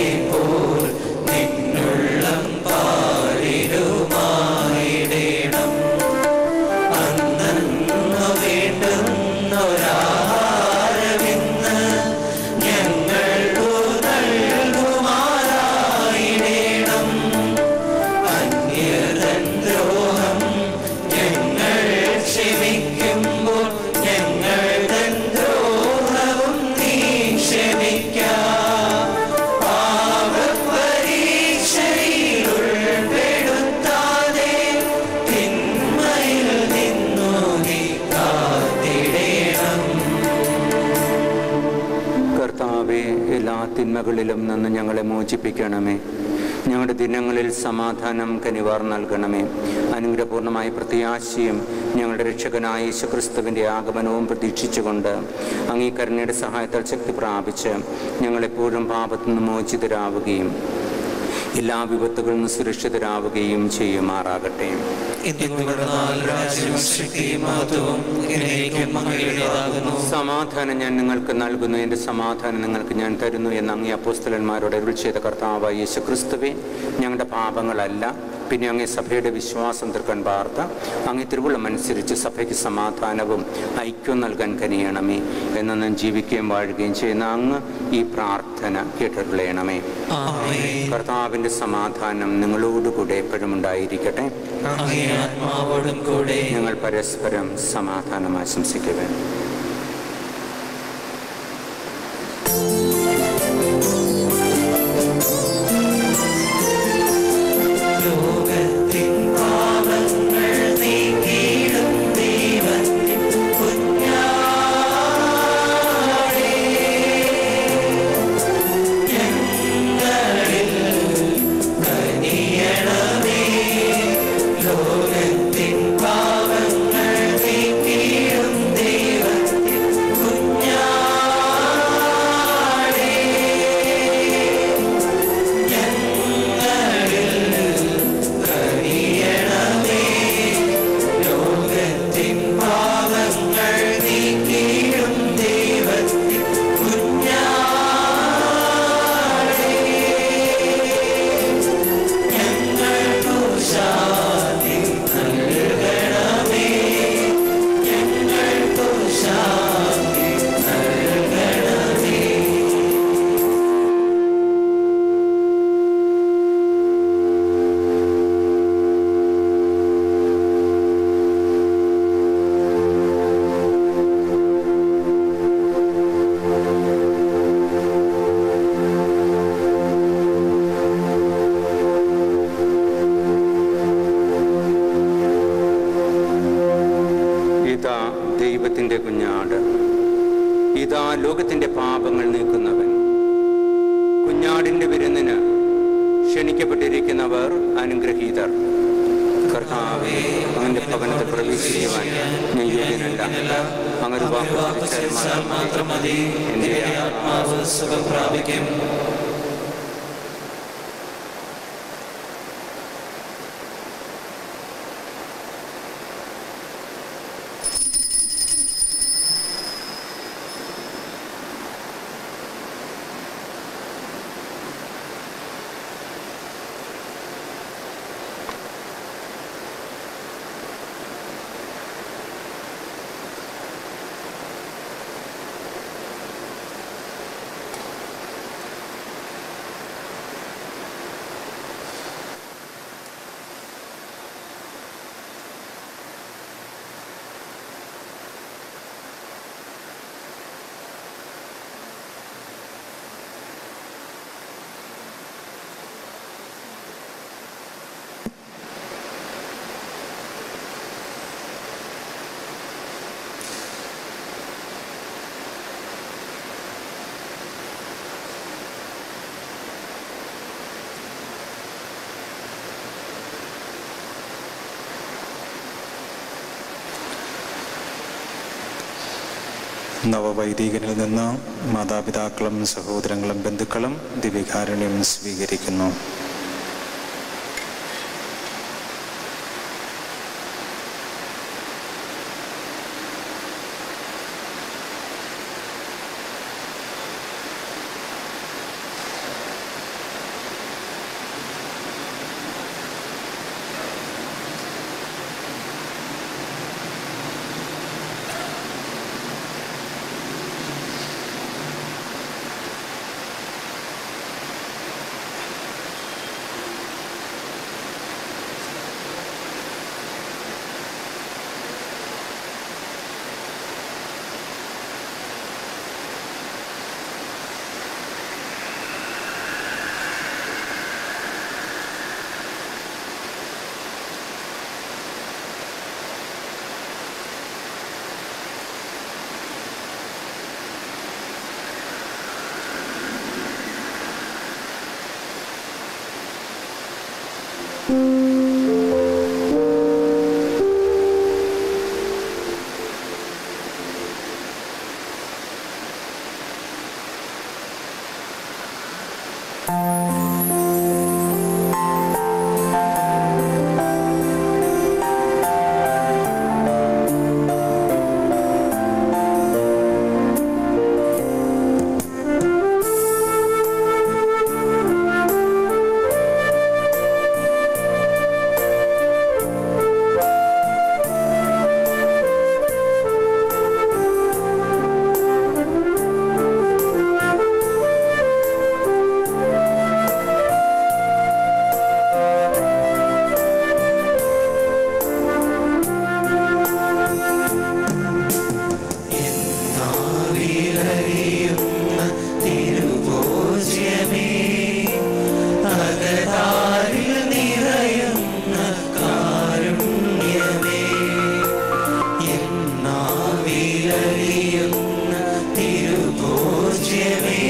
തിന്മകളിലും നിന്ന് ഞങ്ങളെ മോചിപ്പിക്കണമേ ഞങ്ങളുടെ ദിനങ്ങളിൽ സമാധാനം കനിവാർ നൽകണമേ അനുഗ്രഹപൂർണമായ പ്രത്യാശയും ഞങ്ങളുടെ രക്ഷകനായ യേശുക്രിസ്തുവിൻ്റെ ആഗമനവും പ്രതീക്ഷിച്ചുകൊണ്ട് അംഗീകരണയുടെ സഹായത്താൽ ശക്തി പ്രാപിച്ച് ഞങ്ങളെപ്പോഴും പാപത്തു നിന്ന് മോചിതരാവുകയും എല്ലാ വിപത്തുകളിൽ നിന്ന് സുരക്ഷിതരാവുകയും ചെയ്യുമാറാകട്ടെ സമാധാനം ഞാൻ നിങ്ങൾക്ക് നൽകുന്നു എൻ്റെ സമാധാനം നിങ്ങൾക്ക് ഞാൻ തരുന്നു എന്ന് അങ്ങേ അപ്പോസ്തലന്മാരോട് അരുൾ ചെയ്ത കർത്താവ് യേശു ക്രിസ്തുവെ ഞങ്ങളുടെ പാപങ്ങളല്ല പിന്നെ അങ്ങേ സഭയുടെ വിശ്വാസം തീർക്കാൻ പാർത്ത അങ്ങേ തിരുവുള്ളം അനുസരിച്ച് സഭയ്ക്ക് സമാധാനവും ഐക്യവും നൽകാൻ കനിയണമേ എന്നും ജീവിക്കുകയും വാഴുകയും ചെയ്യുന്ന അങ്ങ് ഈ പ്രാർത്ഥന കേട്ടറിയണമേ കർത്താവിൻ്റെ സമാധാനം നിങ്ങളോടുകൂടെ എപ്പോഴും ഉണ്ടായിരിക്കട്ടെ ആത്മാവോടും കൂടെ ഞങ്ങൾ പരസ്പരം സമാധാനം ആശംസിക്കുക ലോകത്തിൻ പാപങ്ങൾ നീക്കിയിടും ദൈവത്തിൻ കുഞ്ഞാടേ ഞങ്ങളിൽ കനിയണമേ ലോകത്തിൻ പാപങ്ങൾ നീക്കിയിടും ദൈവത്തിൻ കുഞ്ഞാടേ ഞങ്ങളിൽ കനിയണമേ ലോകത്തിൻ പാപങ്ങൾ നീക്കിയിടും ദൈവത്തിൻ കുഞ്ഞാടേ ഞങ്ങൾക്കു ശാന്തി നൽകണമേ ഞങ്ങൾക്കു ശാന്തി നൽകണമേ ഇതാ ദൈവത്തിൻ്റെ കുഞ്ഞാട് ഇതാ ലോകത്തിൻ്റെ പാപങ്ങൾ നീക്കുന്നവൻ കുഞ്ഞാടിൻ്റെ വിരുന്നിന് ക്ഷണിക്കപ്പെട്ടിരിക്കുന്നവർ അനുഗ്രഹീതർ കർത്താവെ അവൻ്റെ ഭവനത്തിൽ പ്രവേശിക്കുവാൻ ഞാൻ യോഗ്യനല്ല അങ്ങനെ വാക്കുച്ചാൽ മാത്രം മതി എൻ്റെ എന്റെ ആത്മാവ് സുഖം പ്രാപിക്കും നവവൈദികനിൽ നിന്ന് മാതാപിതാക്കളും സഹോദരങ്ങളും ബന്ധുക്കളും ദിവ്യകാരുണ്യം സ്വീകരിക്കുന്നു നാവിലറിയുന്ന തിരുഭോജ്യമേ അകതാരിൽ നിറയുന്ന കാരുണ്യമേ എന്നാവിലറിയുന്ന തിരുഭോജ്യമേ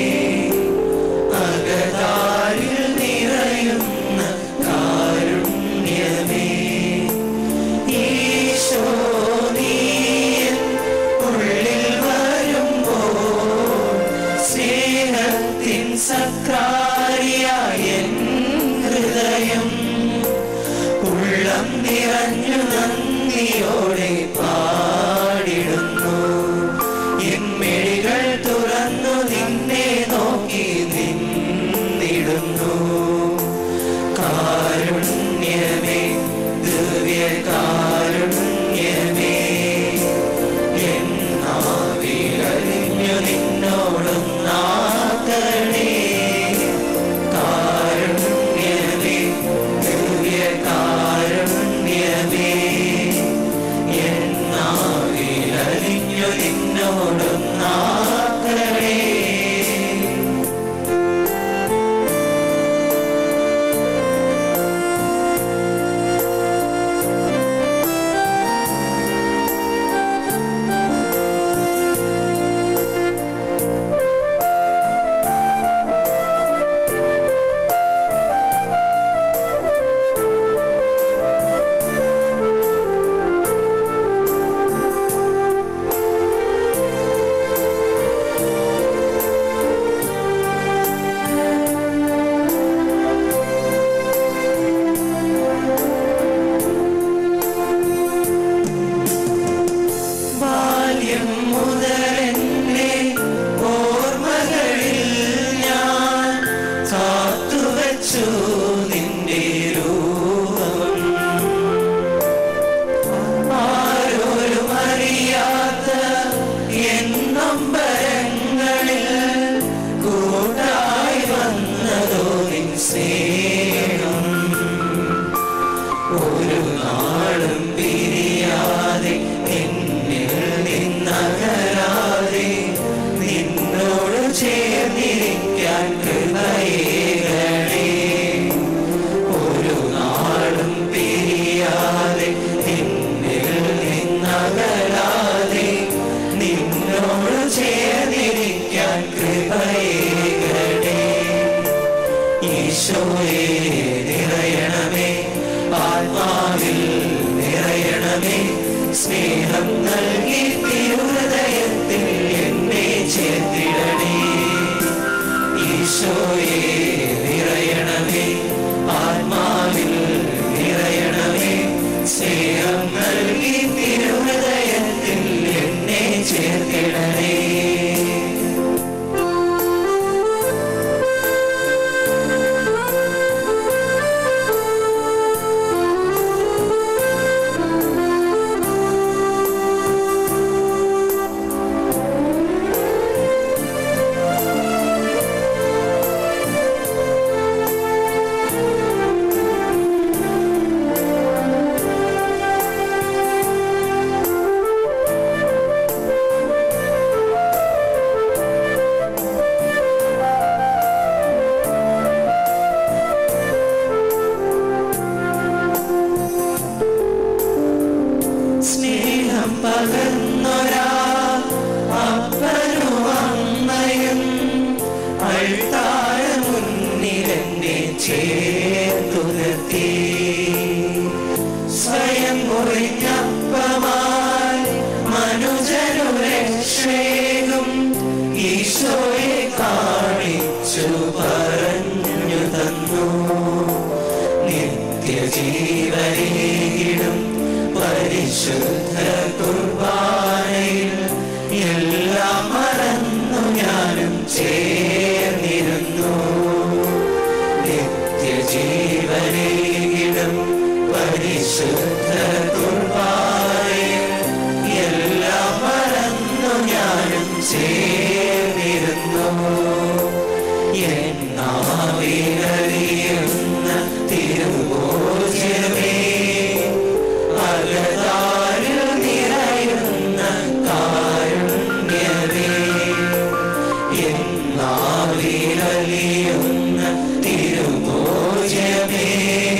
അകതാരിൽ നിറയുന്ന കാരുണ്യമേ ഈശോ നീ എൻ ഉള്ളിൽ വരുമ്പോൾ സ്നേഹത്തിൻ സക്രാരിയായ എൻ ഹൃദയം ഉള്ളം നിറഞ്ഞു നന്ദിയോടെ പാടിടുന്നു എൻ മിഴികൾ തുറന്നു നിന്നെ നോക്കി നിന്നിടുന്നു കാരുണ്യമേ ദിവ്യ കാരുണ്യമേ എന്നാവിലറിഞ്ഞു നിന്നോടും നാക്കണേ കാരുണ്യമേ ദിവ്യ കാരുണ്യമേ എന്നാവിലറിഞ്ഞു നിന്നോടും നാക്കണേ ബാല്യം മുതലെന്നെ ഓർമ്മകളിൽ ഞാൻ കാത്തുവച്ചു നിന്റെ രൂപം ആരോരും അറിയാത്ത എൻ നമ്പരങ്ങളിൽ കൂട്ടായി വന്നതോ നിൻ സ്നേഹം ഒരു നാളും പിരിയാതെ നിന്നിൽ നിന്നകരാതെ നിന്നോട് ചേർന്നിരിക്കാൻ കൃപയേകണേ ഒരു നാളും പിരിയാതെ നിന്നിൽ നിന്നകരാതെ നിന്നോട് ചേർന്നിരിക്കാൻ കൃപയേകണേ ഈശോയെ നിറയണമേ ആത്മാവിൽ നിറയണമേ സ്നേഹം നൽകി തിരുഹൃദയത്തിൽ എന്നെ ചേർത്തിടണേ ഈശോയെ നിറയണമേ ആത്മാവിൽ നിറയണമേ സ്നേഹം നൽകി തിരുഹൃദയത്തിൽ എന്നെ ചേർത്തിടണേ സ്നേഹം പകർന്നൊരാ അപ്പനും അമ്മയും അഴുത്താഴ മുന്നിലെന്നെ ചേർത്തു നിർത്തി നിത്യജീവനേകിടും പരിശുദ്ധ കുർബാനയിൽ എല്ലാം മറന്നു ഞാനും ചേർന്നിരുന്നു നിത്യജീവനേകിടും പരിശുദ്ധ കുർബാനയിൽ എല്ലാം മറന്നു ഞാനും ചേർന്നിരുന്നു എന്നാവിലറിയുന്ന തിരുവോചമേ അകതാരിൽ നിറയുന്ന കാരുണ്യമേ എന്നാവിലറിയുന്ന തിരുവോചമേ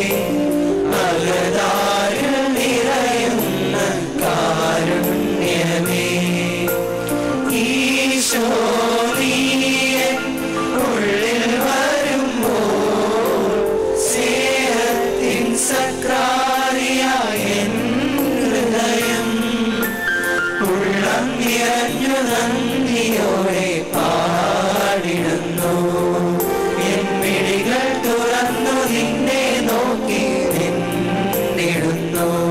അകതാരിൽ നിറയുന്ന കാരുണ്യമേ ഈശോനീയൻ ഉള്ളിൽ വരുമ്പോൾ സ്നേഹത്തിൻ സക്രാരിയായ എൻ ഹൃദയം ഉള്ളം നിറഞ്ഞു നന്ദിയോടെ പാടിടുന്നു എൻ മിഴികൾ തുറന്നു നിന്നെ നോക്കി നിന്നിടുന്നു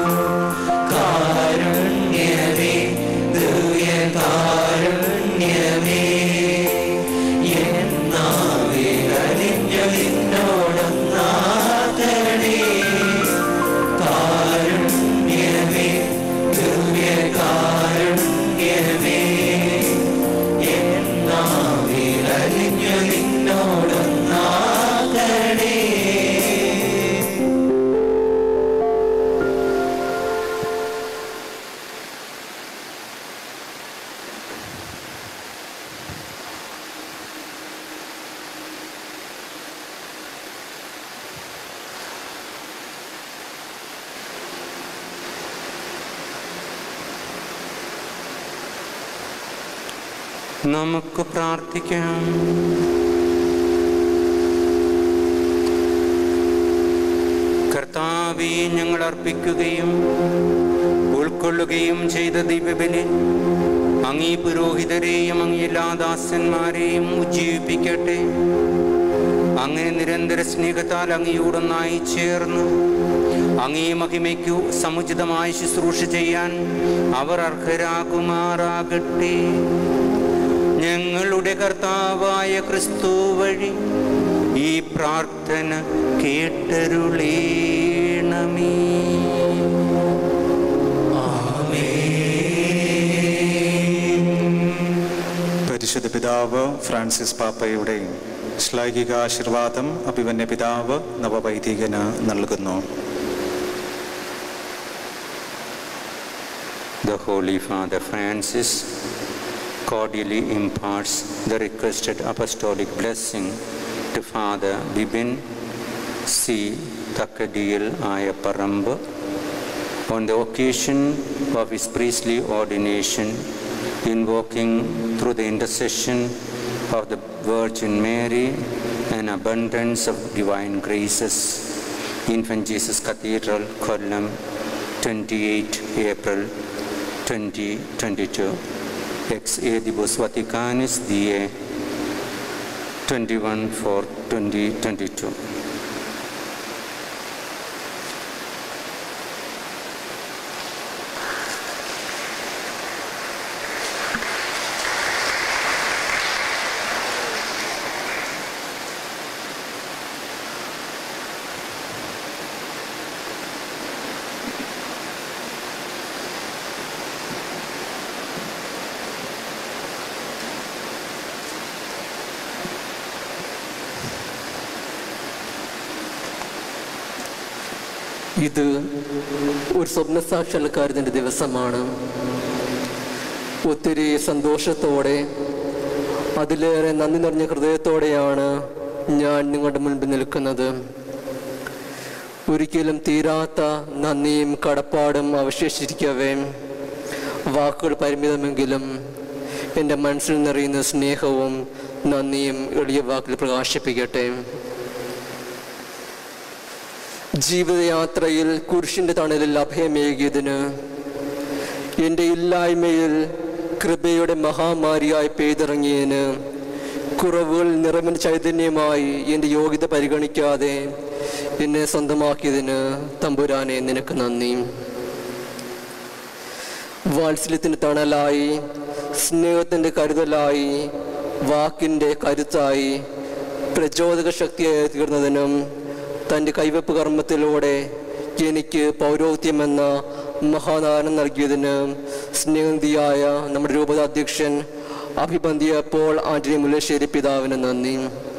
കാരുണ്യമേ ദിവ്യ കാരുണ്യമേ എന്നാവിലറിഞ്ഞു നിന്നോടൊന്നാകണേ കാരുണ്യമേ ദിവ്യ കാരുണ്യമേ എന്നാവിലറിഞ്ഞു നിന്നോടൊന്നാകണേ നമുക്ക് പ്രാർത്ഥിക്കാം കർത്താവെ ഞങ്ങൾ അർപ്പിക്കുകയും ഉൾക്കൊള്ളുകയും ചെയ്ത ദിവ്യബലി അങ്ങീ പുരോഹിതരെയും അങ്ങീ എല്ലാ ദാസന്മാരെയും ഉജ്ജീവിപ്പിക്കട്ടെ അങ്ങനെ നിരന്തര സ്നേഹത്താൽ അങ്ങയോടൊന്നായി ചേർന്ന് അങ്ങേ മഹിമയ്ക്കു സമുചിതമായി ശുശ്രൂഷ ചെയ്യാൻ അവർ അർഹരാകുമാറാകട്ടെ ഞങ്ങളുടെ കർത്താവായ ക്രിസ്തു വഴി ഈ പ്രാർത്ഥന കേട്ടരുളേണമേ പരിശുദ്ധ പിതാവ് ഫ്രാൻസിസ് പാപ്പയുടെയും ശ്ലൈഹിക ആശീർവാദം അഭിമന്യ പിതാവ് നവവൈദികന് നൽകുന്നു The Holy Father Francis cordially imparts the requested apostolic blessing to Father Bibin C. Takadil Ayaparambu on the occasion of his priestly ordination, invoking through the intercession of the Virgin Mary an abundance of divine graces. Infant Jesus Cathedral, Kollam, 28 April 2022. Ex Edibus Vaticanis DA 21 for 2022. ഇത് ഒരു സ്വപ്ന സാക്ഷാത്കാരത്തിൻ്റെ ദിവസമാണ് ഒത്തിരി സന്തോഷത്തോടെ അതിലേറെ നന്ദി നിറഞ്ഞ ഹൃദയത്തോടെയാണ് ഞാൻ നിങ്ങളുടെ മുൻപിൽ നിൽക്കുന്നത് ഒരിക്കലും തീരാത്ത നന്ദിയും കടപ്പാടും അവശേഷിച്ചിരിക്കവേ വാക്കുകൾ പരിമിതമെങ്കിലും എൻ്റെ മനസ്സിൽ നിറയുന്ന സ്നേഹവും നന്ദിയും എളിയ വാക്കിൽ പ്രകാശിപ്പിക്കട്ടെ ജീവിതയാത്രയിൽ കുരിശിൻ്റെ തണലിൽ അഭയമേകിയതിന് എൻ്റെ ഇല്ലായ്മയിൽ കൃപയുടെ മഹാമാരിയായി പെയ്തിറങ്ങിയതിന് കുറവുകൾ നിറമിന് ചൈതന്യമായി എൻ്റെ യോഗ്യത പരിഗണിക്കാതെ എന്നെ സ്വന്തമാക്കിയതിന് തമ്പുരാനെ നിനക്ക് നന്ദി വാത്സല്യത്തിന് തണലായി സ്നേഹത്തിൻ്റെ കരുതലായി വാക്കിൻ്റെ കരുത്തായി പ്രചോദക ശക്തിയായി തീർന്നതിനും തൻ്റെ കൈവെപ്പ് കർമ്മത്തിലൂടെ എനിക്ക് പൗരോഹിത്യമെന്ന മഹാദാനം നൽകിയതിന് സ്നേഹനിധിയായ നമ്മുടെ രൂപത അധ്യക്ഷൻ അഭിബന്ധിയ പോൾ ആന്റണി മുല്ലശ്ശേരി പിതാവിന് നന്ദി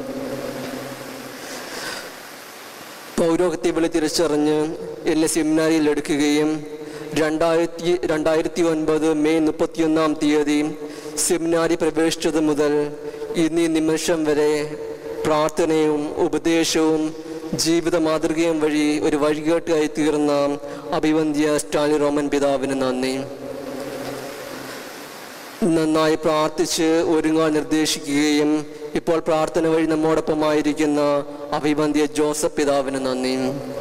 പൗരോഹിത്യ വിളി തിരിച്ചറിഞ്ഞ് എന്നെ സെമിനാരിയിൽ എടുക്കുകയും രണ്ടായിരത്തി രണ്ടായിരത്തി ഒൻപത് മെയ് മുപ്പത്തിയൊന്നാം തീയതി സെമിനാരി പ്രവേശിച്ചത് മുതൽ ഇന്നീ നിമിഷം വരെ പ്രാർത്ഥനയും ഉപദേശവും ജീവിത മാതൃകയും വഴി ഒരു വഴികാട്ടിയായി തീർന്ന അഭിവന്ധ്യ സ്റ്റാലി റോമൻ പിതാവിന് നന്ദി നന്നായി പ്രാർത്ഥിച്ച് ഒരുങ്ങാൻ നിർദ്ദേശിക്കുകയും ഇപ്പോൾ പ്രാർത്ഥന വഴി നമ്മോടൊപ്പമായിരിക്കുന്ന അഭിബന്ധ്യ ജോസഫ് പിതാവിന് നന്ദി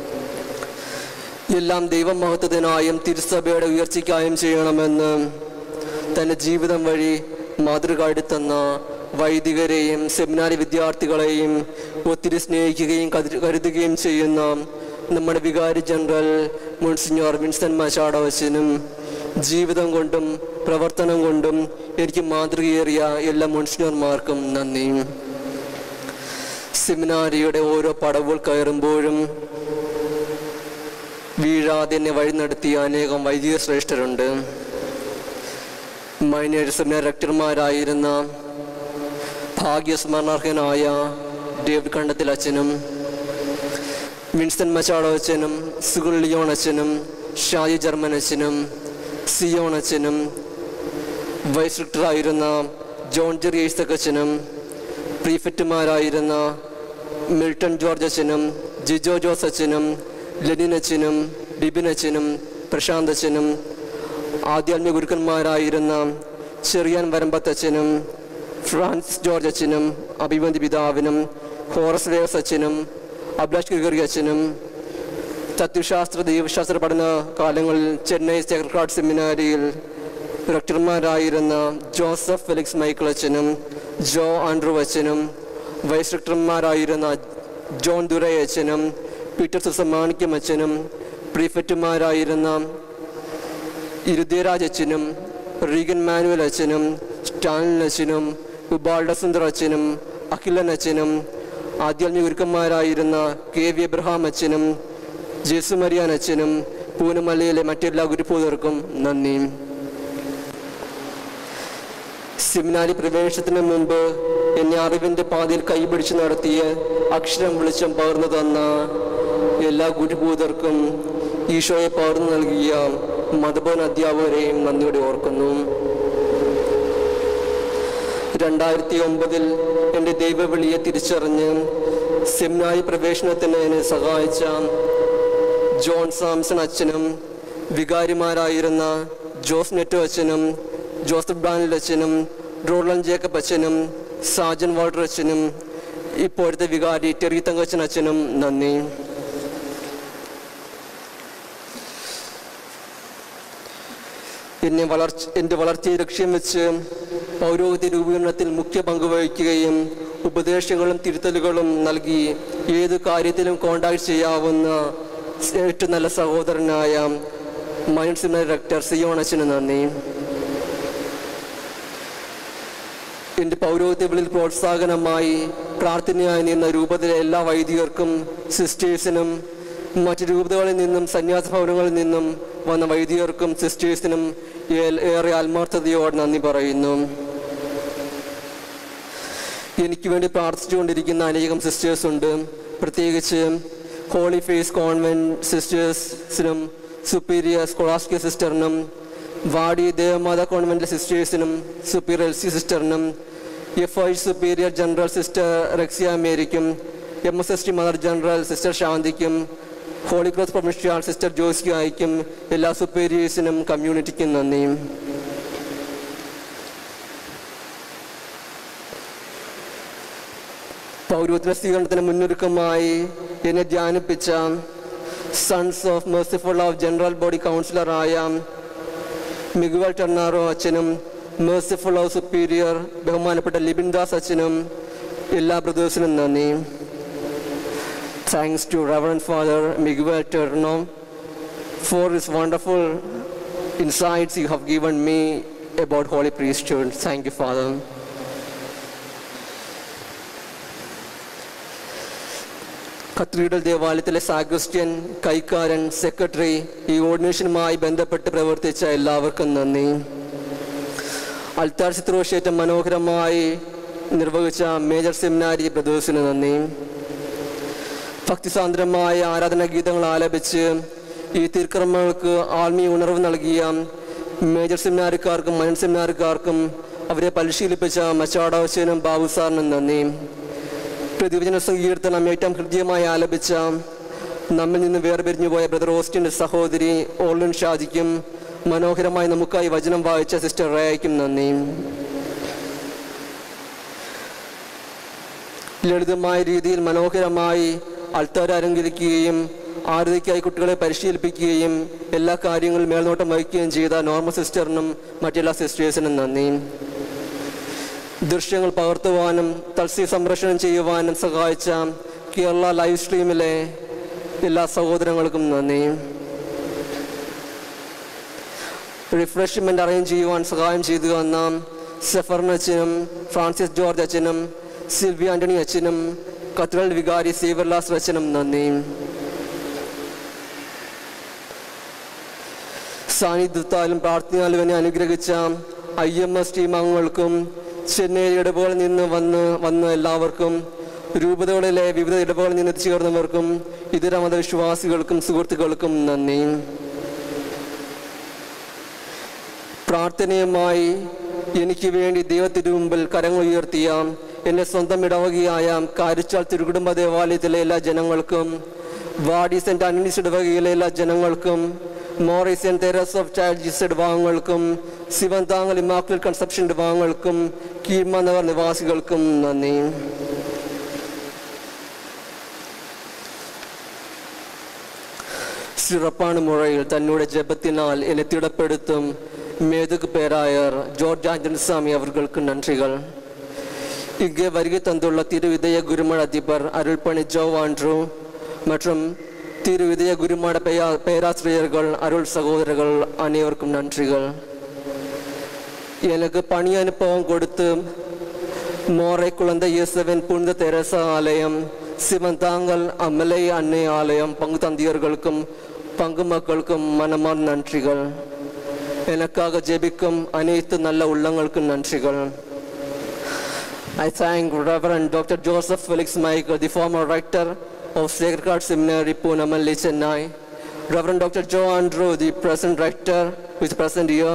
എല്ലാം ദൈവമഹത്വത്തിനായും തിരുസഭയുടെ ഉയർച്ചയ്ക്കായും ചെയ്യണമെന്ന് തൻ്റെ ജീവിതം വഴി മാതൃക എടുത്തുന്ന വൈദികരെയും സെമിനാരി വിദ്യാർത്ഥികളെയും ഒത്തിരി സ്നേഹിക്കുകയും കരു- കരുതുകയും ചെയ്യുന്ന നമ്മുടെ വികാരി ജനറൽ മുൻസിഞ്ഞോർ വിൻസൻ മച്ചാടവച്ചനും ജീവിതം കൊണ്ടും പ്രവർത്തനം കൊണ്ടും എനിക്ക് മാതൃകയേറിയ എല്ലാ മുൻസിഞ്ഞോർമാർക്കും നന്ദി സെമിനാരിയുടെ ഓരോ പടവുകൾ കയറുമ്പോഴും വീഴാതെ എന്നെ വഴി നടത്തിയ അനേകം വൈദിക ശ്രേഷ്ഠരുണ്ട് മൈനേർ സെമിനാർ റക്ടർമാരായിരുന്ന ഭാഗ്യസ്മരണാർഹനായ ഡേവിഡ് കണ്ടത്തിൽ അച്ഛനും വിൻസ്റ്റൺ മച്ചാടോ അച്ഛനും സുഗുൾ ലിയോൺ അച്ഛനും ഷാജി ജർമ്മൻ അച്ഛനും സിയോൺ അച്ഛനും വൈസ് റക്ടറായിരുന്ന ജോൺ ജെറി ഐസക് അച്ഛനും പ്രീഫെറ്റുമാരായിരുന്ന മിൽട്ടൺ ജോർജ് അച്ഛനും ജിജോ ജോസ് അച്ഛനും ലെനിൻ അച്ഛനും ബിബിൻ അച്ഛനും പ്രശാന്ത് അച്ഛനും ആധ്യാത്മിക ഗുരുക്കന്മാരായിരുന്ന ചെറിയാൻ വരമ്പത്തച്ഛനും ഫ്രാൻസിസ് ജോർജ് അച്ഛനും അഭിമന്തി പിതാവിനും ഹോറസ് വേവസ് അച്ഛനും അഭിലാഷ് ഗിഗറി അച്ഛനും തത്വശാസ്ത്ര ദൈവശാസ്ത്ര പഠന കാലങ്ങളിൽ ചെന്നൈ സെക്രട്ടറി സെമിനാരിയിൽ ഡോക്ടർമാരായിരുന്ന ജോസഫ് ഫെലിക്സ് മൈക്കിൾ അച്ഛനും ജോ ആൻഡ്രു അച്ഛനും വൈസ് ഡോക്ടർമാരായിരുന്ന ജോൺ ദുരൈ അച്ഛനും പീറ്റർ സുസമാണിക്യം അച്ഛനും പ്രീഫെറ്റുമാരായിരുന്ന ഇരുദ്യരാജ് അച്ഛനും റീഗൻ മാനുവൽ അച്ഛനും സ്റ്റാലിൻ അച്ഛനും ഉബാൾഡ സുന്ദർ അച്ഛനും അഖിലൻ അച്ഛനും ആധ്യാത്മിക ഗുരുക്കന്മാരായിരുന്ന കെ വി എബ്രഹാം അച്ഛനും ജേസു മരിയാൻ അച്ഛനും പൂനമലയിലെ മറ്റെല്ലാ ഗുരുപൂതർക്കും നന്ദി സെമിനാരി പ്രവേശനത്തിന് മുമ്പ് എന്നെ അറിവിൻ്റെ പാതയിൽ കൈപിടിച്ച് നടത്തിയ അക്ഷരം വെളിച്ചം പകർന്നു തന്ന എല്ലാ ഗുരുഭൂതർക്കും ഈശോയെ പകർന്നു നൽകിയ മതബോധന അധ്യാപകരെയും നന്ദിയോടെ ഓർക്കുന്നു രണ്ടായിരത്തി ഒമ്പതിൽ എൻ്റെ ദൈവവിളിയെ തിരിച്ചറിഞ്ഞ് സെമിനാരി പ്രവേശനത്തിന് എന്നെ സഹായിച്ച ജോൺ സാംസൺ അച്ഛനും വികാരിമാരായിരുന്ന ജോസ് നെറ്റോ അച്ഛനും ജോസഫ് ഡാനിൽ അച്ഛനും റോളൻ ജേക്കബ് അച്ഛനും സാജൻ വാൾട്ടർ അച്ഛനും ഇപ്പോഴത്തെ വികാരി ടെറി തങ്കച്ചൻ അച്ഛനും നന്ദി എന്നെ വളർച്ച എൻ്റെ വളർച്ചയെ ലക്ഷ്യം വെച്ച് പൗരോഹിത്യ രൂപീകരണത്തിൽ മുഖ്യ പങ്ക് വഹിക്കുകയും ഉപദേശങ്ങളും തിരുത്തലുകളും നൽകി ഏത് കാര്യത്തിലും കോണ്ടാക്ട് ചെയ്യാവുന്ന ഏറ്റവും നല്ല സഹോദരനായ മൈൻഡ് സെമിനാർ ഡയറക്ടർ സിയോണച്ചന് നന്ദി എൻ്റെ പൗരോഹിത്യങ്ങളിൽ പ്രോത്സാഹനമായി പ്രാർത്ഥനയായി നിന്ന രൂപത്തിലെ എല്ലാ വൈദികർക്കും സിസ്റ്റേഴ്സിനും മറ്റ് രൂപതകളിൽ നിന്നും സന്യാസ ഭവനങ്ങളിൽ നിന്നും വന്ന വൈദികർക്കും സിസ്റ്റേഴ്സിനും ഏ- ഏറെ ആത്മാർത്ഥതയോട് നന്ദി പറയുന്നു എനിക്ക് വേണ്ടി പ്രാർത്ഥിച്ചുകൊണ്ടിരിക്കുന്ന അനേകം സിസ്റ്റേഴ്സ് ഉണ്ട് പ്രത്യേകിച്ച് ഹോളി ഫേസ് കോൺവെന്റ് സിസ്റ്റേഴ്സിനും സുപ്പീരിയർ സ്കോളാസ്റ്റിക് സിസ്റ്ററിനും വാടി ദേവമാത കോൺവെന്റ് സിസ്റ്റേഴ്സിനും സുപ്പീരിയർ എൽ സി സിസ്റ്ററിനും F I superior general sister Rexia മേരിക്കും M S S T mother general sister ശാന്തിക്കും ഹോളി ക്രോസ് പ്രൊമിഷ്യാൾ സിസ്റ്റർ ജോസിക്കായിക്കും എല്ലാ സുപ്പീരിയേഴ്സിനും കമ്മ്യൂണിറ്റിക്കും നന്ദി പൗരോഹിത്യ സ്വീകരണത്തിന് മുന്നൊരുക്കമായി എന്നെ ധ്യാനിപ്പിച്ച sons of merciful of general body കൗൺസിലറായ മിഗുവൽ ടെർണാറോ അച്ഛനും മേഴ്സിഫുൾ ഓഫ് സുപ്പീരിയർ ബഹുമാനപ്പെട്ട ലിബിൻ ദാസ് അച്ഛനും എല്ലാ ബ്രദേഴ്സിനും നന്ദി Thanks to Reverend Father Miguel Terno for his wonderful insights you have given me about Holy Priesthood. Thank you, Father. Cathedral ദേവാലയത്തിലെ സാഗസ്ത്യൻ കൈക്കാരൻ സെക്രട്ടറി ഈ ഓർഡിനേഷനുമായി ബന്ധപ്പെട്ട് പ്രവർത്തിച്ച എല്ലാവർക്കും നന്ദി അൽത്താർ ശുശ്രൂഷയേറ്റം മനോഹരമായി നിർവഹിച്ച മേജർ സെമിനാരി ബ്രദേഴ്സിന് നന്ദി ഭക്തിസാന്ദ്രമായ ആരാധനാ ഗീതങ്ങൾ ആലപിച്ച് ഈ തിരുക്കർമ്മങ്ങൾക്ക് ആത്മീയ ഉണർവ് നൽകിയ മേജർ സെമിനാരിക്കാർക്കും മൈനർ സെമിനാരിക്കാർക്കും അവരെ പരിശീലിപ്പിച്ച മച്ചാടാവശ്യനും ബാബു സാറിനും നന്ദി പ്രതിവചന സങ്കീർത്തനം ഏറ്റവും ഹൃദ്യമായി ആലപിച്ച നമ്മിൽ നിന്ന് വേർപിരിഞ്ഞു പോയ ബ്രദർ ഓസ്റ്റിൻ്റെ സഹോദരി ഓർലിൻ ഷാജിക്കും മനോഹരമായി നമുക്കായി വചനം വായിച്ച സിസ്റ്റർ റേയ്ക്കും നന്ദി ലളിതമായ രീതിയിൽ മനോഹരമായി അൾത്താര അലങ്കരിക്കുകയും ആരതിക്കായി കുട്ടികളെ പരിശീലിപ്പിക്കുകയും എല്ലാ കാര്യങ്ങളും മേൽനോട്ടം വഹിക്കുകയും ചെയ്ത നോർമൽ സിസ്റ്ററിനും മറ്റെല്ലാ സിസ്റ്റേഴ്സിനും നന്ദി ദൃശ്യങ്ങൾ പകർത്തുവാനും തത്സി സംരക്ഷണം ചെയ്യുവാനും സഹായിച്ച കേരള ലൈവ് സ്ട്രീമിലെ എല്ലാ സഹോദരങ്ങൾക്കും നന്ദി റിഫ്രഷ്മെൻ്റ് അറേഞ്ച് ചെയ്യുവാൻ സഹായം ചെയ്തു വന്ന സെഫറിൻ അച്ഛനും ഫ്രാൻസിസ് ജോർജ് അച്ഛനും സിൽവി ആൻ്റണി അച്ഛനും കത്തറൽ വികാരി സീവർലാസ് അച്ഛനും നന്ദി സാന്നിധ്യത്താലും പ്രാർത്ഥനയാലും എന്നെ അനുഗ്രഹിച്ച ഐ എം എസ് ടീം അംഗങ്ങൾക്കും ചെന്നൈ ഇടവുകളിൽ നിന്ന് വന്ന് വന്ന എല്ലാവർക്കും രൂപതകളിലെ വിവിധ ഇടവുകളിൽ നിന്ന് എത്തിച്ചേർന്നവർക്കും ഇതര മതവിശ്വാസികൾക്കും സുഹൃത്തുക്കൾക്കും നന്ദി പ്രാർത്ഥനയുമായി എനിക്ക് വേണ്ടി ദൈവത്തിനു മുമ്പിൽ കരങ്ങൾ ഉയർത്തിയ എൻ്റെ സ്വന്തം ഇടവകയായ കാരിച്ചാൽ തിരുകുടുംബ ദേവാലയത്തിലെ എല്ലാ ജനങ്ങൾക്കും വാഡി സെൻറ്റ് ആൻ്റണീസ് ഇടവകയിലെ എല്ലാ ജനങ്ങൾക്കും Morris and Therese of child Jesus ഇടവാങ്ങൾക്കും ശിവന്താങ്ങൽ ഇമാക്കുലർ കൺസെപ്ഷൻ ഇടവാങ്ങൾക്കും കീഴ്മനഗർ നിവാസികൾക്കും നന്ദി சிறப்பான முறையில் தன்னுடைய ஜெபத்தினால் என்னை திடப்படுத்தும் மேதுக்கு பேராயர் ஜோர்ஜ் ஆஞ்சன்சாமி அவர்களுக்கு நன்றிகள் இங்கே வருகை தந்துள்ள திரு விதய குருமட அதிபர் அருள்பணி ஜோ ஆண்ட்ரூ மற்றும் திரு விதய குருமட பெயா பேராசிரியர்கள் அருள் சகோதரர்கள் அனைவருக்கும் நன்றிகள் எனக்கு பணி அனுபவம் கொடுத்து மோரை குழந்தை இயேசுவின் புனித தெரசா ஆலயம் சிவந்தாங்கல் அமலை அன்னை ஆலயம் பங்கு தந்தியர்களுக்கும் பங்கு மக்களுக்கும் மனமார்ந்த நன்றிகள் எனக்காக ஜெபிக்கும் அனைத்து நல்ல உள்ளங்களுக்கும் நன்றிகள் I thank Reverend Dr. Joseph Felix Michael, the former rector of Sacred Heart Seminary, Punamalli, Chennai. Reverend Dr. Joe Andrew, the present rector, who is present here.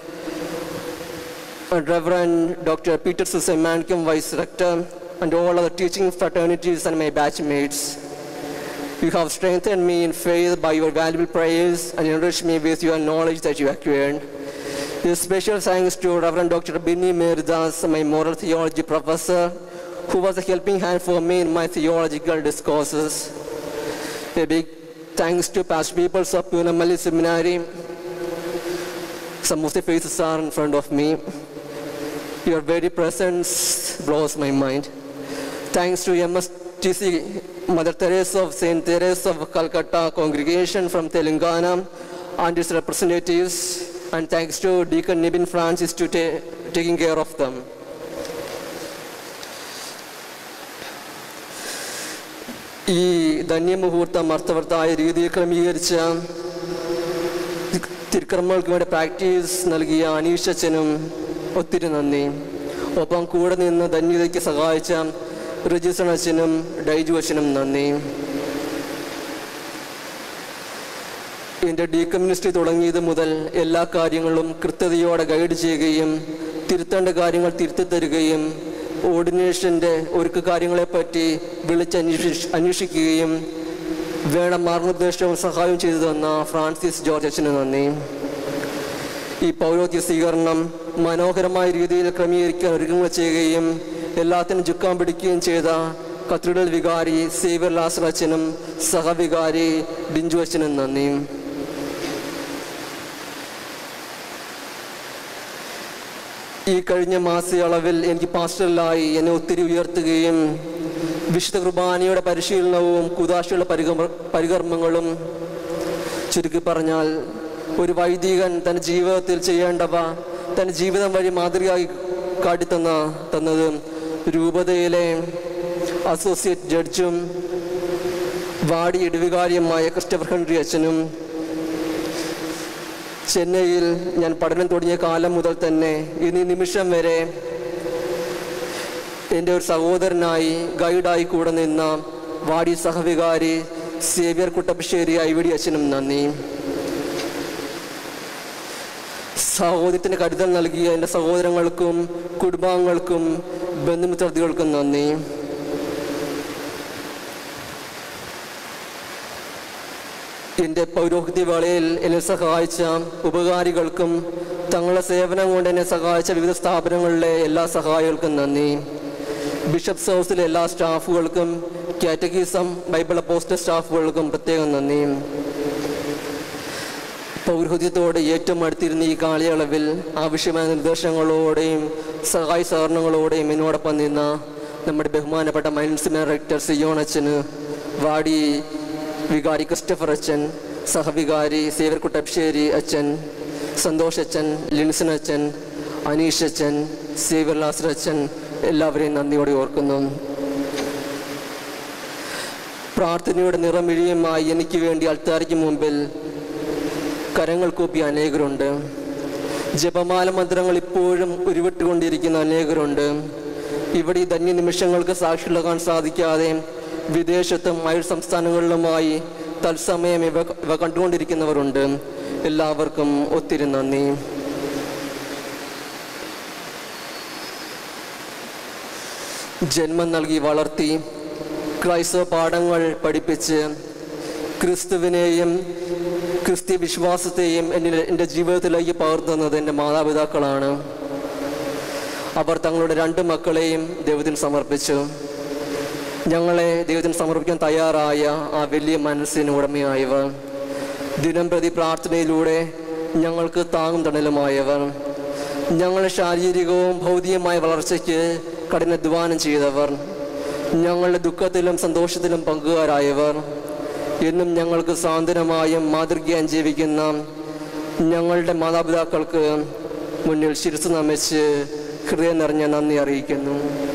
And Reverend Dr. Peter Susan Mankim, vice rector, and all other teaching fraternities and my batchmates. You have strengthened me in faith by your valuable prayers and enriched me with your knowledge that you acquired. A special thanks to Reverend Dr. Binny Meridas, my moral theology professor, who was a helping hand for me in my theological discourses. A big thanks to past peoples of Punamalli Seminary. Some of the faces are in front of me. Your very presence blows my mind. Thanks to MSTC Mother Teresa of St. Teresa of Calcutta congregation from Telangana and its representatives, and thanks to Deacon Nibin Francis to ta- taking care of them. ഈ ധന്യമുഹൂർത്തം അർത്ഥവർത്ഥായ രീതിയിൽ ക്രമീകരിച്ച തിരുക്കർമ്മങ്ങൾക്ക് വേണ്ടി പ്രാക്ടീസ് നൽകിയ അനീഷ് അച്ഛനും ഒത്തിരി നന്ദി ഒപ്പം കൂടെ നിന്ന് ധന്യതയ്ക്ക് സഹായിച്ച രജിസൺ അച്ഛനും ഡൈജു അച്ഛനും നന്ദി എൻ്റെ ഡീ കമ്മ്യൂണിസ്റ്റ് തുടങ്ങിയത് മുതൽ എല്ലാ കാര്യങ്ങളും കൃത്യതയോടെ ഗൈഡ് ചെയ്യുകയും തിരുത്തേണ്ട കാര്യങ്ങൾ തിരുത്തി തരികയും ഓർഡിനേഷൻ്റെ ഒരുക്ക കാര്യങ്ങളെപ്പറ്റി വിളിച്ചന്വേഷി അന്വേഷിക്കുകയും വേണ്ട മാർഗനിർദ്ദേശവും സഹായവും ചെയ്തു തന്ന ഫ്രാൻസിസ് ജോർജ് അച്ഛന് നന്ദി ഈ പൗരോഗ്യ സ്വീകരണം മനോഹരമായ രീതിയിൽ ക്രമീകരിക്കാൻ ഒരുക്കങ്ങൾ ചെയ്യുകയും എല്ലാത്തിനും ചുക്കാൻ പിടിക്കുകയും ചെയ്ത കത്തീഡ്രൽ വികാരി സേവ്യർ ലാസർ അച്ഛനും സഹവികാരി ബിഞ്ചു അച്ഛനും നന്ദി ഈ കഴിഞ്ഞ മാസയളവിൽ എനിക്ക് പാസ്റ്ററിലായി എന്നെ ഒത്തിരി ഉയർത്തുകയും വിശുദ്ധ കുർബാനയുടെ പരിശീലനവും കുതാശിയുള്ള പരികർമ്മ പരികർമ്മങ്ങളും ചുരുക്കി പറഞ്ഞാൽ ഒരു വൈദികൻ തൻ്റെ ജീവിതത്തിൽ ചെയ്യേണ്ടവ തൻ്റെ ജീവിതം വഴി മാതൃകയായി കാട്ടിത്തന്ന തന്നത് രൂപതയിലെ അസോസിയേറ്റ് ജഡ്ജും വാടി ഇടവികാരിയുമായ ക്രിസ്റ്റഫർ ഹെൻറി അച്ഛനും ചെന്നൈയിൽ ഞാൻ പഠനം തുടങ്ങിയ കാലം മുതൽ തന്നെ ഇനി നിമിഷം വരെ എൻ്റെ ഒരു സഹോദരനായി ഗൈഡായി കൂടെ നിന്ന വാടി സഹവികാരി സേവ്യർ കുട്ടപ്പശ്ശേരി ഐവിടി അച്ഛനും നന്ദി സഹോദരത്തിന് കരുതൽ നൽകിയ എൻ്റെ സഹോദരങ്ങൾക്കും കുടുംബാംഗങ്ങൾക്കും ബന്ധുമിത്രാദികൾക്കും നന്ദി എൻ്റെ പൗരോഹിത്യ വേളയിൽ എന്നെ സഹായിച്ച ഉപകാരികൾക്കും തങ്ങളുടെ സേവനം കൊണ്ട് എന്നെ സഹായിച്ച വിവിധ സ്ഥാപനങ്ങളിലെ എല്ലാ സഹായികൾക്കും നന്ദി ബിഷപ്സ് ഹൗസിലെ എല്ലാ സ്റ്റാഫുകൾക്കും കാറ്റഗീസം ബൈബിൾ അപ്പോസ്റ്റൽ സ്റ്റാഫുകൾക്കും പ്രത്യേകം നന്ദി പൗരോഹിത്യത്തോട് ഏറ്റവും അടുത്തിരുന്ന ഈ കാലയളവിൽ ആവശ്യമായ നിർദ്ദേശങ്ങളോടെയും സഹായ സഹകരണങ്ങളോടെയും എന്നോടൊപ്പം നിന്ന നമ്മുടെ ബഹുമാനപ്പെട്ട മൈൻസ് ഡയറക്ടർ സിയോൺ അച്ഛന് വാടി വികാരി ക്രിസ്റ്റഫർ അച്ഛൻ സഹവികാരി സേവർ കുട്ടപ്ശ്ശേരി അച്ഛൻ സന്തോഷ് അച്ഛൻ ലിൻസൺ അച്ഛൻ അനീഷ് അച്ഛൻ സേവർ ലാസർ അച്ഛൻ എല്ലാവരെയും നന്ദിയോടെ ഓർക്കുന്നു പ്രാർത്ഥനയുടെ നിറമിഴിയുമായി എനിക്ക് വേണ്ടി അൾത്താരയ്ക്ക് മുമ്പിൽ കരങ്ങൾ കൂപ്പി അനേകരുണ്ട് ജപമാല മന്ത്രങ്ങൾ ഇപ്പോഴും ഉരുവിട്ടുകൊണ്ടിരിക്കുന്ന അനേകരുണ്ട് ഇവിടെ ഈ ധന്യ നിമിഷങ്ങൾക്ക് സാക്ഷികളാകാൻ സാധിക്കാതെ വിദേശത്തും അയൽ സംസ്ഥാനങ്ങളിലുമായി തത്സമയം ഇവ ഇവ കണ്ടുകൊണ്ടിരിക്കുന്നവരുണ്ട് എല്ലാവർക്കും ഒത്തിരി നന്ദി ജന്മം നൽകി വളർത്തി ക്രൈസ്തവ പാഠങ്ങൾ പഠിപ്പിച്ച് ക്രിസ്തുവിനെയും ക്രിസ്ത്യ വിശ്വാസത്തെയും എന്നിൽ എൻ്റെ ജീവിതത്തിലേക്ക് പകർത്തുന്നത് എൻ്റെ മാതാപിതാക്കളാണ് അവർ തങ്ങളുടെ രണ്ട് മക്കളെയും ദൈവത്തിന് സമർപ്പിച്ചു ഞങ്ങളെ ദൈവത്തിന് സമർപ്പിക്കാൻ തയ്യാറായ ആ വലിയ മനസ്സിന് ഉടമയായവർ ദിനം പ്രതി പ്രാർത്ഥനയിലൂടെ ഞങ്ങൾക്ക് താങ്ങും തണലുമായവർ ഞങ്ങളുടെ ശാരീരികവും ഭൗതികമായ വളർച്ചയ്ക്ക് കഠിനാധ്വാനം ചെയ്തവർ ഞങ്ങളുടെ ദുഃഖത്തിലും സന്തോഷത്തിലും പങ്കുകാരായവർ എന്നും ഞങ്ങൾക്ക് സാന്ത്വനമായും മാതൃകയായും ജീവിക്കുന്ന ഞങ്ങളുടെ മാതാപിതാക്കൾക്ക് മുന്നിൽ ശിരസ് നമിച്ച് ഹൃദയം നിറഞ്ഞ നന്ദി അറിയിക്കുന്നു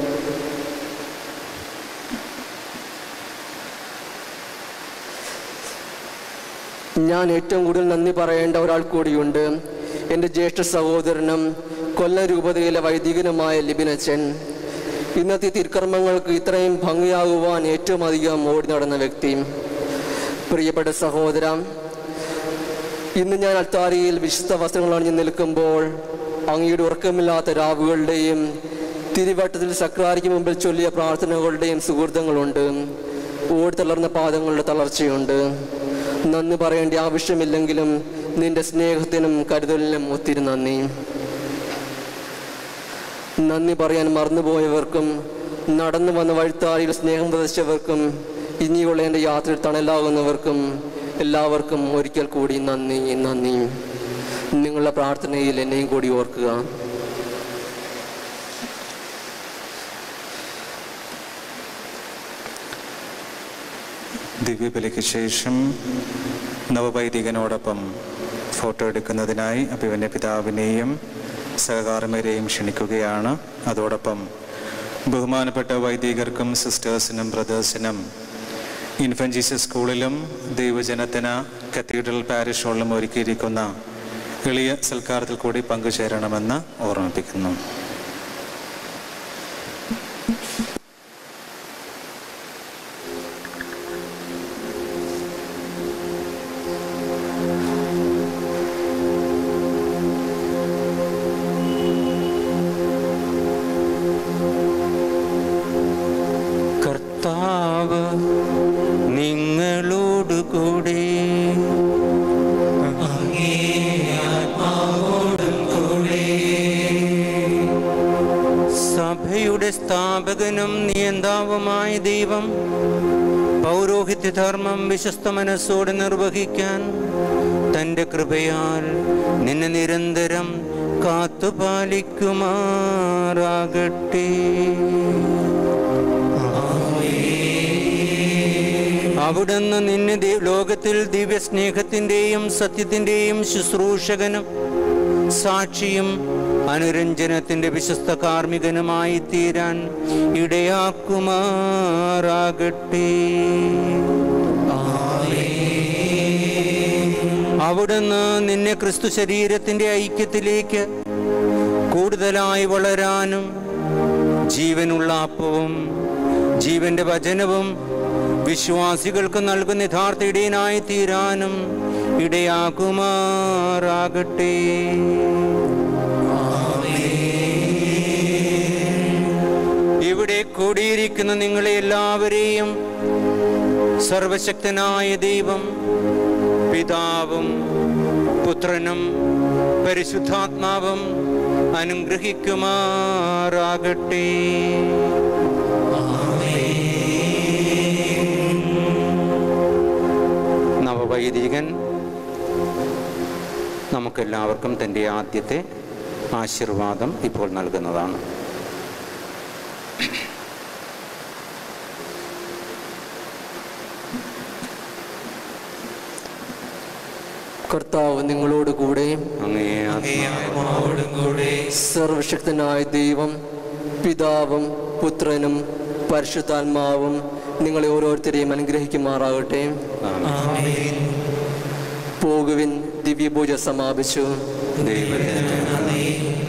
ഞാൻ ഏറ്റവും കൂടുതൽ നന്ദി പറയേണ്ട ഒരാൾ കൂടിയുണ്ട് എൻ്റെ ജ്യേഷ്ഠ സഹോദരനും കൊല്ലം രൂപതയിലെ വൈദികനുമായ ലിബിനച്ചൻ ഇന്നത്തെ തിരുക്കർമ്മങ്ങൾക്ക് ഇത്രയും ഭംഗിയാകുവാൻ ഏറ്റവും അധികം ഓടി നടന്ന വ്യക്തി പ്രിയപ്പെട്ട സഹോദര ഇന്ന് ഞാൻ അൽത്താരിയിൽ വിശുദ്ധ വസ്ത്രങ്ങൾ അണിഞ്ഞു നിൽക്കുമ്പോൾ അങ്ങയുടെ ഉറക്കമില്ലാത്ത രാവുകളുടെയും തിരുവട്ടത്തിൽ സക്രാരിക്ക് മുമ്പിൽ ചൊല്ലിയ പ്രാർത്ഥനകളുടെയും സുഹൃത്തുക്കളുണ്ട് ഓടി തളർന്ന പാദങ്ങളുടെ തളർച്ചയുണ്ട് നന്ദി പറയേണ്ട ആവശ്യമില്ലെങ്കിലും നിന്റെ സ്നേഹത്തിനും കരുതലിനും ഒത്തിരി നന്ദി നന്ദി പറയാൻ മറന്നുപോയവർക്കും നടന്നു വന്ന വഴിത്താരിയിൽ സ്നേഹം പ്രദർശിച്ചവർക്കും ഇനിയുള്ള എൻ്റെ യാത്രയിൽ തണലാകുന്നവർക്കും എല്ലാവർക്കും ഒരിക്കൽ കൂടി നന്ദി നന്ദി നിങ്ങളുടെ പ്രാർത്ഥനയിൽ എന്നെയും കൂടി ഓർക്കുക ദിവ്യബലിക്ക് ശേഷം നവവൈദികനോടൊപ്പം ഫോട്ടോ എടുക്കുന്നതിനായി അഭിവന്യ പിതാവിനെയും സഹകാർമ്മികരെയും ക്ഷണിക്കുകയാണ് അതോടൊപ്പം ബഹുമാനപ്പെട്ട വൈദികർക്കും സിസ്റ്റേഴ്സിനും ബ്രദേഴ്സിനും ഇൻഫൻ ജീസസ് സ്കൂളിലും ദൈവജനത്തിന് കത്തീഡ്രൽ പാരിഷുകളിലും ഒരുക്കിയിരിക്കുന്ന എളിയ സൽക്കാരത്തിൽ കൂടി പങ്കുചേരണമെന്ന് ഓർമ്മിപ്പിക്കുന്നു കർത്താവ് നിങ്ങളോട് കൂടെ സഭയുടെ സ്ഥാപകനും നിയന്താവുമായ ദൈവം പൗരോഹിത്യധർമ്മം വിശ്വസ്ത മനസ്സോടെ നിർവഹിക്കാൻ തൻ്റെ കൃപയാൽ നിന്നെ നിരന്തരം കാത്തുപാലിക്കുമാറാകട്ടെ അവിടുന്ന് നിന്നെ ദി- ലോകത്തിൽ ദിവ്യസ്നേഹത്തിൻ്റെയും സത്യത്തിൻ്റെയും ശുശ്രൂഷകനും സാക്ഷിയും അനുരഞ്ജനത്തിൻ്റെ വിശ്വസ്ത കാർമ്മികനുമായി തീരാൻ ഇടയാക്കുമാറാകട്ടെ അവിടുന്ന് നിന്നെ ക്രിസ്തു ശരീരത്തിൻ്റെ ഐക്യത്തിലേക്ക് കൂടുതലായി വളരാനും ജീവനുള്ള അപ്പവും ജീവന്റെ വചനവും വിശ്വാസികൾക്ക് നൽകുന്ന യഥാർത്ഥ ഇടയനായി തീരാനും ഇടയാകുമാറാകട്ടെ ഇവിടെ കൂടിയിരിക്കുന്ന നിങ്ങളെ എല്ലാവരെയും സർവശക്തനായ ദൈവം പിതാവും പുത്രനും പരിശുദ്ധാത്മാവും അനുഗ്രഹിക്കുമാറാകട്ടെ നവവൈദികൻ നമുക്കെല്ലാവർക്കും തൻ്റെ ആദ്യത്തെ ആശീർവാദം ഇപ്പോൾ നൽകുന്നതാണ് കർത്താവ് നിങ്ങളോട് കൂടെ അങ്ങേ ആത്മാവോടും കൂടെ സർവശക്തനായ ദൈവം പിതാവും പുത്രനും പരിശുദ്ധാത്മാവും നിങ്ങളെ ഓരോരുത്തരെയും അനുഗ്രഹിക്കുമാറാകട്ടെ ആമേൻ പോകുവിൻ ദിവ്യപൂജ സമാപിച്ചു ദൈവത്തിന് നന്ദി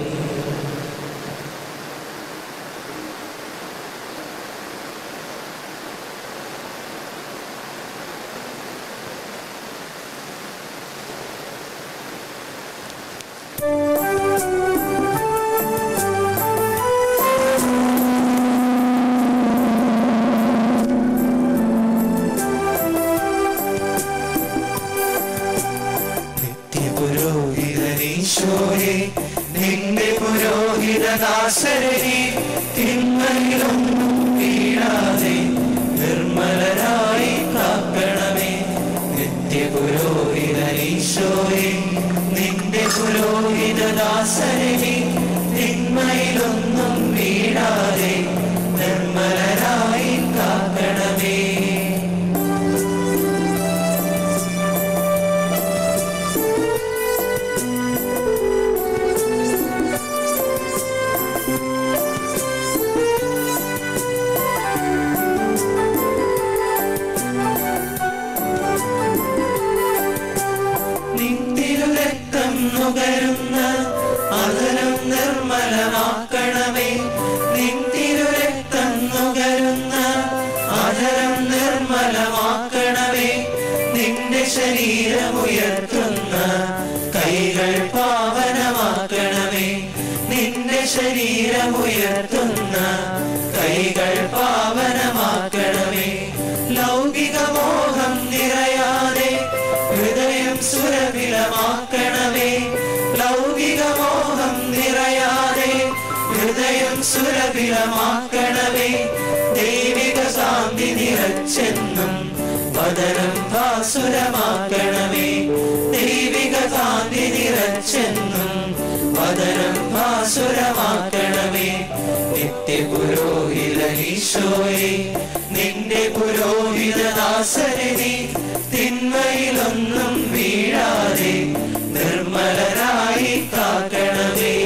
നിത്യപുരോഹിതനീശോയെ നിന്റെ പുരോഹിതദാസരനെ തിന്മയിലൊന്നും വീഴാതെ നിർമ്മലരായി കാക്കണമേ നിത്യപുരോഹിതനീശോയെ നിന്റെ പുരോഹിതദാസരനെ തിന്മയിലൊന്നും വീഴാതെ നിർമ്മലരായി കാക്കണമേ നിന്തിരുരക്തം നുകരുന്ന അകലം നിർമ്മലമാക്കണമേ നിന്തിരുരക്തം നുകരുന്ന അധരം നിർമ്മലമാക്കണമേ നിന്റെ ശരീരമുയർത്തുന്ന കൈകൾ പാവനമാക്കണമേ നിന്റെ ശരീരമുയർത്തുന്ന കൈകൾ പാവനമാക്കണമേ ലൗകിക മോഹം നിറയാതെ ഹൃദയം സുരഭിലമാക്കണമേ ലൗകിക മോഹം നിറയാതെ ഹൃദയം സുരഭിലമാക്കണമേ ദൈവിക ശാന്തി നിറച്ചെന്നും വദനം ഭാസുരമാക്കണമേ ദൈവിക കാന്തി നിറച്ചെന്നും വദനം ഭാസുരമാക്കണമേ നിത്യപുരോഹിതനീശോയെ നിന്റെ പുരോഹിതദാസരനെ തിന്മയിലൊന്നും വീഴാതെ നിർമ്മലരായി കാക്കണമേ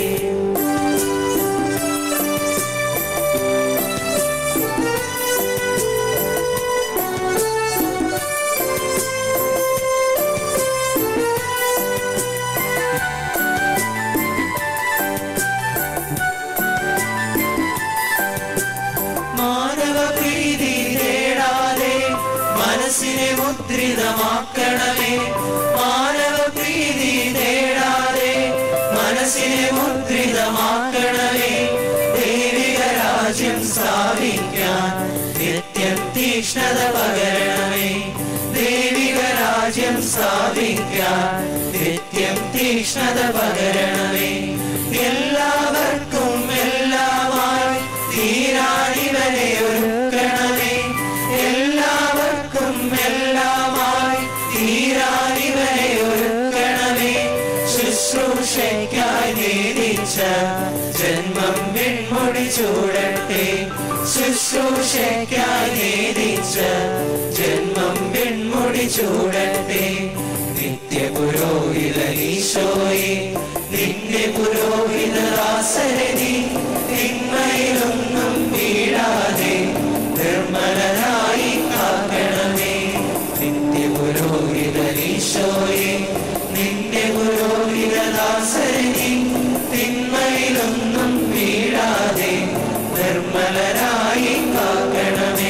മാനവ പ്രീതി തേടാതെ മനസ്സിനെ മുദ്രിതമാക്കണമേ മാനവ പ്രീതി തേടാതെ മനസ്സിനെ മുദ്രിതമാക്കണമേ ദൈവിക രാജ്യം സ്ഥാപിക്കാൻ നിത്യം തീഷ്ണത പകരണമേ ദൈവിക രാജ്യം സ്ഥാപിക്കാൻ നിത്യം തീഷ്ണത പകരണമേ എല്ലാവർക്കും എല്ലാമായി തീരാണിവരെ ഒരുക്കണമേ എല്ലാവർക്കും എല്ലാമായി തീരാണിവരെ ഒരുക്കണമേ ശുശ്രൂഷയ്ക്കായി നേദിച്ച ജന്മം വെൺമുടി ചൂടട്ടെ ശുശ്രൂഷയ്ക്കായി നേദിച്ച ജന്മം ചൂടട്ടെ നിത്യപുരോഹിത ഈശോയെ നിന്റെ പുരോഹിത ദാസരതി തിന്മയിലൊന്നും വീഴാതെ നിർമ്മലനായി കാക്കണമേ നിത്യപുരോഹിത ഈശോയെ നിന്റെ പുരോഹിത ദാസരതി തിന്മയിലൊന്നും വീഴാതെ നിർമ്മലനായി കാക്കണമേ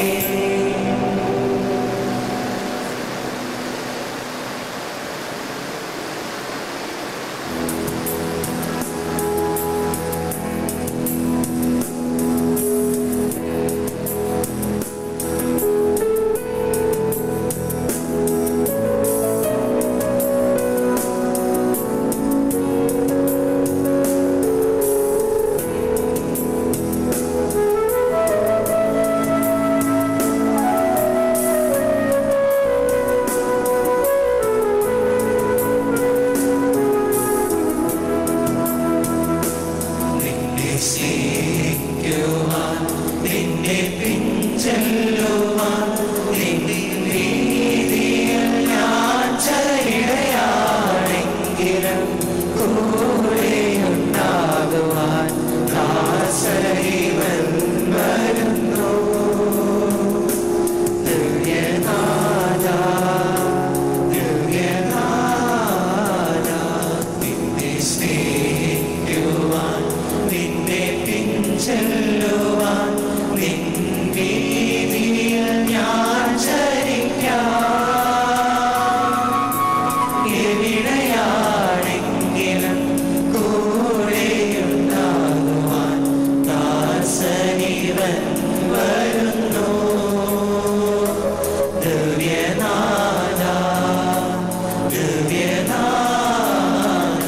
നിന്നെ സ്നേഹിക്കുവാൻ നിന്നെ പിഞ്ചെല്ലുവാൻ നിന്റെ നീതിയിൽ ഞാൻ ചരിടയാണെങ്കിലും കൂടെയുണ്ടാകുവാൻ ദാസരീവൻ വരുന്നു ദിവ്യനാഥ ദിവ്യനാഥ നിന്നെ സ്നേഹിക്കുവാൻ നിന്നെ പിഞ്ചെല്ലുവാൻ നിൻ വീതിയിൽ ഞാൻ ചരിക്കാം എവിടെയാണെങ്കിലും കൂടെയുണ്ടാകുവാൻ ദാസനിവൻ വരുന്നു ദിവ്യനാഥ ദിവ്യനാഥ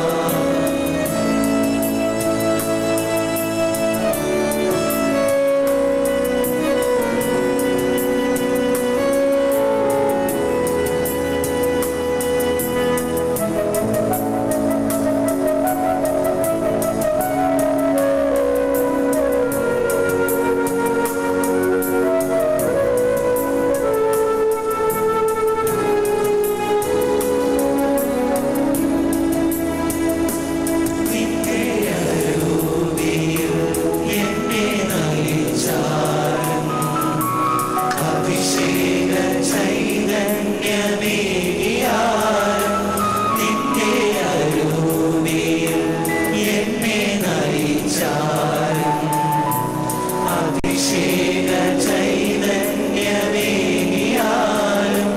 എന്നെ നയിച്ചാലും അഭിഷേക ചൈതന്യമേകിയാലും നിന്റെ അരൂപിയിൽ എന്നെ നയിച്ചാലും അഭിഷേക ചൈതന്യമേകിയാലും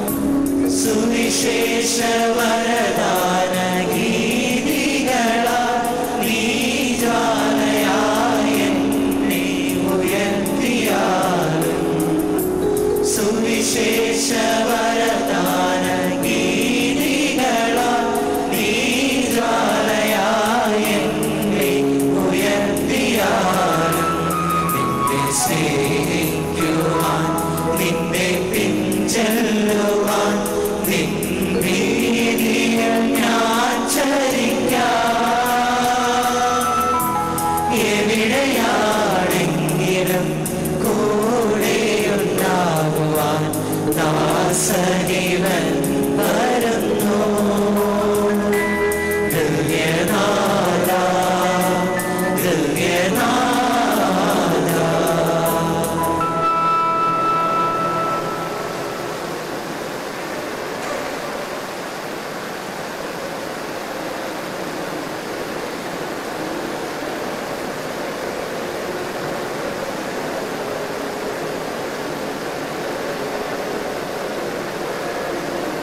സുവിശേഷ വരദാന ഗീതികളാ നീ ജ്വാലയായി എന്നെ ഉയർത്തിയാലും സുവിശേഷ വരദാന ഗീതികളാ നീ ജ്വാലയായി എന്നെ ഉയർത്തിയാലും നിന്നെ സ്നേഹിക്കുവാൻ നിന്നെ പിഞ്ചെല്ലുവാൻ നിൻ വീതിയിൽ ഞാൻ ചരിക്കാം എവിടെയാണെങ്കിലും കൂടെയുണ്ടാകുവാൻ ദാസനിവൻ വരുന്നു ദിവ്യനാഥ ദിവ്യനാഥ ും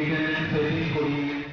വൈദികൻ ഫെലിൻ കൊടിയിൽ